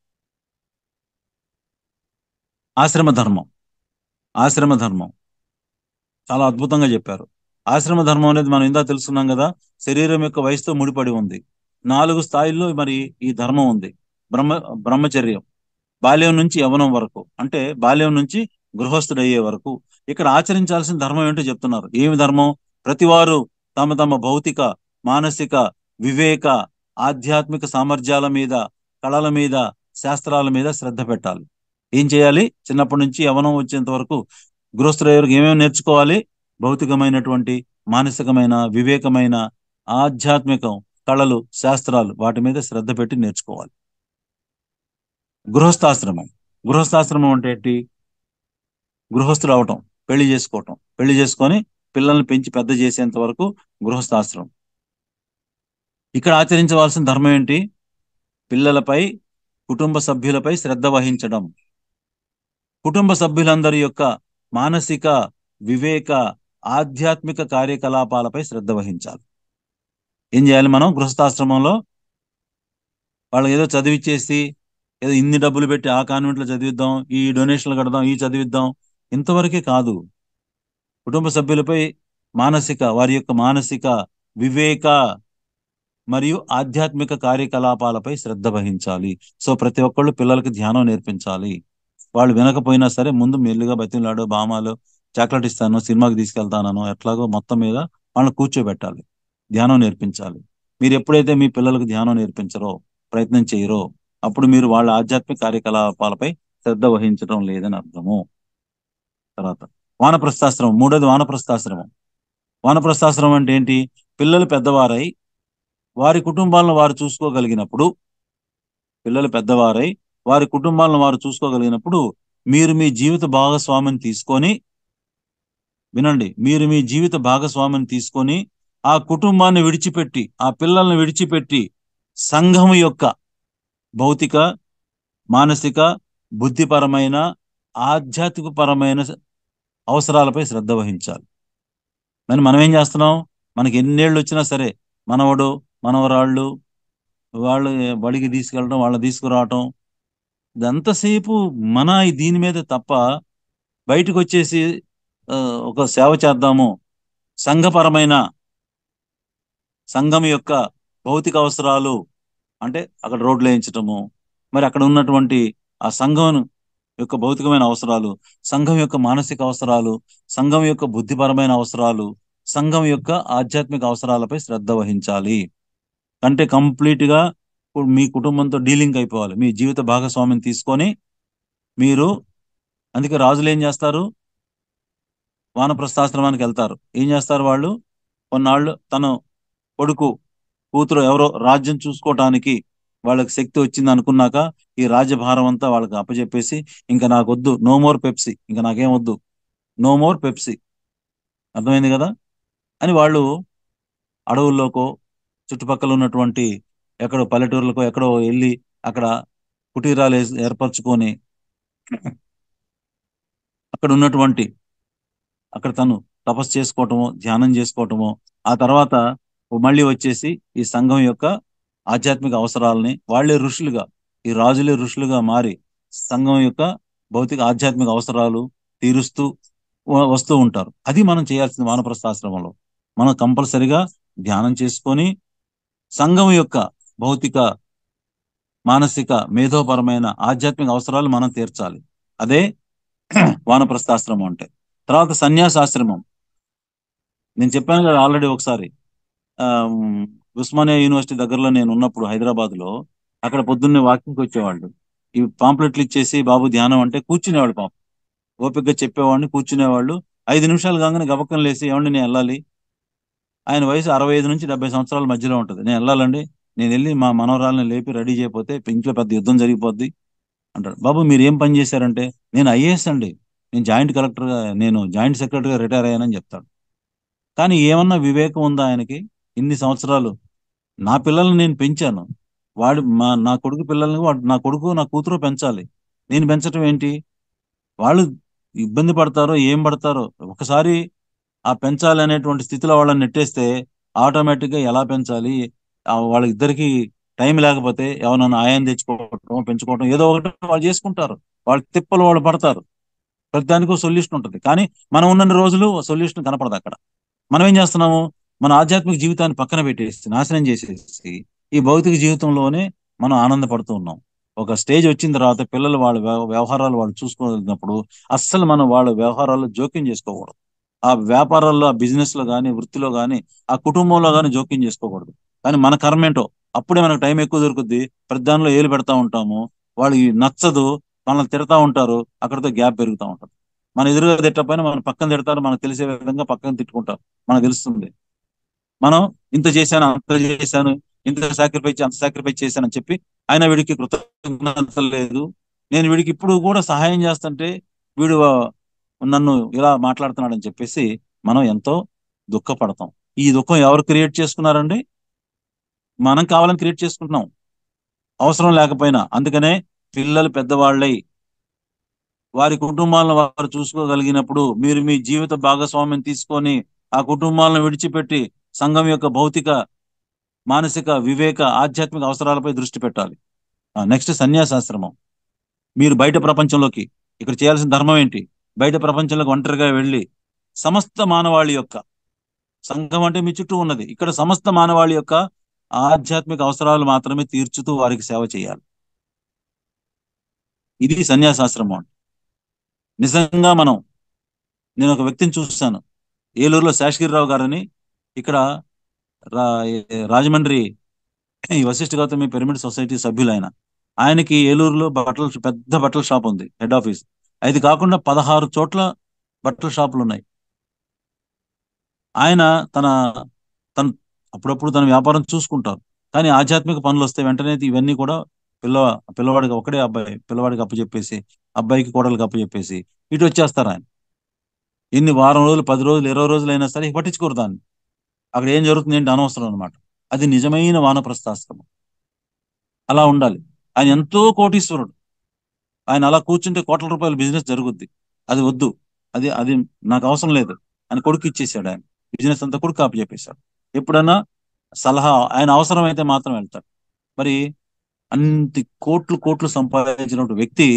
ఆశ్రమ ధర్మం ఆశ్రమ ధర్మం చాలా అద్భుతంగా చెప్పారు ఆశ్రమ ధర్మం అనేది మనం ఇందా తెలుసుకున్నాం కదా శరీరం యొక్క వయసుతో ముడిపడి ఉంది నాలుగు స్థాయిల్లో మరి ఈ ధర్మం ఉంది బ్రహ్మ బ్రహ్మచర్యం బాల్యం నుంచి యవనం వరకు అంటే బాల్యం నుంచి గృహస్థుడయ్యే వరకు ఇక్కడ ఆచరించాల్సిన ధర్మం ఏంటో చెప్తున్నారు ఏమి ధర్మం ప్రతివారు తమ తమ భౌతిక మానసిక వివేక ఆధ్యాత్మిక సామర్థ్యాల మీద కళల మీద శాస్త్రాల మీద శ్రద్ధ పెట్టాలి ఏం చేయాలి చిన్నప్పటి నుంచి యవనం వచ్చేంత వరకు గృహస్థులయ్యే వరకు ఏమేమి నేర్చుకోవాలి భౌతికమైనటువంటి మానసికమైన వివేకమైన ఆధ్యాత్మికం కళలు శాస్త్రాలు వాటి మీద శ్రద్ధ పెట్టి నేర్చుకోవాలి గృహస్థాశ్రమం గృహస్థాశ్రమం అంటే ఏంటి గృహస్థుడు అవటం పెళ్లి చేసుకోవటం పెళ్లి చేసుకొని పిల్లల్ని పెంచి పెద్ద చేసేంత వరకు గృహస్థాశ్రమం ఇక్కడ ఆచరించవలసిన ధర్మం ఏంటి పిల్లలపై కుటుంబ సభ్యులపై శ్రద్ధ వహించడం కుటుంబ సభ్యులందరి యొక్క మానసిక వివేక ఆధ్యాత్మిక కార్యకలాపాలపై శ్రద్ధ వహించాలి ఏం చేయాలి మనం గృహస్థాశ్రమంలో వాళ్ళకి ఏదో చదివిచ్చేసి ఏదో ఇన్ని డబ్బులు పెట్టి ఆ కాన్వెంట్ లో చదివిద్దాం ఈ డొనేషన్లు కడదాం ఈ చదివిద్దాం ఇంతవరకే కాదు కుటుంబ సభ్యులపై మానసిక వారి యొక్క మానసిక వివేక మరియు ఆధ్యాత్మిక కార్యకలాపాలపై శ్రద్ధ వహించాలి సో ప్రతి ఒక్కళ్ళు పిల్లలకి ధ్యానం నేర్పించాలి వాళ్ళు వినకపోయినా సరే ముందు మెల్లిగా బతిలాడో బామాలు చాక్లెట్ ఇస్తాను సినిమాకి తీసుకెళ్తానో ఎట్లాగో మొత్తం మీద వాళ్ళని కూర్చోబెట్టాలి ధ్యానం నేర్పించాలి మీరు ఎప్పుడైతే మీ పిల్లలకు ధ్యానం నేర్పించరో ప్రయత్నం చేయరో అప్పుడు మీరు వాళ్ళ ఆధ్యాత్మిక కార్యకలాపాలపై శ్రద్ధ వహించడం లేదని అర్థము తర్వాత వానప్రస్థాశ్రమం మూడోది వానప్రస్థాశ్రమం వానప్రస్థాశ్రమం అంటే ఏంటి పిల్లలు పెద్దవారై వారి కుటుంబాలను వారు చూసుకోగలిగినప్పుడు పిల్లలు పెద్దవారై వారి కుటుంబాలను వారు చూసుకోగలిగినప్పుడు మీరు మీ జీవిత భాగస్వామిని తీసుకొని వినండి మీరు మీ జీవిత భాగస్వామిని తీసుకొని ఆ కుటుంబాన్ని విడిచిపెట్టి ఆ పిల్లల్ని విడిచిపెట్టి సంఘం యొక్క భౌతిక మానసిక బుద్ధిపరమైన ఆధ్యాత్మికపరమైన అవసరాలపై శ్రద్ధ వహించాలి మరి మనం ఏం చేస్తున్నాం మనకి ఎన్నేళ్ళు వచ్చినా సరే మనవడు మనవరాళ్ళు వాళ్ళు బడికి తీసుకెళ్ళడం వాళ్ళని తీసుకురావటం ఇదంతసేపు మన ఈ దీని మీద తప్ప బయటకు వచ్చేసి ఆ, ఒక సేవ చేద్దాము సంఘపరమైన సంఘం యొక్క భౌతిక అవసరాలు అంటే అక్కడ రోడ్లు వేయించటము మరి అక్కడ ఉన్నటువంటి ఆ సంఘం యొక్క భౌతికమైన అవసరాలు సంఘం యొక్క మానసిక అవసరాలు సంఘం యొక్క బుద్ధిపరమైన అవసరాలు సంఘం యొక్క ఆధ్యాత్మిక అవసరాలపై శ్రద్ధ వహించాలి అంటే కంప్లీట్ గా ఇప్పుడు మీ కుటుంబంతో డీలింగ్ అయిపోవాలి మీ జీవిత భాగస్వామిని తీసుకొని మీరు అందుకే రాజులు ఏం చేస్తారు వానప్రస్థాశ్రమానికి వెళ్తారు ఏం చేస్తారు వాళ్ళు కొన్నాళ్ళు తను కొడుకు కూతురు ఎవరో రాజ్యం చూసుకోవటానికి వాళ్ళకి శక్తి వచ్చింది అనుకున్నాక ఈ రాజ్యభారం అంతా వాళ్ళకి అప్పచెప్పేసి ఇంకా నాకు వద్దు నో మోర్ పెప్సీ ఇంకా నాకేం వద్దు నో మోర్ పెప్సీ అర్థమైంది కదా అని వాళ్ళు అడవుల్లోకో చుట్టుపక్కల ఉన్నటువంటి ఎక్కడో పల్లెటూర్లకో ఎక్కడో వెళ్ళి అక్కడ కుటీరాలు ఏస్- ఏర్పరచుకొని అక్కడ ఉన్నటువంటి అక్కడ తను తపస్సు చేసుకోవటము ధ్యానం చేసుకోవటము ఆ తర్వాత మళ్ళీ వచ్చేసి ఈ సంఘం యొక్క ఆధ్యాత్మిక అవసరాలని వాళ్ళే ఋషులుగా ఈ రాజులే ఋషులుగా మారి సంఘం యొక్క భౌతిక ఆధ్యాత్మిక అవసరాలు తీరుస్తూ వ- వస్తూ ఉంటారు అది మనం చేయాల్సింది వానప్రస్థాశ్రమంలో మనం కంపల్సరిగా ధ్యానం చేసుకొని సంఘం యొక్క భౌతిక మానసిక మేధోపరమైన ఆధ్యాత్మిక అవసరాలు మనం తీర్చాలి అదే వానప్రస్థాశ్రమం అంటే తర్వాత సన్యాసాశ్రమం నేను చెప్పాను కదా ఆల్రెడీ ఒకసారి ఆ, ఉమ్, ఉస్మానియా యూనివర్సిటీ దగ్గరలో నేను ఉన్నప్పుడు హైదరాబాద్ లో అక్కడ పొద్దున్నే వాకింగ్కి వచ్చేవాళ్ళు ఈ పాంప్లెట్లు ఇచ్చేసి బాబు ధ్యానం అంటే కూర్చునేవాళ్ళు పాపం ఓపికగా చెప్పేవాడిని కూర్చునేవాళ్ళు ఐదు నిమిషాలు కాగానే గబక్కం లేసి ఏమండి నేను వెళ్ళాలి ఆయన వయసు అరవై ఐదు నుంచి డెబ్బై సంవత్సరాల మధ్యలో ఉంటుంది నేను వెళ్ళాలండి నేను వెళ్ళి మా మనవరాలను లేపి రెడీ చేయకపోతే ఇంట్లో పెద్ద యుద్ధం జరిగిపోద్ది అంటాడు బాబు మీరు ఏం పని చేశారంటే నేను ఐఏఎస్ అండి నేను జాయింట్ కలెక్టర్గా నేను జాయింట్ సెక్రటరీగా రిటైర్ అయ్యానని చెప్తాడు కానీ ఏమన్నా వివేకం ఉందా ఆయనకి ఇన్ని సంవత్సరాలు నా పిల్లల్ని నేను పెంచాను వాడు మా నా కొడుకు పిల్లల్ని వాడు నా కొడుకు నా కూతురు పెంచాలి నేను పెంచడం ఏంటి వాళ్ళు ఇబ్బంది పడతారో ఏం పడతారో ఒకసారి ఆ పెంచాలి అనేటువంటి స్థితిలో వాళ్ళని నెట్టేస్తే ఆటోమేటిక్ గా ఎలా పెంచాలి ఆ వాళ్ళ ఇద్దరికి టైం లేకపోతే ఎవరైనా ఆయాన్ని తెచ్చుకోవటం పెంచుకోవటం ఏదో ఒకటి వాళ్ళు చేసుకుంటారు వాళ్ళ తిప్పలు వాళ్ళు పడతారు ప్రతిదానికి సొల్యూషన్ ఉంటుంది కానీ మనం ఉన్న రోజులు సొల్యూషన్ కనపడదు అక్కడ మనం ఏం చేస్తున్నాము మన ఆధ్యాత్మిక జీవితాన్ని పక్కన పెట్టేసి నాశనం చేసేసి ఈ భౌతిక జీవితంలోనే మనం ఆనందపడుతూ ఉన్నాం ఒక స్టేజ్ వచ్చిన తర్వాత పిల్లలు వాళ్ళ వ్యవ- వ్యవహారాలు వాళ్ళు చూసుకోగలిగినప్పుడు అస్సలు మనం వాళ్ళ వ్యవహారాల్లో జోక్యం చేసుకోకూడదు ఆ వ్యాపారాల్లో ఆ బిజినెస్ లో కానీ వృత్తిలో కానీ ఆ కుటుంబంలో కానీ జోక్యం చేసుకోకూడదు కానీ మన కర్మ ఏంటో అప్పుడే మనకు టైం ఎక్కువ దొరుకుద్ది ప్రతి దానిలో ఏలు పెడతా ఉంటాము వాళ్ళు నచ్చదు మనల్ని తిడతా ఉంటారు అక్కడితో గ్యాప్ పెరుగుతూ ఉంటుంది మన ఎదురుగా తిట్టపైన మన పక్కన తిడతారు మనకు తెలిసే విధంగా పక్కన తిట్టుకుంటారు మనకు తెలుస్తుంది మనం ఇంత చేశాను అంత చేశాను ఇంత సాక్రిఫైస్ అంత సాక్రిఫైస్ చేశానని చెప్పి ఆయన వీడికి కృతజ్ఞత లేదు నేను వీడికి ఇప్పుడు కూడా సహాయం చేస్తుంటే వీడు ఆ, నన్ను ఇలా మాట్లాడుతున్నాడని చెప్పేసి మనం ఎంతో దుఃఖపడతాం ఈ దుఃఖం ఎవరు క్రియేట్ చేసుకున్నారండి మనం కావాలని క్రియేట్ చేసుకుంటున్నాం అవసరం లేకపోయినా అందుకనే పిల్లలు పెద్దవాళ్ళై వారి కుటుంబాలను వారు చూసుకోగలిగినప్పుడు మీరు మీ జీవిత భాగస్వామ్యం తీసుకొని ఆ కుటుంబాలను విడిచిపెట్టి సంఘం యొక్క భౌతిక మానసిక వివేక ఆధ్యాత్మిక అవసరాలపై దృష్టి పెట్టాలి నెక్స్ట్ సన్యాసాశ్రమం మీరు బయట ప్రపంచంలోకి ఇక్కడ చేయాల్సిన ధర్మం ఏంటి బయట ప్రపంచంలోకి ఒంటరిగా వెళ్ళి సమస్త మానవాళి యొక్క సంఘం అంటే మీ చుట్టూ ఉన్నది ఇక్కడ సమస్త మానవాళి యొక్క ఆధ్యాత్మిక అవసరాలు మాత్రమే తీర్చుతూ వారికి సేవ చేయాలి ఇది సన్యాసాశ్రమం అంటే నిజంగా మనం నేను ఒక వ్యక్తిని చూస్తాను ఏలూరులో శేషగిరిరావు గారని ఇక్కడ రా రాజమండ్రి ఈ వశిష్ఠ గౌతమి పిరమిడ్ సొసైటీ సభ్యులు ఆయన ఆయనకి ఏలూరులో బట్టల పెద్ద బట్టల షాప్ ఉంది హెడ్ ఆఫీస్ అది కాకుండా పదహారు చోట్ల బట్టల షాపులు ఉన్నాయి ఆయన తన తన అప్పుడప్పుడు తన వ్యాపారం చూసుకుంటారు కానీ ఆధ్యాత్మిక పనులు వస్తే వెంటనే ఇవన్నీ కూడా పిల్ల పిల్లవాడికి ఒకడే అబ్బాయి పిల్లవాడికి అప్పచెప్పేసి అబ్బాయికి కోడలికి అప్పచెప్పేసి ఇటు వచ్చేస్తారు ఆయన ఎన్ని వారం రోజులు పది రోజులు ఇరవై రోజులు అయినా సరే పట్టించుకోరు దాన్ని అక్కడ ఏం జరుగుతుంది ఏంటి అనవసరం అనమాట అది నిజమైన వానప్రస్థాశ్రమం అలా ఉండాలి ఆయన ఎంతో కోటీశ్వరుడు ఆయన అలా కూర్చుంటే కోట్ల రూపాయల బిజినెస్ జరుగుద్ది అది వద్దు అది అది నాకు అవసరం లేదు ఆయన కొడుకు ఇచ్చేసాడు ఆయన బిజినెస్ అంతా కొడుకు కాపీ చెప్పేశాడు ఎప్పుడన్నా సలహా ఆయన అవసరం అయితే మాత్రం వెళ్తాడు మరి అన్ని కోట్లు కోట్లు సంపాదించిన వ్యక్తి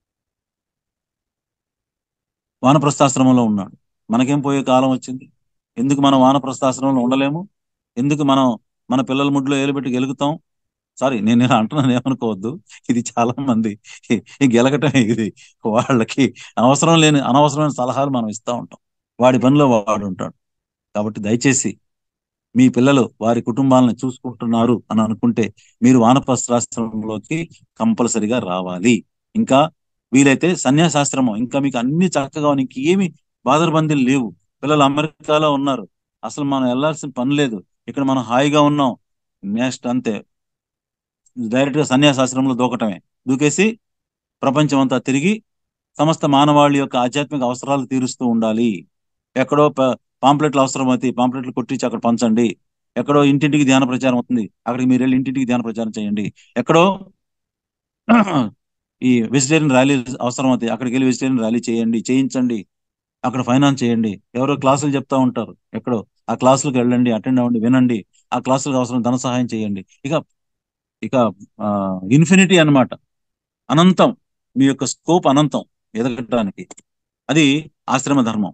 వానప్రస్థాశ్రమంలో ఉన్నాడు మనకేం పోయే కాలం వచ్చింది ఎందుకు మనం వానప్రస్థాశ్రమంలో ఉండలేము ఎందుకు మనం మన పిల్లల ముడ్లో ఏలుబెట్టి గెలుగుతాం సారీ నేను ఇలా అంటున్నాను ఏమనుకోవద్దు ఇది చాలా మంది ఈ గెలగటం ఇది వాళ్ళకి అవసరం లేని అనవసరమైన సలహాలు మనం ఇస్తూ ఉంటాం వాడి పనిలో వాడు ఉంటాడు కాబట్టి దయచేసి మీ పిల్లలు వారి కుటుంబాలను చూసుకుంటున్నారు అని అనుకుంటే మీరు వానప్రస్థాశ్రమంలోకి కంపల్సరిగా రావాలి ఇంకా వీలైతే సన్యాసాశ్రమం ఇంకా మీకు అన్ని చక్కగా ఇంక ఏమి బాధరబందీలు లేవు పిల్లలు అమెరికాలో ఉన్నారు అసలు మనం వెళ్లాల్సిన పని లేదు ఇక్కడ మనం హాయిగా ఉన్నాం నెక్స్ట్ అంతే డైరెక్ట్ గా సన్యాసాశ్రమంలో దూకటమే దూకేసి ప్రపంచం అంతా తిరిగి సమస్త మానవాళి యొక్క ఆధ్యాత్మిక అవసరాలు తీరుస్తూ ఉండాలి ఎక్కడో పాంప్లెట్లు అవసరం అయితే పాంప్లెట్లు కొట్టించి అక్కడ పంచండి ఎక్కడో ఇంటింటికి ధ్యాన ప్రచారం అవుతుంది అక్కడికి మీరు వెళ్ళి ఇంటింటికి ధ్యాన ప్రచారం చేయండి ఎక్కడో ఈ వెజిటేరియన్ ర్యాలీ అవసరం అవుతాయి అక్కడికి వెళ్ళి వెజిటేరియన్ ర్యాలీ చేయండి చేయించండి అక్కడ ఫైనాన్స్ చేయండి ఎవరో క్లాసులు చెప్తా ఉంటారు ఎక్కడో ఆ క్లాసులకు వెళ్ళండి అటెండ్ అవ్వండి వినండి ఆ క్లాసులకు అవసరం ధన సహాయం చేయండి ఇక ఇక ఇన్ఫినిటీ అన్నమాట అనంతం మీ యొక్క స్కోప్ అనంతం ఎదగటానికి అది ఆశ్రమ ధర్మం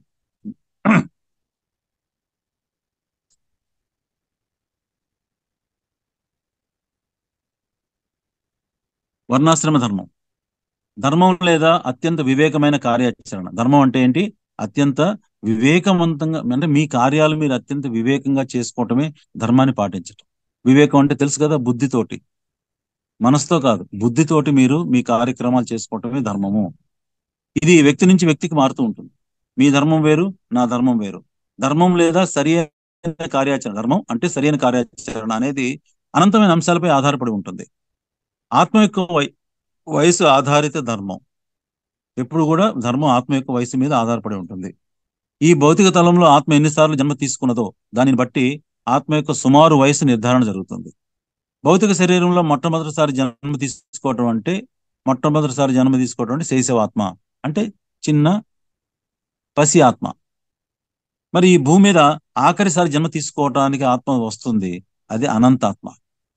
వర్ణాశ్రమ ధర్మం ధర్మం లేదా అత్యంత వివేకమైన కార్యాచరణ ధర్మం అంటే ఏంటి అత్యంత వివేకవంతంగా అంటే మీ కార్యాలు మీరు అత్యంత వివేకంగా చేసుకోవటమే ధర్మాన్ని పాటించటం వివేకం అంటే తెలుసు కదా బుద్ధితోటి మనసుతో కాదు బుద్ధితోటి మీరు మీ కార్యక్రమాలు చేసుకోవటమే ధర్మము ఇది వ్యక్తి నుంచి వ్యక్తికి మారుతూ ఉంటుంది మీ ధర్మం వేరు నా ధర్మం వేరు ధర్మం లేదా సరి అయిన కార్యాచరణ ధర్మం అంటే సరైన కార్యాచరణ అనేది అనంతమైన అంశాలపై ఆధారపడి ఉంటుంది ఆత్మ యొక్క వై వయసు ఆధారిత ధర్మం ఎప్పుడు కూడా ధర్మం ఆత్మ యొక్క వయసు మీద ఆధారపడి ఉంటుంది ఈ భౌతిక తలంలో ఆత్మ ఎన్నిసార్లు జన్మ తీసుకున్నదో దానిని బట్టి ఆత్మ యొక్క సుమారు వయసు నిర్ధారణ జరుగుతుంది భౌతిక శరీరంలో మొట్టమొదటిసారి జన్మ తీసుకోవటం అంటే మొట్టమొదటిసారి జన్మ తీసుకోవటం అంటే శైశవాత్మ అంటే చిన్న పసి ఆత్మ మరి ఈ భూమి మీద ఆఖరిసారి జన్మ తీసుకోవటానికి ఆత్మ వస్తుంది అది అనంతాత్మ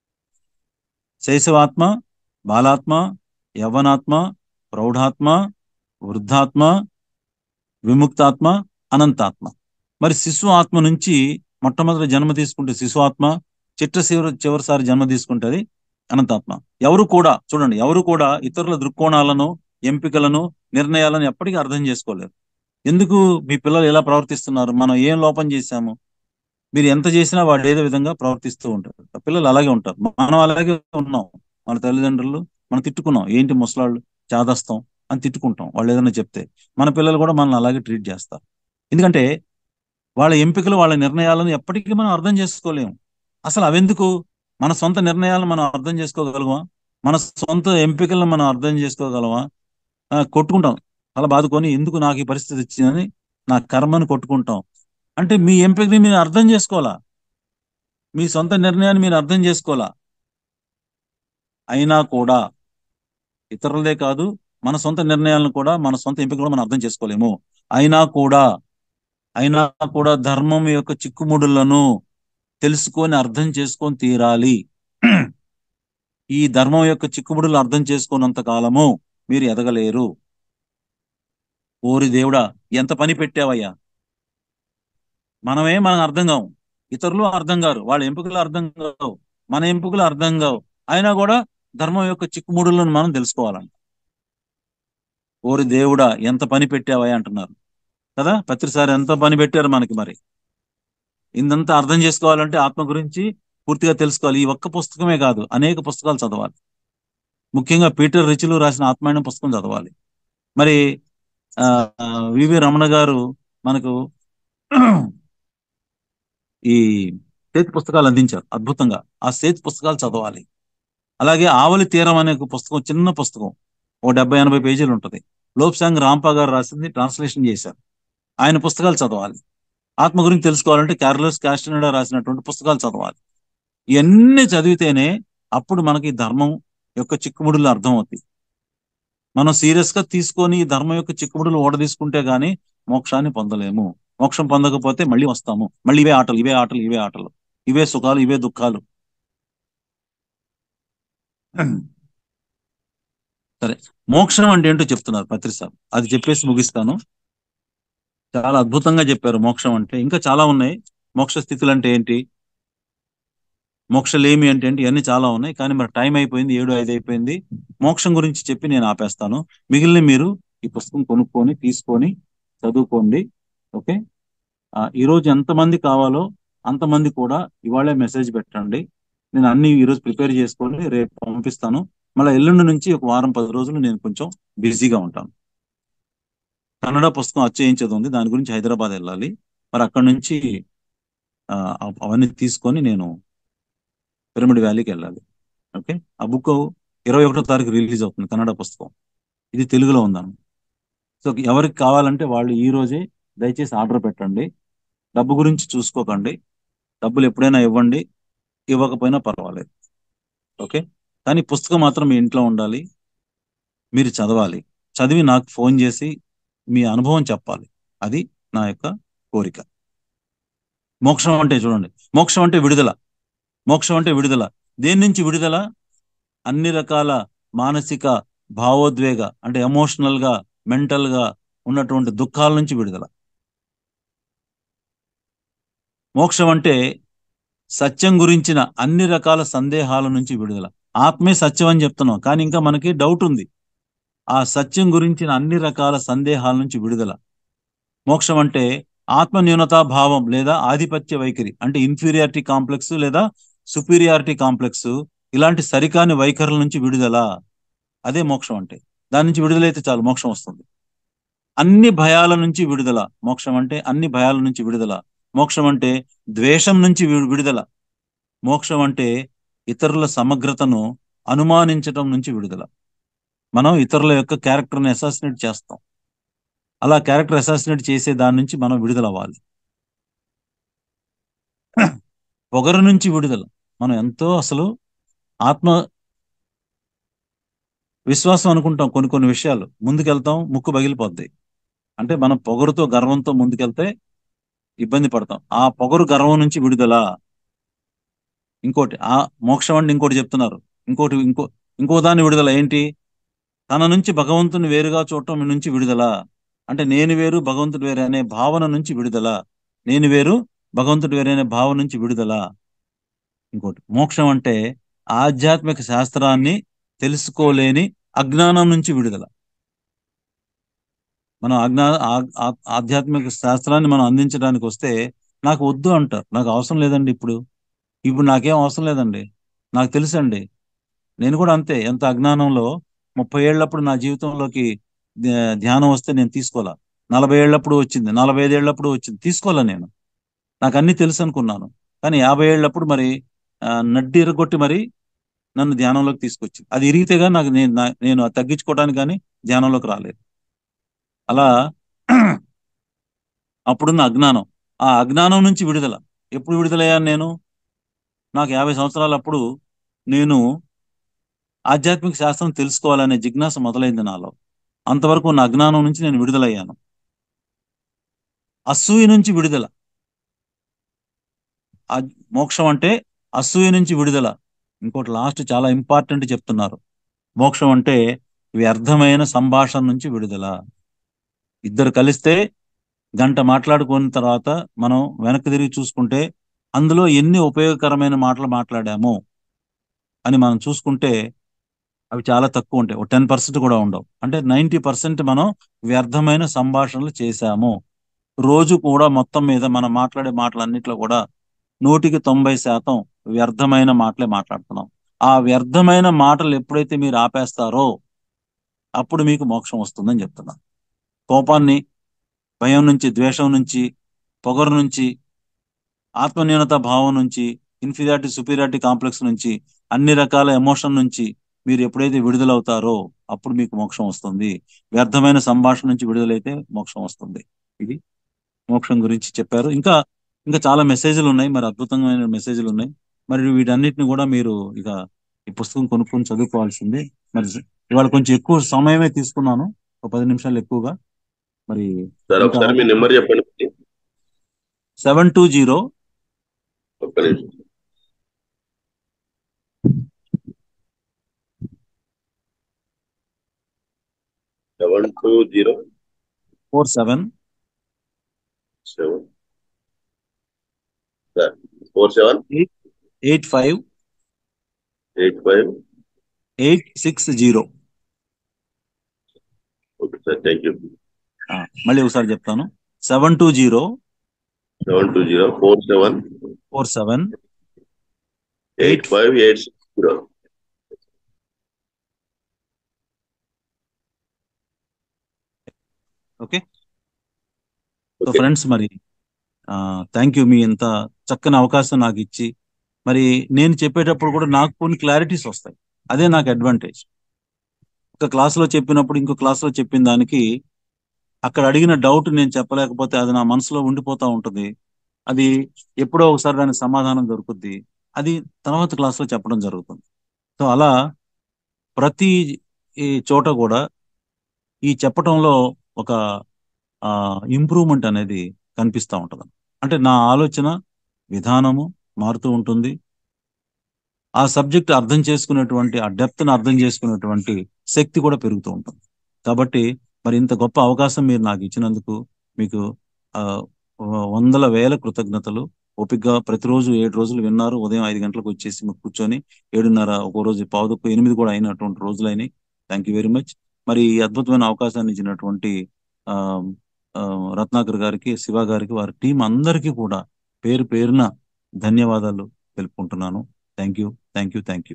శైశవాత్మ బాలాత్మ యవ్వనాత్మ ప్రౌఢాత్మ వృద్ధాత్మ విముక్తాత్మ అనంతాత్మ మరి శిశు ఆత్మ నుంచి మొట్టమొదటి జన్మ తీసుకుంటే శిశు ఆత్మ చిట్ట చివరి చివరిసారి జన్మ తీసుకుంటది అనంతాత్మ ఎవరు కూడా చూడండి ఎవరు కూడా ఇతరుల దృక్కోణాలను ఎంపికలను నిర్ణయాలను ఎప్పటికీ అర్థం చేసుకోలేరు ఎందుకు మీ పిల్లలు ఎలా ప్రవర్తిస్తున్నారు మనం ఏం లోపం చేశాము మీరు ఎంత చేసినా వాడు ఏదో విధంగా ప్రవర్తిస్తూ ఉంటారు పిల్లలు అలాగే ఉంటారు మనం అలాగే ఉన్నాం మన తల్లిదండ్రులు మనం తిట్టుకున్నాం ఏంటి ముసలాళ్ళు చాదస్తాం అని తిట్టుకుంటాం వాళ్ళు ఏదైనా చెప్తే మన పిల్లలు కూడా మనల్ని అలాగే ట్రీట్ చేస్తారు ఎందుకంటే వాళ్ళ ఎంపికలు వాళ్ళ నిర్ణయాలను ఎప్పటికీ మనం అర్థం చేసుకోలేము అసలు అవెందుకు మన సొంత నిర్ణయాలను మనం అర్థం చేసుకోగలమా మన సొంత ఎంపికలను మనం అర్థం చేసుకోగలమా కొట్టుకుంటాం అలా బాదుకొని ఎందుకు నాకు ఈ పరిస్థితి వచ్చిందని నా కర్మను కొట్టుకుంటాం అంటే మీ ఎంపికని మీరు అర్థం చేసుకోవాలా మీ సొంత నిర్ణయాన్ని మీరు అర్థం చేసుకోవాలా అయినా కూడా ఇతరులదే కాదు మన సొంత నిర్ణయాలను కూడా మన సొంత ఎంపికలు మనం అర్థం చేసుకోలేము అయినా కూడా అయినా కూడా ధర్మం యొక్క చిక్కుముడులను తెలుసుకొని అర్థం చేసుకొని తీరాలి ఈ ధర్మం యొక్క చిక్కుముడులు అర్థం చేసుకున్నంత కాలము మీరు ఎదగలేరు ఓరి దేవుడా ఎంత పని పెట్టావయ్యా మనమే మనకు అర్థం కావు ఇతరులు అర్థం కారు వాళ్ళ ఎంపికలు అర్థం కావు మన ఎంపికలు అర్థం కావు అయినా కూడా ధర్మం యొక్క చిక్కుముడులను మనం తెలుసుకోవాలంట ఓరి దేవుడా ఎంత పని పెట్టావయ్యా అంటున్నారు కదా పత్రిసారి ఎంత పని పెట్టారు మనకి మరి ఇందంతా అర్థం చేసుకోవాలంటే ఆత్మ గురించి పూర్తిగా తెలుసుకోవాలి ఈ ఒక్క పుస్తకమే కాదు అనేక పుస్తకాలు చదవాలి ముఖ్యంగా పీటర్ రిచులు రాసిన ఆత్మాయణ పుస్తకం చదవాలి మరి ఆ వివి రమణ గారు మనకు ఈ చేతి పుస్తకాలు అందించారు అద్భుతంగా ఆ చేతి పుస్తకాలు చదవాలి అలాగే ఆవలి తీరం అనే ఒక పుస్తకం చిన్న పుస్తకం ఓ డెబ్బై ఎనభై పేజీలు ఉంటుంది లోప్సాంగ్ రాంపా గారు రాసింది ట్రాన్స్లేషన్ చేశారు ఆయన పుస్తకాలు చదవాలి ఆత్మ గురించి తెలుసుకోవాలంటే క్యారలస్ కాస్టనడా రాసినటువంటి పుస్తకాలు చదవాలి ఇవన్నీ చదివితేనే అప్పుడు మనకి ధర్మం యొక్క చిక్కుముడులు అర్థమవుతాయి మనం సీరియస్ గా తీసుకొని ఈ ధర్మం యొక్క చిక్కుముడులు ఓడ తీసుకుంటే గానీ మోక్షాన్ని పొందలేము మోక్షం పొందకపోతే మళ్ళీ వస్తాము మళ్ళీ ఇవే ఆటలు ఇవే ఆటలు ఇవే ఆటలు ఇవే సుఖాలు ఇవే దుఃఖాలు సరే మోక్షం అంటే ఏంటో చెప్తున్నారు పత్రి సార్ అది చెప్పేసి ముగిస్తాను చాలా అద్భుతంగా చెప్పారు మోక్షం అంటే ఇంకా చాలా ఉన్నాయి మోక్ష స్థితులు అంటే ఏంటి మోక్షలేమి అంటే ఏంటి ఇవన్నీ చాలా ఉన్నాయి కానీ మరి టైం అయిపోయింది ఏడు ఐదు అయిపోయింది మోక్షం గురించి చెప్పి నేను ఆపేస్తాను మిగిలిన మీరు ఈ పుస్తకం కొనుక్కొని తీసుకొని చదువుకోండి ఓకే ఆ, ఈ రోజు ఎంతమంది కావాలో అంతమంది కూడా ఇవాళే మెసేజ్ పెట్టండి నేను అన్ని ఈ రోజు ప్రిపేర్ చేసుకొని రేపు పంపిస్తాను మళ్ళీ ఎల్లుండి నుంచి ఒక వారం పది రోజులు నేను కొంచెం బిజీగా ఉంటాను కన్నడ పుస్తకం అచ్చయించేది ఉంది దాని గురించి హైదరాబాద్ వెళ్ళాలి మరి అక్కడ నుంచి ఆ, అవ- అవన్నీ తీసుకొని నేను పిరమిడ్ వ్యాలీకి వెళ్ళాలి ఓకే ఆ బుక్ ఇరవై ఒకటో తారీఖు రిలీజ్ అవుతుంది కన్నడ పుస్తకం ఇది తెలుగులో ఉందన్న సో ఎవరికి కావాలంటే వాళ్ళు ఈ రోజే దయచేసి ఆర్డర్ పెట్టండి డబ్బు గురించి చూసుకోకండి డబ్బులు ఎప్పుడైనా ఇవ్వండి ఇవ్వకపోయినా పర్వాలేదు ఓకే కానీ పుస్తకం మాత్రం మీ ఇంట్లో ఉండాలి మీరు చదవాలి చదివి నాకు ఫోన్ చేసి మీ అనుభవం చెప్పాలి అది నా యొక్క కోరిక మోక్షం అంటే చూడండి మోక్షం అంటే విడుదల మోక్షం అంటే విడుదల దేని నుంచి విడుదల అన్ని రకాల మానసిక భావోద్వేగ అంటే ఎమోషనల్ గా మెంటల్ గా ఉన్నటువంటి దుఃఖాల నుంచి విడుదల మోక్షం అంటే సత్యం గురించిన అన్ని రకాల సందేహాల నుంచి విడుదల ఆత్మే సత్యం అని చెప్తున్నాం కానీ ఇంకా మనకి డౌట్ ఉంది ఆ సత్యం గురించిన అన్ని రకాల సందేహాల నుంచి విడుదల మోక్షం అంటే ఆత్మ న్యూనతా భావం లేదా ఆధిపత్య వైఖరి అంటే ఇన్ఫీరియారిటీ కాంప్లెక్స్ లేదా సుపీరియారిటీ కాంప్లెక్స్ ఇలాంటి సరికాని వైఖరుల నుంచి విడుదల అదే మోక్షం అంటే దాని నుంచి విడుదలైతే చాలు మోక్షం వస్తుంది అన్ని భయాల నుంచి విడుదల మోక్షం అంటే అన్ని భయాల నుంచి విడుదల మోక్షం అంటే ద్వేషం నుంచి వి- విడుదల మోక్షం అంటే ఇతరుల సమగ్రతను అనుమానించటం నుంచి విడుదల మనం ఇతరుల యొక్క క్యారెక్టర్ని అసాసినేట్ చేస్తాం అలా క్యారెక్టర్ అసాసినేట్ చేసే దాని నుంచి మనం విడుదల అవ్వాలి పొగరు నుంచి విడుదల మనం ఎంతో అసలు ఆత్మ విశ్వాసం అనుకుంటాం కొన్ని కొన్ని విషయాలు ముందుకెళ్తాం ముక్కు పగిలిపోద్ది అంటే మనం పొగరుతో గర్వంతో ముందుకెళ్తే ఇబ్బంది పడతాం ఆ పొగరు గర్వం నుంచి విడుదల ఇంకోటి ఆ మోక్షం అంటే ఇంకోటి చెప్తున్నారు ఇంకోటి ఇంకో ఇంకో దాని విడుదల ఏంటి తన నుంచి భగవంతుని వేరుగా చూడటం నుంచి విడుదల అంటే నేను వేరు భగవంతుడు వేరే అనే భావన నుంచి విడుదల నేను వేరు భగవంతుడు వేరే అనే భావన నుంచి విడుదల ఇంకోటి మోక్షం అంటే ఆధ్యాత్మిక శాస్త్రాన్ని తెలుసుకోలేని అజ్ఞానం నుంచి విడుదల మనం అజ్ఞా ఆ- ఆ- ఆధ్యాత్మిక శాస్త్రాన్ని మనం అందించడానికి వస్తే నాకు వద్దు అంటారు నాకు అవసరం లేదండి ఇప్పుడు ఇప్పుడు నాకేం అవసరం లేదండి నాకు తెలుసండి నేను కూడా అంతే ఎంత అజ్ఞానంలో ముప్పై ఏళ్ళప్పుడు నా జీవితంలోకి ధ్యా- ధ్యానం వస్తే నేను తీసుకోవాలా నలభై ఏళ్ళప్పుడు వచ్చింది నలభై ఐదు ఏళ్ళప్పుడు వచ్చింది తీసుకోవాలా నేను నాకు అన్ని తెలుసు అనుకున్నాను కానీ యాభై ఏళ్ళప్పుడు మరి ఆ, నడ్డి ఇరగొట్టి మరి నన్ను ధ్యానంలోకి తీసుకొచ్చింది అది ఇరిగితేగా నాకు నేను నా- నేను అది తగ్గించుకోవడానికి కానీ ధ్యానంలోకి రాలేదు అలా అప్పుడున్న అజ్ఞానం ఆ అజ్ఞానం నుంచి విడుదల ఎప్పుడు విడుదలయ్యాను నేను నాకు యాభై సంవత్సరాలప్పుడు నేను ఆధ్యాత్మిక శాస్త్రం తెలుసుకోవాలనే జిజ్ఞాస మొదలైంది నాలో అంతవరకు నా అజ్ఞానం నుంచి నేను విడుదలయ్యాను అసూయ నుంచి విడుదల ఆ మోక్షం అంటే అసూయ నుంచి విడుదల ఇంకోటి లాస్ట్ చాలా ఇంపార్టెంట్ చెప్తున్నారు మోక్షం అంటే వ్యర్థమైన సంభాషణ నుంచి విడుదల ఇద్దరు కలిస్తే గంట మాట్లాడుకున్న తర్వాత మనం వెనక్కి తిరిగి చూసుకుంటే అందులో ఎన్ని ఉపయోగకరమైన మాటలు మాట్లాడాము అని మనం చూసుకుంటే అవి చాలా తక్కువ ఉంటాయి ఒక టెన్ పర్సెంట్ కూడా ఉండవు అంటే నైంటీ పర్సెంట్ మనం వ్యర్థమైన సంభాషణలు చేశాము రోజు కూడా మొత్తం మీద మనం మాట్లాడే మాటలన్నిట్లో కూడా నూటికి తొంభై శాతం వ్యర్థమైన మాటలే మాట్లాడుతున్నాం ఆ వ్యర్థమైన మాటలు ఎప్పుడైతే మీరు ఆపేస్తారో అప్పుడు మీకు మోక్షం వస్తుందని చెప్తున్నాను కోపాన్ని భయం నుంచి ద్వేషం నుంచి పొగరు నుంచి ఆత్మన్యూనత భావం నుంచి ఇన్ఫీరియారిటీ సుపీరియారిటీ కాంప్లెక్స్ నుంచి అన్ని రకాల ఎమోషన్ నుంచి మీరు ఎప్పుడైతే విడుదలవుతారో అప్పుడు మీకు మోక్షం వస్తుంది వ్యర్థమైన సంభాషణ నుంచి విడుదలైతే మోక్షం వస్తుంది ఇది మోక్షం గురించి చెప్పారు ఇంకా ఇంకా చాలా మెసేజ్లు ఉన్నాయి మరి అద్భుతమైన మెసేజ్లు ఉన్నాయి మరి వీటన్నిటిని కూడా మీరు ఇక ఈ పుస్తకం కొనుక్కొని చదువుకోవాల్సింది మరి ఇవాళ కొంచెం ఎక్కువ సమయమే తీసుకున్నాను ఒక పది నిమిషాలు ఎక్కువగా మరి సార్ ఇంకా ఒకసారి మీ నెంబర్ చెప్పండి సెవెన్ టూ జీరో ఒక్క నిమిషం seven two zero four seven seven sir four seven eight five eight five eight six zero okay sir thank you మళ్ళీ ఒకసారి చెప్తాను seven two zero seven two zero four seven four seven eight five eight six zero okay so okay friends మరి thank you మీ ఇంత చక్కని అవకాశం నాకు ఇచ్చి మరి నేను చెప్పేటప్పుడు కూడా నాకు కొన్ని క్లారిటీస్ వస్తాయి అదే నాకు అడ్వాంటేజ్ ఒక క్లాస్లో చెప్పినప్పుడు ఇంకో క్లాస్లో చెప్పిన దానికి అక్కడ అడిగిన డౌట్ నేను చెప్పలేకపోతే అది నా మనసులో ఉండిపోతా ఉంటుంది అది ఎప్పుడో ఒకసారి దానికి సమాధానం దొరుకుద్ది అది తర్వాత క్లాస్లో చెప్పడం జరుగుతుంది సో అలా ప్రతి ఈ చోట కూడా ఈ చెప్పటంలో ఒక ఇంప్రూవ్మెంట్ అనేది కనిపిస్తూ ఉంటుంది అంటే నా ఆలోచన విధానము మారుతూ ఉంటుంది ఆ సబ్జెక్ట్ అర్థం చేసుకునేటువంటి ఆ డెప్త్ని అర్థం చేసుకునేటువంటి శక్తి కూడా పెరుగుతూ ఉంటుంది కాబట్టి మరి ఇంత గొప్ప అవకాశం మీరు నాకు ఇచ్చినందుకు మీకు ఆ, వందల వేల కృతజ్ఞతలు ఓపికగా ప్రతిరోజు ఏడు రోజులు విన్నారు ఉదయం ఐదు గంటలకు వచ్చేసి మీకు కూర్చొని ఏడున్నర ఒక రోజు పావుదొక్కు ఎనిమిది కూడా అయినటువంటి రోజులైనాయి థ్యాంక్ యూ వెరీ మచ్ మరి ఈ అద్భుతమైన అవకాశాన్ని ఇచ్చినటువంటి ఆ, ఆ, రత్నాకర్ గారికి శివ గారికి వారి టీం అందరికీ కూడా పేరు పేరున ధన్యవాదాలు తెలుపుకుంటున్నాను thank you thank you thank you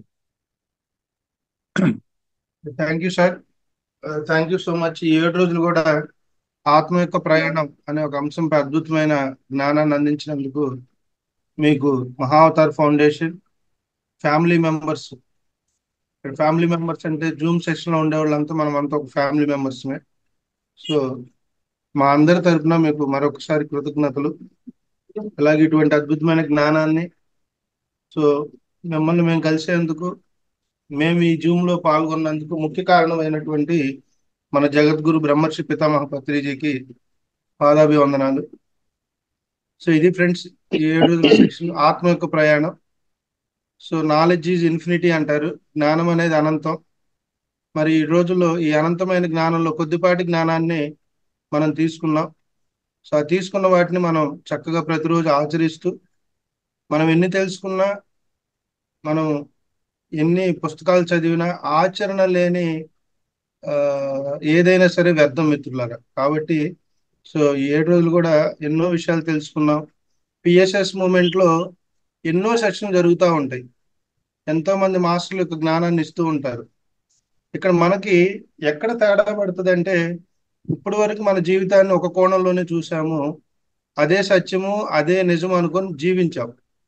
thank you sir thank you so much ఈ ఏడు రోజులు కూడా ఆత్మ యొక్క ప్రయాణం అనే ఒక అంశంపై అద్భుతమైన జ్ఞానాన్ని అందించినందుకు మీకు Mahavatar foundation family members family members అంటే జూమ్ సెషన్ లో ఉండే వాళ్ళంతా మనం అంతా ఒక ఫ్యామిలీ మెంబర్స్మే సో మా అందరి తరపున మీకు మరొకసారి కృతజ్ఞతలు అలాగే ఇటువంటి అద్భుతమైన జ్ఞానాన్ని సో మిమ్మల్ని మేము కలిసేందుకు మేము ఈ జూమ్ లో పాల్గొన్నందుకు ముఖ్య కారణమైనటువంటి మన జగద్గురు బ్రహ్మర్షి పితామహ పత్రిజీకి పాదాభివందనాలు సో ఇది ఫ్రెండ్స్ ఈ ఏడు రోజుల సెక్షన్ ఆత్మ యొక్క ప్రయాణం సో నాలెడ్జ్ ఈజ్ ఇన్ఫినిటీ అంటారు జ్ఞానం అనేది అనంతం మరి ఈ రోజుల్లో ఈ అనంతమైన జ్ఞానంలో కొద్దిపాటి జ్ఞానాన్ని మనం తీసుకున్నాం సో ఆ తీసుకున్న వాటిని మనం చక్కగా ప్రతిరోజు ఆచరిస్తూ మనం ఎన్ని తెలుసుకున్నా మనం ఎన్ని పుస్తకాలు చదివినా ఆచరణ లేని ఆ, ఏదైనా సరే వ్యర్థం మిత్రులారా కాబట్టి సో ఈ ఏడు రోజులు కూడా ఎన్నో విషయాలు తెలుసుకున్నాం పిఎస్ఎస్ మూమెంట్ లో ఎన్నో సెషన్ జరుగుతూ ఉంటాయి ఎంతో మంది మాస్టర్లు యొక్క జ్ఞానాన్ని ఇస్తూ ఉంటారు ఇక్కడ మనకి ఎక్కడ తేడా పడుతుంది అంటే ఇప్పటి వరకు మన జీవితాన్ని ఒక కోణంలోనే చూసాము అదే సత్యము అదే నిజం అనుకొని జీవించాం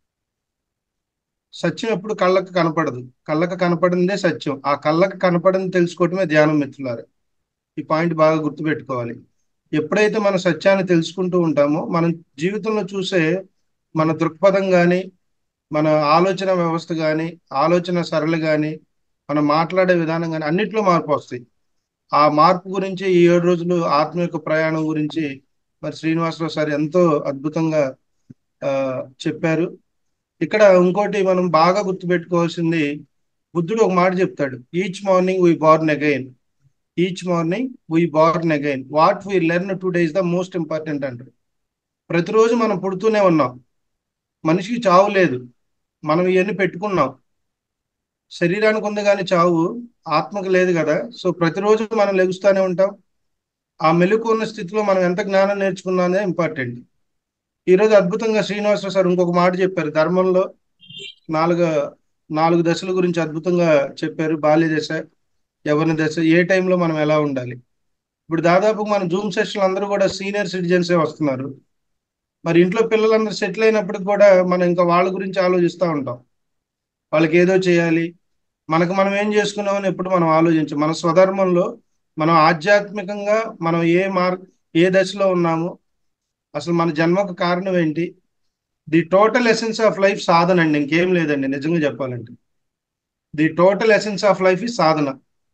సత్యం ఎప్పుడు కళ్ళకు కనపడదు కళ్ళకు కనపడిందే సత్యం ఆ కళ్ళకు కనపడింది తెలుసుకోవటమే ధ్యానం మిత్రులారా ఈ పాయింట్ బాగా గుర్తుపెట్టుకోవాలి ఎప్పుడైతే మన సత్యాన్ని తెలుసుకుంటూ ఉంటామో మనం జీవితంలో చూసే మన దృక్పథం కానీ మన ఆలోచన వ్యవస్థ కానీ ఆలోచన సరళి కానీ మనం మాట్లాడే విధానం కానీ అన్నిట్లో మార్పు వస్తాయి ఆ మార్పు గురించి ఈ ఏడు రోజులు ఆత్మ యొక్క ప్రయాణం గురించి మరి శ్రీనివాసరావు సార్ ఎంతో అద్భుతంగా ఆ, చెప్పారు ఇక్కడ ఇంకోటి మనం బాగా గుర్తుపెట్టుకోవాల్సింది బుద్ధుడు ఒక మాట చెప్తాడు each morning we born again each morning we born again what we learn today is the most important అంటారు ప్రతిరోజు మనం పుడుతూనే ఉన్నాం మనిషికి చావు లేదు మనం ఇవన్నీ పెట్టుకున్నాం శరీరానికి ఉంది కానీ చావు ఆత్మకు లేదు కదా సో ప్రతిరోజు మనం లెగుస్తూనే ఉంటాం ఆ మెలకు ఉన్న స్థితిలో మనం ఎంత జ్ఞానం నేర్చుకున్నానే ఇంపార్టెంట్ ఈరోజు అద్భుతంగా శ్రీనివాసరావు సార్ ఇంకొక మాట చెప్పారు ధర్మంలో నాలుగు నాలుగు దశల గురించి అద్భుతంగా చెప్పారు బాల్య దశ యవన దశ ఏ టైంలో మనం ఎలా ఉండాలి ఇప్పుడు దాదాపు మన జూమ్ సెషన్ అందరూ కూడా సీనియర్ సిటిజన్సే వస్తున్నారు మరి ఇంట్లో పిల్లలందరూ సెటిల్ అయినప్పటికి కూడా మనం ఇంకా వాళ్ళ గురించి ఆలోచిస్తూ ఉంటాం వాళ్ళకి ఏదో చేయాలి మనకు మనం ఏం చేసుకున్నామని ఎప్పుడు మనం ఆలోచించాం మన స్వధర్మంలో మనం ఆధ్యాత్మికంగా మనం ఏ మార్ ఏ దశలో ఉన్నాము అసలు మన జన్మకు కారణం ఏంటి the total essence of life సాధన అండి ఇంకేం లేదండి నిజంగా చెప్పాలంటే the total essence of life ఈ సాధన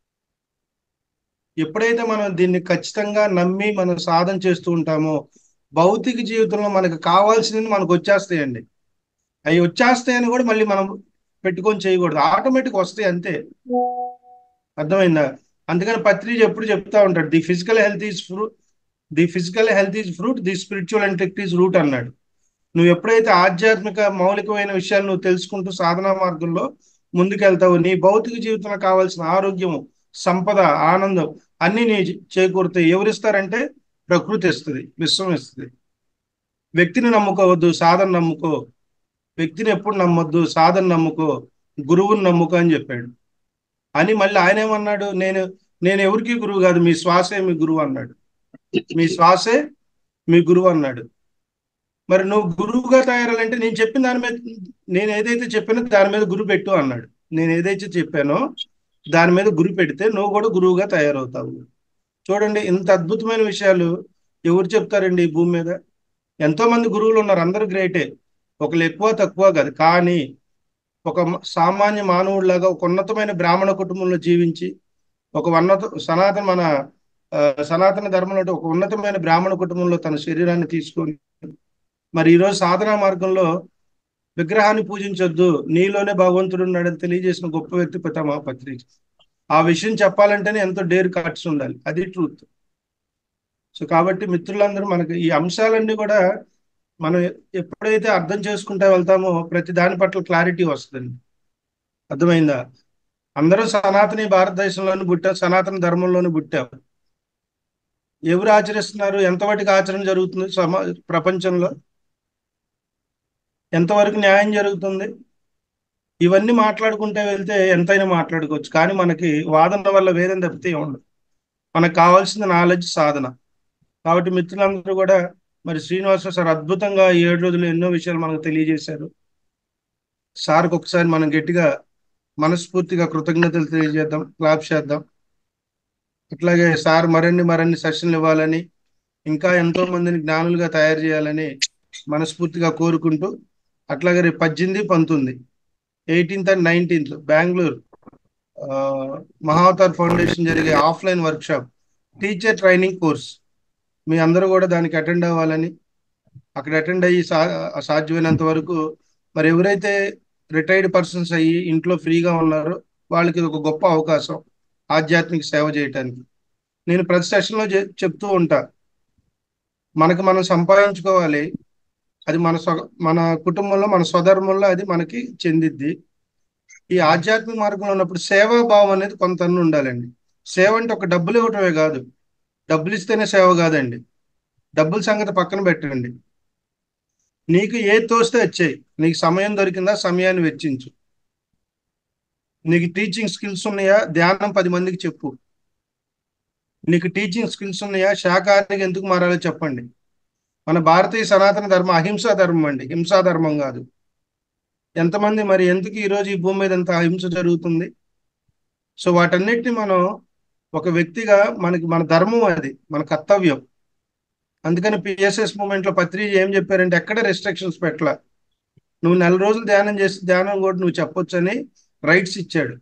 ఎప్పుడైతే మనం దీన్ని ఖచ్చితంగా నమ్మి మనం సాధన చేస్తూ ఉంటామో భౌతిక జీవితంలో మనకు కావాల్సినవి మనకు వచ్చేస్తాయండి అవి వచ్చేస్తాయని కూడా మళ్ళీ మనం పెట్టుకొని చేయకూడదు ఆటోమేటిక్ వస్తాయి అంతే అర్థమైందా అందుకని పత్రిక ఎప్పుడు చెప్తా ఉంటాడు the physical health is fruit the physical health is fruit the spiritual intellect is root అన్నాడు నువ్వు ఎప్పుడైతే ఆధ్యాత్మిక మౌలికమైన విషయాలు నువ్వు తెలుసుకుంటూ సాధనా మార్గంలో ముందుకెళ్తావు నీ భౌతిక జీవితంలో కావాల్సిన ఆరోగ్యము సంపద ఆనందం అన్ని నీ చేకూరుతాయి ఎవరిస్తారంటే ప్రకృతి ఇస్తుంది విశ్వం ఇస్తుంది వ్యక్తిని నమ్ముకోవద్దు సాధన నమ్ముకో వ్యక్తిని ఎప్పుడు నమ్మొద్దు సాధన నమ్ముకో గురువుని నమ్ముకో అని చెప్పాడు అని మళ్ళీ ఆయన ఏమన్నాడు నేను నేను ఎవరికి గురువు కాదు మీ శ్వాసే మీ గురువు అన్నాడు మీ శ్వాసే మీ గురువు అన్నాడు మరి నువ్వు గురువుగా తయారాలంటే నేను చెప్పిన దాని మీద నేను ఏదైతే చెప్పానో దాని మీద గురు పెట్టు అన్నాడు నేను ఏదైతే చెప్పానో దాని మీద గురి పెడితే నువ్వు కూడా గురువుగా తయారవుతావు చూడండి ఇంత అద్భుతమైన విషయాలు ఎవరు చెప్తారండి ఈ భూమి మీద ఎంతో మంది గురువులు ఉన్నారు అందరూ గ్రేటే ఒకళ్ళు ఎక్కువ తక్కువ కాదు కానీ ఒక సామాన్య మానవుడిలాగా ఒక ఉన్నతమైన బ్రాహ్మణ కుటుంబంలో జీవించి ఒక ఉన్నత సనాతన మన సనాతన ధర్మంలో ఒక ఉన్నతమైన బ్రాహ్మణ కుటుంబంలో తన శరీరాన్ని తీసుకొని మరి ఈరోజు సాధనా మార్గంలో విగ్రహాన్ని పూజించొద్దు నీలోనే భగవంతుడు ఉన్నాడని తెలియజేసిన గొప్ప వ్యక్తి పితామహ పత్రిక ఆ విషయం చెప్పాలంటేనే ఎంతో డేర్ కట్స్ ఉండాలి అది ట్రూత్ సో కాబట్టి మిత్రులందరూ మనకి ఈ అంశాలన్నీ కూడా మనం ఎప్పుడైతే అర్థం చేసుకుంటా వెళ్తామో ప్రతి దాని పట్ల క్లారిటీ వస్తుంది అర్థమైందా అందరూ సనాతని భారతదేశంలోని పుట్టాం సనాతన ధర్మంలోని పుట్టాం ఎవరు ఆచరిస్తున్నారు ఎంతవరకు ఆచరణ జరుగుతుంది సమా ప్రపంచంలో ఎంతవరకు న్యాయం జరుగుతుంది ఇవన్నీ మాట్లాడుకుంటే వెళ్తే ఎంతైనా మాట్లాడుకోవచ్చు కానీ మనకి వాదన వల్ల వేదం తప్పితే ఉండదు మనకు కావాల్సిన నాలెడ్జ్ సాధన కాబట్టి మిత్రులందరూ కూడా మరి శ్రీనివాస సార్ అద్భుతంగా ఏడు రోజులు ఎన్నో విషయాలు మనకు తెలియజేశారు సార్కి ఒకసారి మనం గట్టిగా మనస్ఫూర్తిగా కృతజ్ఞతలు తెలియజేద్దాం క్లాప్ చేద్దాం అట్లాగే సార్ మరిన్ని మరిన్ని సెషన్లు ఇవ్వాలని ఇంకా ఎంతో మందిని జ్ఞానులుగా తయారు చేయాలని మనస్ఫూర్తిగా కోరుకుంటూ అట్లాగే రేపు పద్దెనిమిది పంతొమ్మిది eighteenth and nineteenth Bengaluru Mahavatar foundation జరిగే offline workshop teacher training course మీ అందరూ కూడా దానికి అటెండ్ అవ్వాలని అక్కడ అటెండ్ అయ్యి సా సాధ్యమైనంత వరకు మరి ఎవరైతే రిటైర్డ్ పర్సన్స్ అయ్యి ఇంట్లో ఫ్రీగా ఉన్నారో వాళ్ళకి ఒక గొప్ప అవకాశం ఆధ్యాత్మిక సేవ చేయటానికి నేను ప్రతి సెషన్లో చెప్తూ ఉంటా మనకు మనం సంపాదించుకోవాలి అది మన స్వ మన కుటుంబంలో మన స్వధర్మంలో అది మనకి చెందిద్ది ఈ ఆధ్యాత్మిక మార్గంలో ఉన్నప్పుడు సేవా భావం అనేది కొంత ఉండాలండి సేవ అంటే ఒక డబ్బులు ఇవ్వటమే కాదు డబ్బులు ఇస్తేనే సేవ కాదండి డబ్బుల సంగతి పక్కన పెట్టండి నీకు ఏ తోస్తే వచ్చాయి నీకు సమయం దొరికిందా సమయాన్ని వెచ్చించు నీకు టీచింగ్ స్కిల్స్ ఉన్నాయా ధ్యానం పది మందికి చెప్పు నీకు టీచింగ్ స్కిల్స్ ఉన్నాయా శాఖాహారికి ఎందుకు మారాలో చెప్పండి మన భారతీయ సనాతన ధర్మం అహింసా ధర్మం అండి హింసా ధర్మం కాదు ఎంతమంది మరి ఎందుకు ఈరోజు ఈ భూమి మీద ఎంత అహింస జరుగుతుంది సో వాటన్నిటిని మనం ఒక వ్యక్తిగా మనకి మన ధర్మం అది మన కర్తవ్యం అందుకని పిఎస్ఎస్ మూమెంట్ లో పత్రిక ఏం చెప్పారంటే ఎక్కడ రెస్ట్రిక్షన్స్ పెట్టల నువ్వు నెల రోజులు ధ్యానం చేసి ధ్యానం కూడా నువ్వు చెప్పొచ్చు అని రైట్స్ ఇచ్చాడు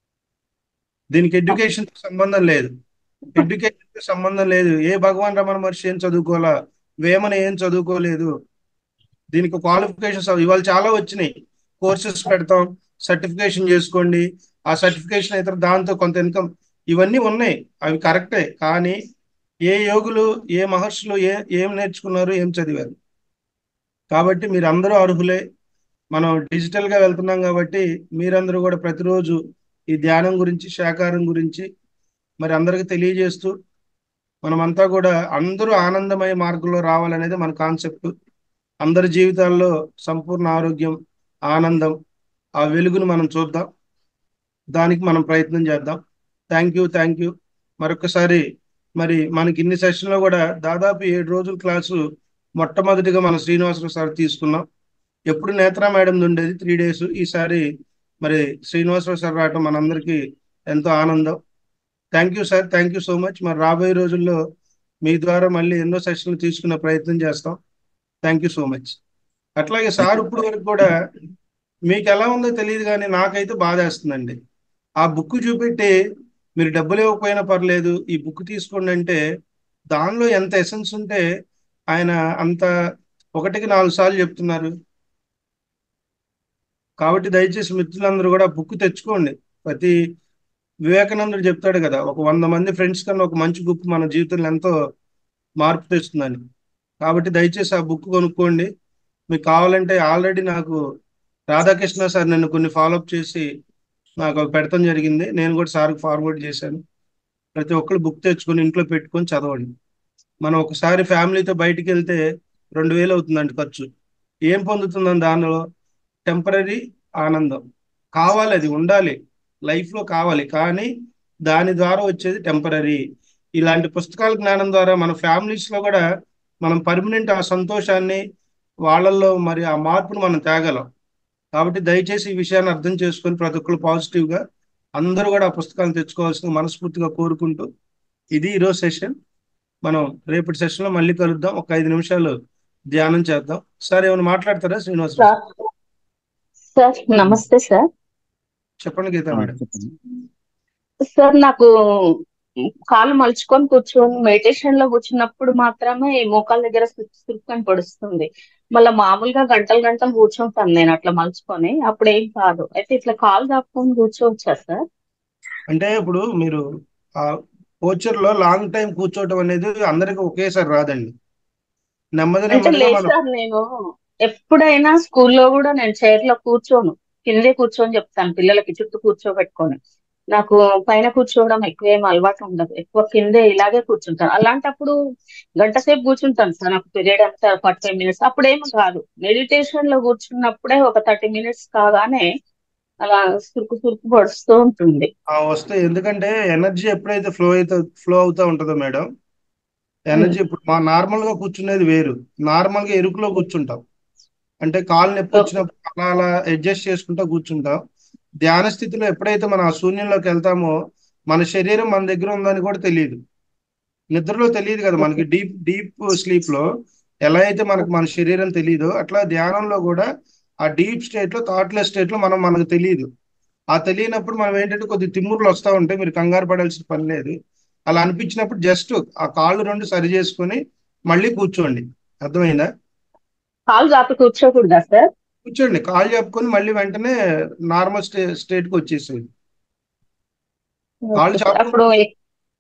దీనికి ఎడ్యుకేషన్ సంబంధం లేదు ఎడ్యుకేషన్ సంబంధం లేదు ఏ భగవాన్ రమణ మహర్షి ఏం చదువుకోవాలా వేమన ఏం చదువుకోలేదు దీనికి క్వాలిఫికేషన్స్ ఇవాళ చాలా వచ్చినాయి కోర్సెస్ పెడతాం సర్టిఫికేషన్ చేసుకోండి ఆ సర్టిఫికేషన్ అయితే దాంతో కొంత ఇన్కమ్ ఇవన్నీ ఉన్నాయి అవి కరెక్టే కానీ ఏ యోగులు ఏ మహర్షులు ఏ ఏం నేర్చుకున్నారు ఏం చదివారు కాబట్టి మీరు అందరూ అర్హులే మనం డిజిటల్ గా వెళ్తున్నాం కాబట్టి మీరందరూ కూడా ప్రతిరోజు ఈ ధ్యానం గురించి శాకారం గురించి మరి అందరికి తెలియజేస్తూ మనమంతా కూడా అందరూ ఆనందమయ మార్గంలో రావాలనేది మన కాన్సెప్ట్ అందరి జీవితాల్లో సంపూర్ణ ఆరోగ్యం ఆనందం ఆ వెలుగును మనం చూద్దాం దానికి మనం ప్రయత్నం చేద్దాం థ్యాంక్ యూ థ్యాంక్ యూ మరొకసారి మరి మనకి ఇన్ని సెషన్లో కూడా దాదాపు ఏడు రోజుల క్లాసు మొట్టమొదటిగా మన శ్రీనివాసరావు సార్ తీసుకున్నాం ఎప్పుడు నేత్రా మేడం ఉండేది త్రీ డేస్ ఈసారి మరి శ్రీనివాసరావు సార్ రావటం మనందరికీ ఎంతో ఆనందం thank you sir thank you so much మరి రాబోయే రోజుల్లో మీ ద్వారా మళ్ళీ ఎన్నో సెషన్లు తీసుకునే ప్రయత్నం చేస్తాం థ్యాంక్ యూ సో మచ్ అట్లాగే సార్ ఇప్పుడు వరకు కూడా మీకు ఎలా ఉందో తెలియదు కానీ నాకైతే బాధేస్తుందండి ఆ బుక్ చూపెట్టి మీరు డబ్బులు ఇవ్వకపోయినా పర్లేదు ఈ బుక్ తీసుకోండి అంటే దానిలో ఎంత ఎసెన్స్ ఉంటే ఆయన అంత ఒకటికి నాలుగు సార్లు చెప్తున్నారు కాబట్టి దయచేసి మిత్రులందరూ కూడా బుక్ తెచ్చుకోండి ప్రతి వివేకానందుడు చెప్తాడు కదా ఒక వంద మంది ఫ్రెండ్స్ కన్నా ఒక మంచి బుక్ మన జీవితంలో ఎంతో మార్పు తెస్తుందని కాబట్టి దయచేసి ఆ బుక్ కొనుక్కోండి మీకు కావాలంటే ఆల్రెడీ నాకు రాధాకృష్ణ సార్ నన్ను కొన్ని ఫాలోఅప్ చేసి నాకు ఒక పెడతాం జరిగింది నేను కూడా సార్కి ఫార్వర్డ్ చేశాను ప్రతి ఒక్కరు బుక్ తెచ్చుకొని ఇంట్లో పెట్టుకొని చదవండి మనం ఒకసారి ఫ్యామిలీతో బయటికి వెళ్తే రెండు వేలు అవుతుందండి ఖర్చు ఏం పొందుతుందని దానిలో టెంపరీ ఆనందం కావాలి అది ఉండాలి లైఫ్లో కావాలి కానీ దాని ద్వారా వచ్చేది టెంపరీ ఇలాంటి పుస్తకాల జ్ఞానం ద్వారా మన ఫ్యామిలీస్లో కూడా మనం పర్మనెంట్ ఆ సంతోషాన్ని వాళ్ళల్లో మరి ఆ మార్పును మనం తేగలం కాబట్టి దయచేసి ఈ విషయాన్ని అర్థం చేసుకొని ప్రతి ఒక్కరు పాజిటివ్గా అందరూ కూడా ఆ పుస్తకాలను తెచ్చుకోవాల్సిన మనస్ఫూర్తిగా కోరుకుంటూ ఇది ఈరోజు సెషన్ మనం రేపటి సెషన్లో మళ్ళీ కలుద్దాం ఒక ఐదు నిమిషాలు ధ్యానం చేద్దాం సార్ ఏమైనా మాట్లాడతారా శ్రీనివాస్ సార్ సార్ నమస్తే సార్ చెప్పండి గీతా మేడం సార్ నాకు కాలు మలుచుకొని కూర్చొని మెడిటేషన్ లో కూర్చున్నప్పుడు మాత్రమే ఈ మోకాల దగ్గర సురుక్కని పొడుస్తుంది మళ్ళీ మామూలుగా గంటలు గంటలు కూర్చుంటాను నేను అట్లా మలుచుకొని అప్పుడు ఏం కాదు అయితే ఇట్లా కాలు దాపుకొని కూర్చోవచ్చా సార్ అంటే ఇప్పుడు మీరు ఆ పోచర్ లో లాంగ్ టైం కూర్చోవటం అనేది అందరికి ఒకేసారి రాదండి నెమ్మది అంటే నెమ్మదిగా లేదు మనం సార్ నేను ఎప్పుడైనా స్కూల్లో కూడా నేను చైర్ లో కూర్చోను కిందే కూర్చొని చెప్తాను పిల్లలకి చుట్టూ కూర్చోబెట్టుకొని నాకు పైన కూర్చోవడం ఎక్కువ ఏం అలవాటు ఉండదు ఎక్కువ కిందే ఇలాగే కూర్చుంటాను అలాంటప్పుడు గంట సేపు కూర్చుంటాను సార్ నాకు పీరియడ్ అంతా ఫార్టీ ఫైవ్ మినిట్స్ అప్పుడేం కాదు మెడిటేషన్ లో కూర్చున్నప్పుడే ఒక థర్టీ మినిట్స్ కాగానే అలా సురుకు సురుకు పడుస్తూ ఉంటుంది ఆ వస్తే ఎందుకంటే ఎనర్జీ ఎప్పుడైతే ఫ్లో అయితే ఫ్లో అవుతా ఉంటుందో మేడం ఎనర్జీ ఇప్పుడు మా నార్మల్ గా కూర్చునేది వేరు నార్మల్ గా ఎరుకులో కూర్చుంటాం అంటే కాలు నొప్పి వచ్చినప్పుడు అలా అలా అడ్జస్ట్ చేసుకుంటా కూర్చుంటాం ధ్యాన స్థితిలో ఎప్పుడైతే మనం ఆ శూన్యంలోకి వెళ్తామో మన శరీరం మన దగ్గర ఉందని కూడా తెలియదు నిద్రలో తెలియదు కదా మనకి డీప్ డీప్ స్లీప్ లో ఎలా అయితే మనకు మన శరీరం తెలియదో అట్లా ధ్యానంలో కూడా ఆ డీప్ స్టేట్ లో థాట్లెస్ స్టేట్ లో మనం మనకు తెలియదు ఆ తెలియనప్పుడు మనం ఏంటంటే కొద్ది తిమ్ముర్లు వస్తూ ఉంటాయి మీరు కంగారు పడాల్సిన పని లేదు అలా అనిపించినప్పుడు జస్ట్ ఆ కాళ్ళు రెండు సరి చేసుకొని మళ్ళీ కూర్చోండి అర్థమైందా కాలు చాపి కూర్చోకూడదా సార్ కూర్చోండి కాళ్ళు చెప్పుకొని మళ్ళీ వెంటనే నార్మల్ స్టే స్టేట్ కి వచ్చేసేది కాళ్ళు చాపు అప్పుడు ఎక్-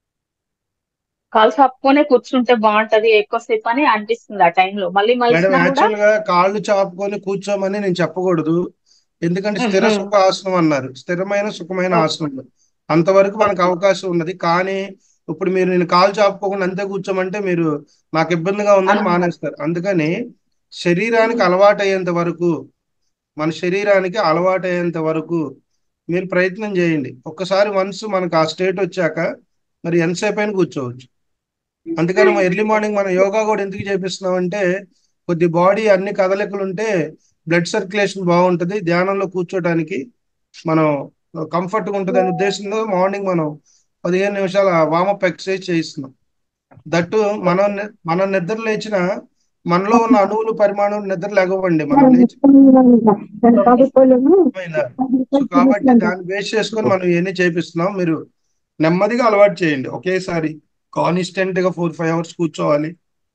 కాలు చాపుకొనే కూర్చుంటే బాగుంటది ఎక్కువసేపు అని అనిపిస్తుంది ఆ టైంలో మళ్ళీ మేడం మలిసినా కూడా యాక్చువల్ గా కాళ్ళు చాపుకొని కూర్చోమని నేను చెప్పకూడదు ఎందుకంటే స్థిర మ్మ్. సుఖ ఆసనం అన్నారు స్థిరమైన సుఖమైన ఆసనం అంతవరకు మనకు అవకాశం ఉన్నది కానీ ఇప్పుడు మీరు నేను కాలు చాపుకోకుండా అంతే కూర్చోమంటే మీరు నాకు ఇబ్బందిగా ఉందని అవును. మానేస్తారు అందుకని శరీరానికి అలవాటు అయ్యేంత వరకు మన శరీరానికి అలవాటు అయ్యేంత వరకు మీరు ప్రయత్నం చేయండి ఒక్కసారి వన్స్ మనకు ఆ స్టేట్ వచ్చాక మరి ఎంతసేపు అయినా కూర్చోవచ్చు అందుకని ఎర్లీ మార్నింగ్ మనం యోగా కూడా ఎందుకు చేపిస్తున్నాం అంటే కొద్ది బాడీ అన్ని కదలికలు ఉంటే బ్లడ్ సర్క్యులేషన్ బాగుంటది ధ్యానంలో కూర్చోడానికి మనం కంఫర్ట్ గా ఉంటుంది అనే ఉద్దేశంతో మార్నింగ్ మనం పదిహేను నిమిషాల వామప్ ఎక్సర్సైజ్ చేయిస్తున్నాం దట్టు మనం ని- మనం నిద్ర లేచిన మనలో ఉన్న అణువులు పరిమాణం నిద్ర లేకపోండి మనం లేచి అర్థమైందా? సో కాబట్టి దాన్ని బేస్ చేసుకొని మనం ఇవన్నీ చేపిస్తున్నాం మీరు నెమ్మదిగా అలవాటు చేయండి ఒకేసారి కాన్స్టెంట్ గా ఫోర్ ఫైవ్ అవర్స్ కూర్చోవాలి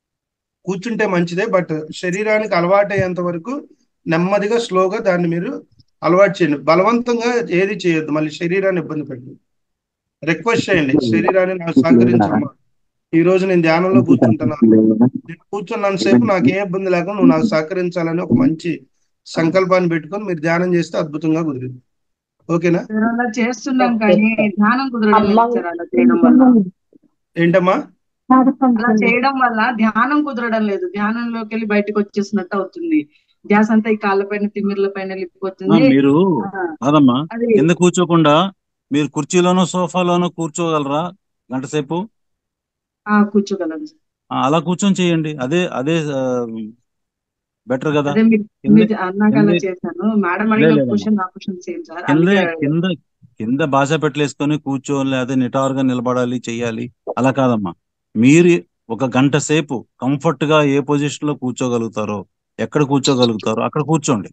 కూర్చుంటే మంచిదే బట్ శరీరానికి అలవాటు అయ్యేంత వరకు నెమ్మదిగా స్లోగా దాన్ని మీరు అలవాటు చేయండి బలవంతంగా ఏది చేయొద్దు మళ్ళీ శరీరాన్ని ఇబ్బంది పెట్టండి రిక్వెస్ట్ చేయండి శరీరాన్ని నాకు సహకరించమ్మా ఈ రోజు నేను ధ్యానంలో కూర్చుంటున్నాను నేను కూర్చున్నంతసేపు నాకు ఏ ఇబ్బంది లేకుండా నువ్వు నాకు సహకరించాలని ఒక మంచి సంకల్పాన్ని పెట్టుకొని మీరు ధ్యానం చేస్తే అద్భుతంగా కుదిరింది ఓకేనా సార్ అలా చేస్తున్నాం ఓకే కానీ సార్ ధ్యానం కుదరడం అమ్మ లేదు సార్ అలా చేయడం వల్ల ఏంటమ్మా అలా చేయడం వల్ల ధ్యానం కుదరడం లేదు ధ్యానంలోకి వెళ్ళి బయటకు వచ్చేసినట్టు అవుతుంది ధ్యాస అంతా ఈ కాళ్ళ పైన తిమ్మిర్ల పైన ఆ, వెళ్ళిపోతుంది మీరు ఆ, కాదమ్మా అది కింద కూర్చోకుండా మీరు కుర్చీలోనో సోఫాలోనో కూర్చోగలరా గంట సేపు ఆ, కూర్చోగలను సార్. ఆ, అలా కూర్చొని చేయండి అదే అదే బెటర్ కదా అదే మీరు కింద మీరు అన్నాక అలా కింద చేశాను మేడం లే అడిగిన లేదమ్మా క్వశ్చన్ నా క్వశ్చన్ సేమ్ సార్ కింద అందుకే కింద కింద భాష పెట్టలేసుకొని కూర్చోని లేదా నిటారుగా నిలబడాలి చెయ్యాలి అలా కాదమ్మా మీరు ఒక గంట సేపు కంఫర్ట్ గా ఏ పొజిషన్ లో కూర్చోగలుగుతారో ఎక్కడ కూర్చోగలుగుతారో అక్కడ కూర్చోండి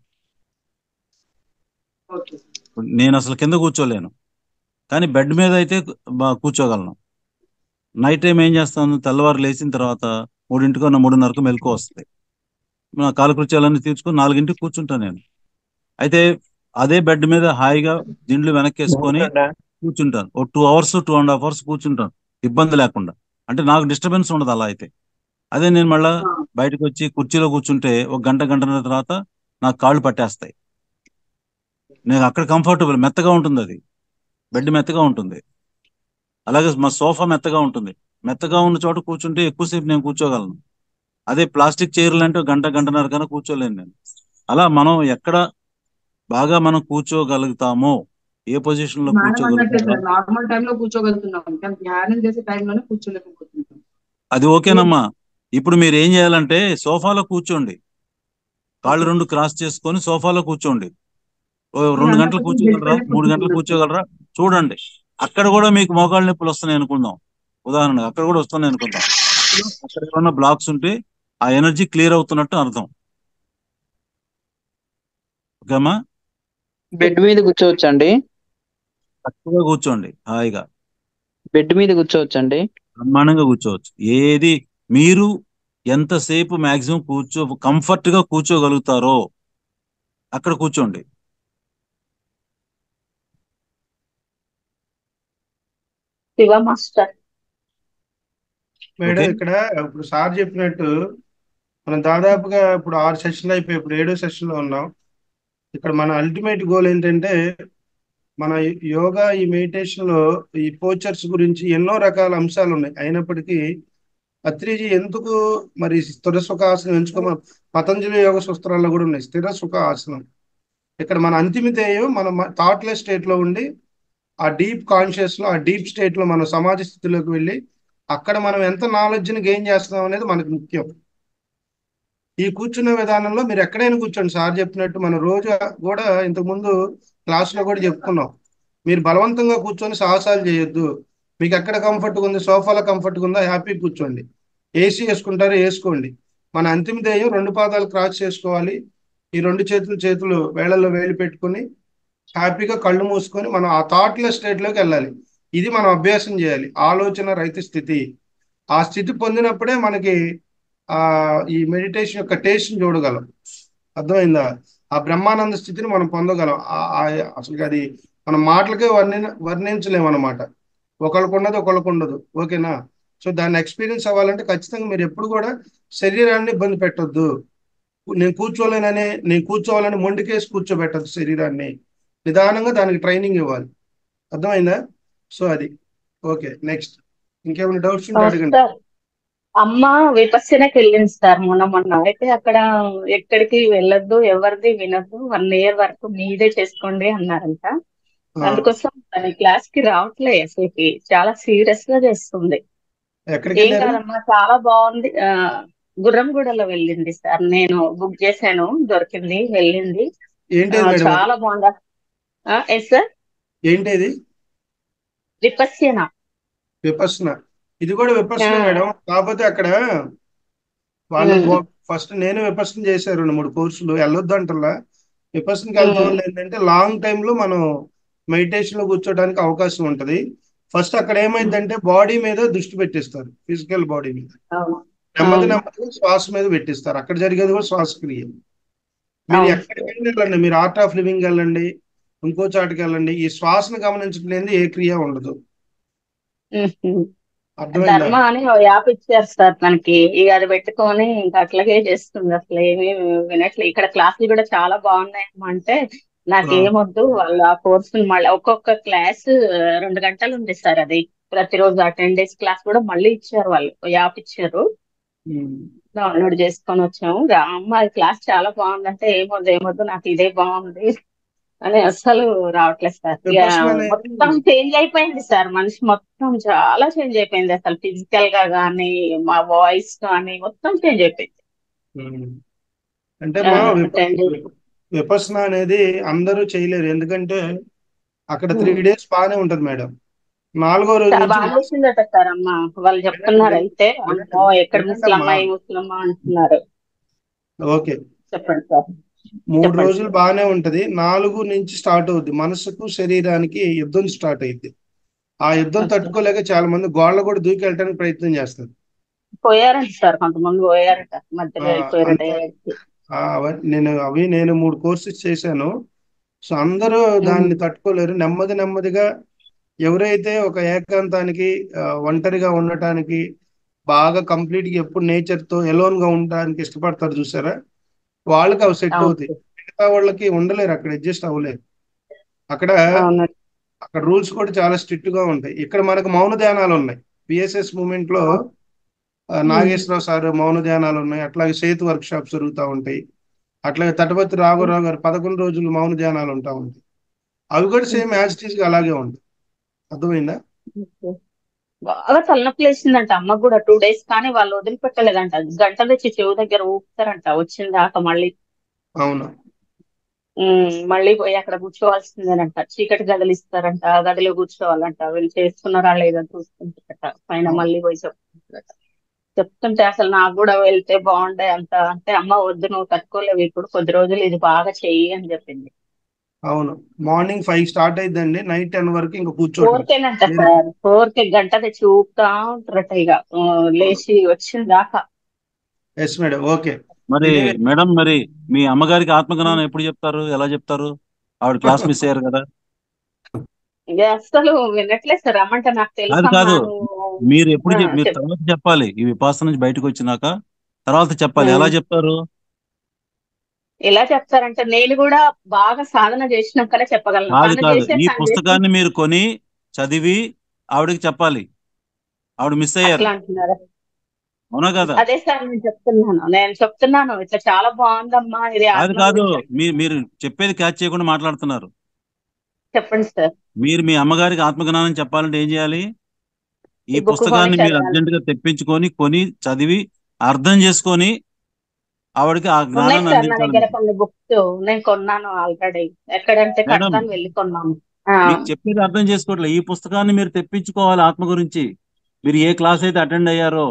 ఓకే సార్ ఇప్పుడు నేను అసలు కింద కూర్చోలేను కానీ బెడ్ మీద అయితే బా- కూర్చోగలను నైట్ టైం ఏం చేస్తాను తెల్లవారు లేచిన తర్వాత మూడింటికో నా మూడున్నరకు మెలకు వస్తుంది నా కాలకృత్యాలన్నీ తీర్చుకొని నాలుగింటికి కూర్చుంటాను నేను అయితే అదే బెడ్ మీద హాయిగా దిండ్లు వెనక్కేసుకొని కూర్చుంటాను ఓ two hours two and half hours కూర్చుంటాను ఇబ్బంది లేకుండా అంటే నాకు డిస్టర్బెన్స్ ఉండదు అలా అయితే అదే నేను మళ్ళా ఆ, బయటకు వచ్చి కుర్చీలో కూర్చుంటే ఒక గంట గంటన్నర తర్వాత నాకు కాళ్ళు పట్టేస్తాయి నేను అక్కడ కంఫర్టబుల్ మెత్తగా ఉంటుంది అది బెడ్ మెత్తగా ఉంటుంది అలాగే మా సోఫా మెత్తగా ఉంటుంది మెత్తగా ఉన్న చోట కూర్చుంటే ఎక్కువసేపు నేను కూర్చోగలను అదే ప్లాస్టిక్ చైర్లు అంటే ఒక గంట గంటన్నర కన్నా కూర్చోలేను నేను అలా మనం ఎక్కడ బాగా మనం కూర్చోగలుగుతామో ఏ పొజిషన్ లో మేడం అన్నట్టే కూర్చోగలుగుతామో సార్ నార్మల్ టైంలో కూర్చోగలుగుతున్నాం కానీ ధ్యానం చేసే టైంలోనే కూర్చోలేకపోతున్నాం అది ఓకేనమ్మా ఇప్పుడు మీరు ఏం చేయాలంటే సోఫాలో కూర్చోండి కాళ్ళు రెండు క్రాస్ చేసుకొని సోఫాలో కూర్చోండి ఓ నేను రెండు అన్న గంటలు క్వశ్చన్ బెడ్ కూర్చోగలరా పైన మూడు గంటలు కూర్చోగలుగుతున్నాను కూర్చోగలరా చూడండి అక్కడ కూడా మీకు మోకాళ్ళ నొప్పులు వస్తున్నాయి అనుకుందాం ఉదాహరణగా అక్కడ కూడా వస్తున్నాయి అనుకుందాం అక్కడ ఏమన్నా బ్లాక్స్ ఉంటే ఆ ఎనర్జీ క్లియర్ అవుతున్నట్టు అర్థం ఓకేమ్మా బెడ్ మీద కూర్చోవచ్చండి చక్కగా కూర్చోండి హాయిగా బెడ్ మీద కూర్చోవచ్చండి బ్రహ్మాండంగా కూర్చోవచ్చు ఏది మీరు ఎంతసేపు మాక్సిమం కూర్చో కంఫర్ట్ గా కూర్చోగలుగుతారో అక్కడ కూర్చోండి శివ మాస్టర్ మేడం ఓకే ఇక్కడ ఇప్పుడు సార్ చెప్పినట్టు మనం దాదాపుగా ఇప్పుడు ఆరు సెషన్లు అయిపోయి ఇప్పుడు ఏడో సెషన్ లో ఉన్నాం ఇక్కడ మన అల్టిమేట్ గోల్ ఏంటంటే మన యోగా ఈ మెడిటేషన్ లో ఈ పోచర్స్ గురించి ఎన్నో రకాల అంశాలు ఉన్నాయి అయినప్పటికీ అత్రిజీ ఎందుకు మరి స్థిర సుఖ ఆసనం ఎంచుకోమ పతంజలి యోగ సూత్రాల్లో కూడా ఉన్నాయి స్థిర సుఖ ఆసనం ఇక్కడ మన అంతిమ ధ్యేయం మన థాట్లెస్ స్టేట్ లో ఉండి ఆ డీప్ కాన్షియస్ లో ఆ డీప్ స్టేట్ లో మన సమాజ స్థితిలోకి వెళ్ళి అక్కడ మనం ఎంత నాలెడ్జ్ ని గెయిన్ చేస్తున్నాం అనేది మనకు ముఖ్యం ఈ కూర్చున్న విధానంలో మీరు ఎక్కడైనా కూర్చోండి సార్ చెప్పినట్టు మనం రోజు కూడా ఇంతకు ముందు క్లాస్ లో కూడా చెప్పుకున్నాం మీరు బలవంతంగా కూర్చొని సాహసాలు చేయొద్దు మీకు ఎక్కడ కంఫర్ట్ ఉంది సోఫాలో కంఫర్ట్ ఉందా హ్యాపీ కూర్చోండి ఏసీ వేసుకుంటారో వేసుకోండి మన అంతిమ ధ్యేయం రెండు పాదాలు క్రాస్ చేసుకోవాలి ఈ రెండు చేతులు చేతులు వేళల్లో వేలు పెట్టుకొని హ్యాపీగా కళ్ళు మూసుకొని మనం ఆ థాట్లెస్ స్టేట్ లోకి వెళ్ళాలి ఇది మనం అభ్యాసం చేయాలి ఆలోచన రహిత స్థితి ఆ స్థితి పొందినప్పుడే మనకి ఆ ఈ మెడిటేషన్ యొక్క టేస్ట్ చూడగలం అర్థమైందా ఆ బ్రహ్మానంద స్థితిని మనం పొందగలం ఆ- ఆ- అసలు అది మన మాటలకే వర్ణి వర్ణించలేము అనమాట ఒకళ్ళకు ఉన్నది ఒకళ్ళకు ఉండదు ఓకేనా సో దాన్ని ఎక్స్పీరియన్స్ అవ్వాలంటే ఖచ్చితంగా మీరు ఎప్పుడు కూడా శరీరాన్ని ఇబ్బంది పెట్టొద్దు నేను కూర్చోలేననే నేను కూర్చోవాలని మొండికేసి కూర్చోబెట్టద్దు శరీరాన్ని నిదానంగా దానికి ట్రైనింగ్ ఇవ్వాలి అర్థమైందా సో అది ఓకే నెక్స్ట్ ఇంకేమైనా డౌట్స్ ఉంటే అడగండి సార్ అమ్మ విపස්සనకి వెళ్ళింది సార్ మొన్న మొన్న అయితే అక్కడ ఎక్కడికి వెళ్ళొద్దు ఎవరిది వినొద్దు వన్ ఇయర్ వరకు మీదే చేసుకోండి అన్నారంట ఆ, అందుకోసం తన క్లాస్ కి రావట్లే అసలుకి చాలా సీరియస్ గా చేస్తుంది ఎక్కడికి ఏం వెళ్ళారు కాదమ్మా చాలా బాగుంది ఆ గుర్రంగూడలో వెళ్ళింది సార్ నేను బుక్ చేశాను దొరికింది వెళ్ళింది ఆ, ఏంటది మేడం అది? చాలా బాగుంది ఎస్ సార్ ఏంటది విపస్యన విపස්සన ఇది కూడా విపස්සన ఆ. మేడం కాకపోతే అక్కడ వాళ్ళు ఉమ్. ఫస్ట్ నేను విపස්සన చేశారు రెండు మూడు కోర్సులు వెళ్ళొద్దు అంటలా విపස්සనకి వెళ్తాం ఉమ్. వల్ల ఏంటంటే లాంగ్ టైమ్ లో మనం మెడిటేషన్ లో కూర్చోడానికి అవకాశం ఉంటది ఫస్ట్ అక్కడ ఏమైందంటే బాడీ మీద దృష్టి పెట్టిస్తారు ఫిజికల్ బాడీ మీద అవును నెమ్మది అవును నెమ్మదిగా శ్వాస మీద పెట్టిస్తారు అక్కడ జరిగేది కూడా శ్వాసక్రియ మీరు అవును ఎక్కడికి వెళ్ళండి మీరు ఆర్ట్ ఆఫ్ లివింగ్ వెళ్ళండి ఇంకో చాటుకి వెళ్ళండి ఈ శ్వాసను గమనించట్లేదు ఏ క్రియ ఉండదు ఉహుం. అర్థమైందా ధర్మ అని ఓ యాప్ ఇచ్చారు సార్ మనకి ఇక అది పెట్టుకొని ఇంకా అట్లాగే చేస్తుంది అసలు ఏమీ వినట్లేదు ఇక్కడ క్లాసులు కూడా చాలా బాగున్నాయి అమ్మా అంటే నాకేమొద్దు వాళ్ళు ఆ కోర్సు మళ్ళీ ఒక్కొక్క క్లాస్ రెండు గంటలు ఉంది సార్ అది ప్రతిరోజు ఆ టెన్ డేస్ క్లాస్ కూడా మళ్ళీ ఇచ్చారు వాళ్ళు ఓ యాప్ ఇచ్చారు ఉమ్. డౌన్లోడ్ చేసుకొని వచ్చాము రా అమ్మ అది క్లాస్ చాలా బాగుందంటే ఏమొద్దు ఏమొద్దు నాకు ఇదే బాగుంది అని అస్సలు రావట్లేదు సార్ ఇక విపర్సన అనేది మొత్తం చేంజ్ అయిపోయింది సార్ మనిషి మొత్తం చాలా చేంజ్ అయిపోయింది అసలు ఫిజికల్ గా కానీ మా వాయిస్ కానీ మొత్తం చేంజ్ అయిపోయింది ఉమ్. అంటే ఆ, మా విప టెన్ డేస్ విపసన అనేది అందరూ చేయలేరు ఎందుకంటే అక్కడ త్రీ డేస్ బాగానే ఉంటది మేడం నాలుగో రోజు చాలా నుంచి బాగా చేసిందట సార్ అమ్మ వాళ్ళు చెప్తున్నారు వినండి అయితే వినండి అమ్మో ఎక్కడ వినండి ముసలమ్మ అమ్మా ఈ ముసలమ్మ అంటున్నారు ఓకే చెప్పండి సార్ మూడు చెప్పండి రోజులు సార్ బాగానే ఉంటది నాలుగు నుంచి స్టార్ట్ అవుద్ది మనసుకు శరీరానికి యుద్ధం స్టార్ట్ అయింది ఆ యుద్ధం ఓకే తట్టుకోలేక చాలా మంది గోళ్ళ కూడా దూకి వెళ్ళడానికి ప్రయత్నం చేస్తారు పోయారంట సార్ కొంతమంది పోయారట మధ్యలో ఆ, వెళ్ళిపోయారట అంతే ఏడ్చి. ఆ, అవ- నేను అవి నేను మూడు కోర్సెస్ చేశాను సో అందరూ దాన్ని తట్టుకోలేరు నెమ్మది నెమ్మదిగా ఎవరైతే ఒక ఏకాంతానికి ఆ, ఒంటరిగా ఉండటానికి బాగా కంప్లీట్ గా ఎప్పుడు నేచర్ తో ఎలోన్ గా ఉండడానికి ఇష్టపడతారు చూసారా వాళ్ళకి అవి సెట్ అవును అవుతాయి సార్ మిగతా వాళ్ళకి ఉండలేరు అక్కడ అడ్జస్ట్ అవ్వలేరు అక్కడ అవును అక్కడ రూల్స్ కూడా చాలా స్ట్రిక్ట్ గా ఉంటాయి ఇక్కడ మనకు మౌన ధ్యానాలు ఉన్నాయి పిఎస్ఎస్ మూమెంట్ లో ఆ, నాగేశ్వరరావు సార్ మౌన ధ్యానాలు ఉన్నాయి అట్లాగే సేతు వర్క్ షాప్స్ జరుగుతూ ఉంటాయి అట్లాగే తటపతి రాఘవరావు గారు పదకొండు రోజులు మౌన ధ్యానాలు ఉంటా ఉంటాయి అవి కూడా సేమ్ యాజ్ ఇట్ ఈస్ గా అలాగే ఉంటాయి అర్థమైందా ఓకే. బాగా తలనొప్పి లేచిందంట అమ్మకు కూడా టూ డేస్ కానీ వాళ్ళు వదిలిపెట్టలేదంట గంట తెచ్చి చెవు దగ్గర ఊపుతారంట వచ్చిన దాకా మళ్ళీ అవును ఉమ్, మళ్ళీ పోయి అక్కడ కూర్చోవాల్సిందేనంట చీకటి గదులు ఇస్తారంట ఆ గదిలో కూర్చోవాలంట వీళ్ళు చేస్తున్నారా లేదా చూసుకుంటారట పైన అవును మళ్ళీ పోయి చెప్తుంటారట చెప్తుంటే అసలు నాకు కూడా వెళ్తే బాగుండే అంత అంటే అమ్మ వద్దు నువ్వు తట్టుకోలేవు ఇప్పుడు కొద్ది రోజులు ఇది బాగా చెయ్యి అని చెప్పింది అవును మార్నింగ్ ఫైవ్ స్టార్ట్ అయిద్దండి నైట్ టెన్ వరకు ఇంకా ఫోర్ కూర్చోవటం కేనంట వేరే సార్ ఫోర్ కే గంట తెచ్చి ఊపుతా ఉంటారట ఇక ఆ, లేచి వచ్చిన దాకా ఎస్ మేడం ఓకే మరి ఎనీవే మేడం మరి మీ అమ్మగారికి ఆత్మజ్ఞానం ఎప్పుడు చెప్తారు ఎలా చెప్తారు ఆవిడ క్లాస్ మిస్ అయ్యారు కదా ఇక అసలు వినట్లేదు సార్ రమ్మంటే నాకు కాదు తెలుసమ్మా కాదు నువ్వు మీరు ఎప్పుడు ఆ, చెప్- మీరు చెప్పు తర్వాత చెప్పాలి ఈ విపాసన నుంచి బయటకు వచ్చినాక తర్వాత చెప్పాలి ఎలా ఉమ్. చెప్తారు ఎలా చెప్తారంటే నేను కూడా బాగా సాధన చేసినాకనే చెప్పగలను కాదు తను కాదు చేసే ఈ తను చేసి పుస్తకాన్ని మీరు కొని చదివి ఆవిడకి చెప్పాలి ఆవిడ మిస్ అయ్యారు అట్లా అంటున్నారు అవునా కదా అదే సార్ నేను చెప్తున్నాను నేను చెప్తున్నాను ఇట్లా చాలా బాగుందమ్మా ఇది కాదు ఆత్మ కాదు గురించి మీరు మీరు చెప్పేది క్యాచ్ చేయకుండా మాట్లాడుతున్నారు చెప్పండి సార్ మీరు మీ అమ్మగారికి ఆత్మజ్ఞానం చెప్పాలంటే ఏం చేయాలి ఈ ఈ బుక్ కొని పుస్తకాన్ని మీరు చదవాలి అర్జెంట్ గా తెప్పించుకొని కొని చదివి అర్థం చేసుకొని ఆవిడకి ఆ ఉన్నాయి జ్ఞానాన్ని సార్ నా అందించాలి దగ్గర మీరు కొన్ని బుక్స్ నేను కొన్నాను ఆల్రెడీ ఎక్కడంటే మేడం కడతాను వెళ్ళి కొన్నాను ఆ, మీకు చెప్పేది అర్థం చేసుకోవట్లేదు ఈ పుస్తకాన్ని మీరు తెప్పించుకోవాలి ఆత్మ గురించి మీరు ఏ క్లాస్ అయితే అటెండ్ అయ్యారో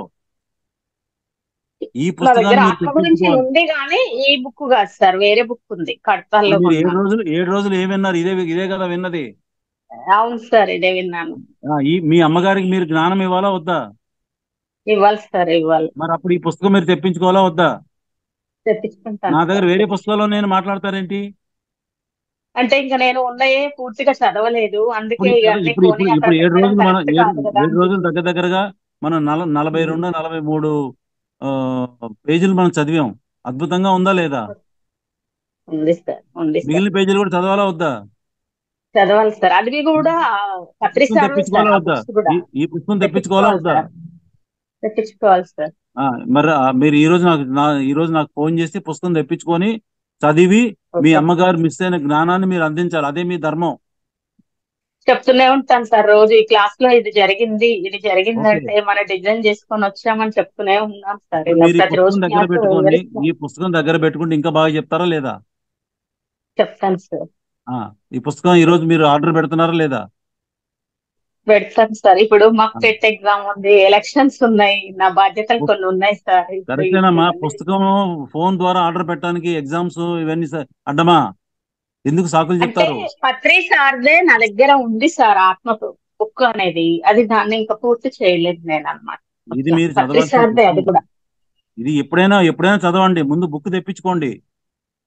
ఈ నా పుస్తకాన్ని దగ్గర మీరు ఆత్మ గురించి తెప్పించుకోవాలి ఉంది కానీ ఈ బుక్ కాదు సార్ వేరే బుక్ ఉంది కడతాల్లో ఇప్పుడు మీరు ఏడు కొన్నాను రోజులు ఏడు రోజులు ఏం విన్నారు ఇదే ఇదే కదా విన్నది అవును సార్ ఇదే విన్నాను ఆ, ఈ మీ అమ్మగారికి మీరు జ్ఞానం ఇవ్వాలా వద్దా ఇవ్వాలి సార్ ఇవ్వాలి మరి అప్పుడు ఈ పుస్తకం మీరు తెప్పించుకోవాలా వద్దా తెప్పించుకుంటాను నా దగ్గర సార్ వేరే పుస్తకాల్లో నేను మాట్లాడతారేంటి అంటే ఇంకా నేను ఉన్నాయే పూర్తిగా చదవలేదు అందుకే ఇప్పుడు ఇక చదువు- అన్ని ఇప్పుడు కొని ఇప్పుడు అక్కడ ఇప్పుడు ఏడు పెట్టడం రోజులు మనం కరెక్ట్ ఏడు కాదు కదా ఏడు రోజులు దగ్గర దగ్గరగా మనం నల నలభై రెండు నలభై మూడు ఆ, పేజీలు మనం చదివాం అద్భుతంగా ఉందా లేదా ఉంది సార్ ఉంది సార్ మిగిలిన పేజీలు కూడా చదవాలా వద్దా చదవాలి సార్ అది కూడా పత్రి పుస్తకం సార్ సార్ తెప్పించుకోవాలా ఆ వద్దా బుక్స్ కూడా ఈ ఈ పుస్తకం తెప్పించుకోవాలా తెప్పించుకోవాలి వద్దా సార్ తెప్పించుకోవాలి సార్ ఆ, మరి ఆ, మీరు ఈ రోజు నాకు నా ఈ రోజు నాకు ఫోన్ చేసి పుస్తకం తెప్పించుకొని చదివి మీ ఓకే అమ్మగారు మిస్ అయిన జ్ఞానాన్ని మీరు అందించాలి అదే మీ ధర్మం చెప్తూనే ఉంటాను సార్ రోజు ఈ క్లాస్ లో ఇది జరిగింది ఇది ఓకే జరిగిందంటే మన డిజైన్ చేసుకొని వచ్చామని చెప్తూనే ఉన్నాం సార్ ఇప్పుడు ఇలా మీరు ఈ ప్రతిరోజు పుస్తకం దగ్గర క్లాస్ పెట్టుకోండి వివరిస్తాం ఈ పుస్తకం దగ్గర పెట్టుకుంటే ఇంకా బాగా చెప్తారా లేదా చెప్తాను సార్ ఆ ఈ పుస్తకం ఈ రోజు మీరు ఆర్డర్ పెడుతున్నారా లేదా పెడతాను సార్ ఇప్పుడు మాకు ఆ, టెట్ ఎగ్జామ్ ఉంది ఎలక్షన్స్ ఉన్నాయి నా బాధ్యతలు పు- కొన్ని ఉన్నాయి సార్ ఇప్పుడు కరెక్టేనమ్మా ఇవన్నీ పుస్తకం ఫోన్ ద్వారా ఆర్డర్ పెట్టడానికి ఎగ్జామ్స్ ఇవన్నీ స- అడ్డమా ఎందుకు సాకులు అంటే చెప్తారు పత్రి సార్దే నా దగ్గర ఉంది సార్ ఆత్మ బుక్ అనేది అది దాన్ని ఇంకా పూర్తి చేయలేదు నేను అనమాట ఇది మీరు పత్రి చదవాల్సిన సార్దే అది పుస్తకం కూడా ఇది ఎప్పుడైనా ఎప్పుడైనా చదవండి ముందు బుక్ తెప్పించుకోండి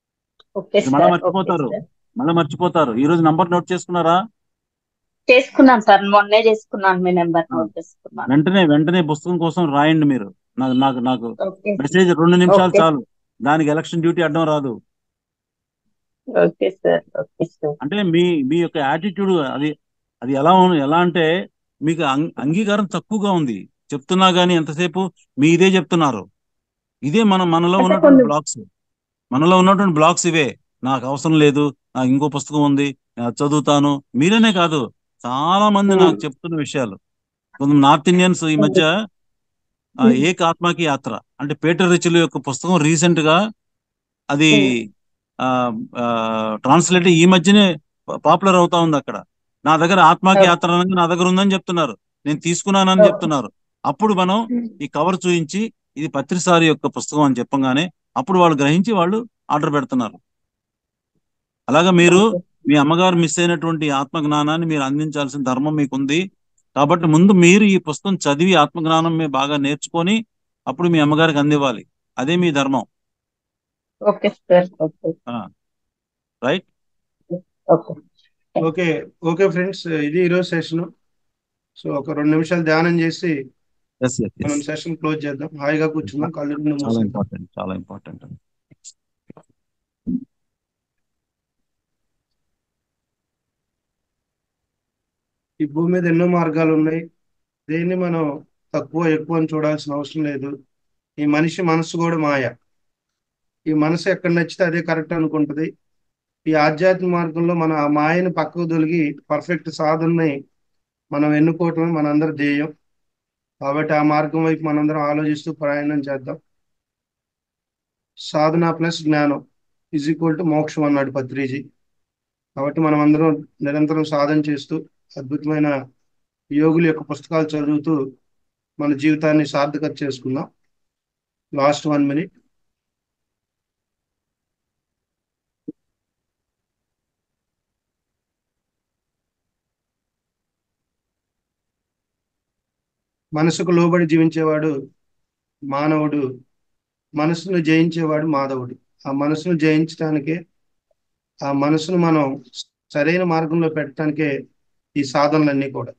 ఓకే మీరు మళ్ళీ సార్ ఓకే మర్చిపోతారు సార్ మళ్ళీ మర్చిపోతారు ఈ రోజు నంబర్ నోట్ చేసుకున్నారా చేసుకున్నాను సార్ మొన్నే చేసుకున్నాను మీ నెంబర్ ఆ. నోట్ చేసుకున్నాను వెంటనే వెంటనే పుస్తకం కోసం రాయండి మీరు నాకు నాకు నాకు ఓకే మెసేజ్ రెండు నిమిషాలు ఓకే చాలు దానికి ఎలక్షన్ డ్యూటీ అడ్డం రాదు ఓకే సార్ ఓకే సార్ అంటే మీ మీ యొక్క యాటిట్యూడ్ అది అది ఎలా ఉన్- ఎలా అంటే మీకు అంగ- అంగీకారం తక్కువగా ఉంది చెప్తున్నా గానీ ఎంతసేపు మీ ఇదే చెప్తున్నారు ఇదే మన మనలో అంటే ఉన్నటువంటి కొన్ని బ్లాక్స్ మనలో ఉన్నటువంటి బ్లాక్స్ ఇవే నాకు అవసరం లేదు నాకు ఇంకో పుస్తకం ఉంది నేను అది చదువుతాను మీరనే కాదు చాలా మంది నాకు చెప్తున్న విషయాలు కొంత నార్త్ ఇండియన్స్ ఈ మధ్య ఆ, ఏక్ ఆత్మకి యాత్ర అంటే పీటర్ రిచుల యొక్క పుస్తకం రీసెంట్ గా అది ట్రాన్స్లేట్ ఈ మధ్యనే పాపులర్ అవుతా ఉంది అక్కడ నా దగ్గర ఆత్మకి యాత్ర అనగా నా దగ్గర ఉందని చెప్తున్నారు నేను తీసుకున్నానని చెప్తున్నారు అప్పుడు మనం ఈ కవర్ చూయించి ఇది పత్రిసారి యొక్క పుస్తకం అని చెప్పగానే అప్పుడు వాళ్ళు గ్రహించి వాళ్ళు ఆర్డర్ పెడుతున్నారు అలాగా మీరు మీ అమ్మగారు మిస్ అయినటువంటి ఆత్మ జ్ఞానాన్ని మీరు అందించాల్సిన ధర్మం మీకుంది కాబట్టి ముందు మీరు ఈ పుస్తకం చదివి ఆత్మ జ్ఞానం మీరు బాగా నేర్చుకొని అప్పుడు మీ అమ్మగారికి అందివ్వాలి అదే మీ ధర్మం okay sir okay right okay okay okay friends ఇది ఈరోజు సెషన్ సో ఒక రెండు నిమిషాలు ధ్యానం చేసి ఎస్ ఎస్ మనం సెషన్ క్లోజ్ చేద్దాం హాయిగా కూర్చుందాం కళ్ళు రెండు చాలా మూసేద్దాం ఇంపార్టెంట్ చాలా ఇంపార్టెంట్ ఈ భూమి మీద ఎన్నో మార్గాలు ఉన్నాయి దేన్ని మనం తక్కువ ఎక్కువ అని చూడాల్సిన అవసరం లేదు ఈ మనిషి మనసు కూడా మాయ ఈ మనసు ఎక్కడ నచ్చితే అదే కరెక్ట్ అనుకుంటది ఈ ఆధ్యాత్మిక మార్గంలో మన ఆ మాయని పక్కకు తొలగి పర్ఫెక్ట్ సాధనని మనం ఎన్నుకోవటం మనందరి ధ్యేయం కాబట్టి ఆ మార్గం వైపు మనందరం ఆలోచిస్తూ ప్రయాణం చేద్దాం సాధన ప్లస్ జ్ఞానం ఈజ్ ఈక్వల్ టు మోక్షం అన్నాడు పత్రిజీ కాబట్టి మనం అందరం నిరంతరం సాధన చేస్తూ అద్భుతమైన యోగుల యొక్క పుస్తకాలు చదువుతూ మన జీవితాన్ని సార్థకత చేసుకుందాం లాస్ట్ వన్ మినిట్ మనసుకు లోబడి జీవించేవాడు మానవుడు మనసును జయించేవాడు మాధవుడు ఆ మనసును జయించడానికే ఆ మనసును మనం సరైన మార్గంలో పెట్టడానికే ఈ సాధనలన్నీ కూడా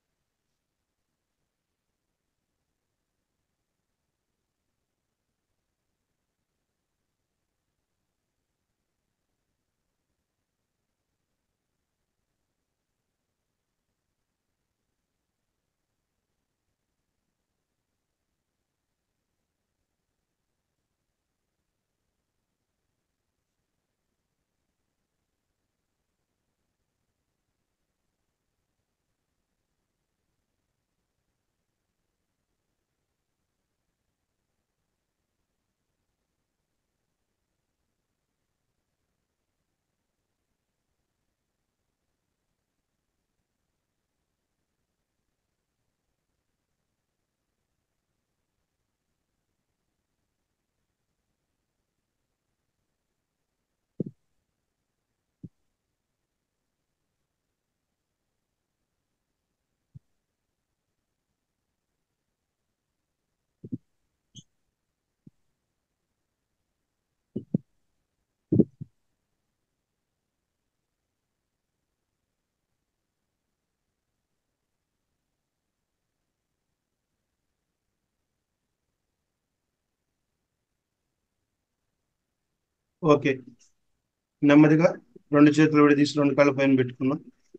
ఓకే నెమ్మదిగా రెండు చేతులు విడదీసి రెండు కాళ్ళ పైన పెట్టుకున్నాం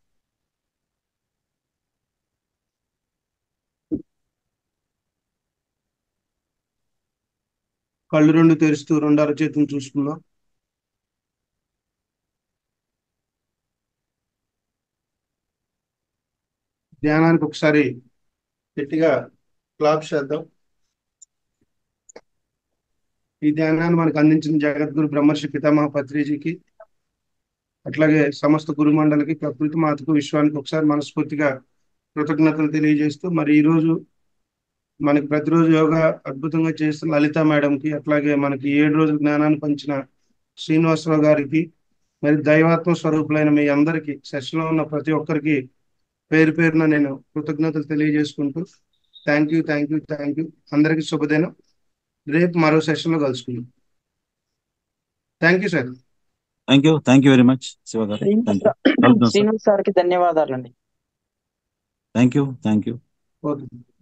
కళ్ళు రెండు తెరుస్తూ రెండు అరచేతులు చూసుకుందాం ధ్యానానికి ఒకసారి గట్టిగా క్లాప్ చేద్దాం ఈ ధ్యానాన్ని మనకు అందించిన జగద్గురు బ్రహ్మర్షి పితామహ పత్రిజీకి అట్లాగే సమస్త గురుమండలికి ప్రకృతి మాతకు విశ్వానికి ఒకసారి మనస్ఫూర్తిగా కృతజ్ఞతలు తెలియజేస్తూ మరి ఈ రోజు మనకి ప్రతిరోజు యోగా అద్భుతంగా చేస్తున్న లలిత మేడంకి అట్లాగే మనకి ఏడు రోజుల జ్ఞానాన్ని పంచిన శ్రీనివాసరావు గారికి మరి దైవాత్మ స్వరూపులైన మీ అందరికీ సెషన్లో ఉన్న ప్రతి ఒక్కరికి పేరు పేరున నేను కృతజ్ఞతలు తెలియజేసుకుంటూ thank you thank you thank you అందరికీ శుభదినం రేపు మరో సెషన్లో కలుసుకుందాం thank you sir thank you thank you very much Shiva గారు శ్రీనివాస్ థ్యాంక్ యూ కలుద్దాం సార్ శ్రీనివాస్ సార్కి ధన్యవాదాలండి thank you thank you okay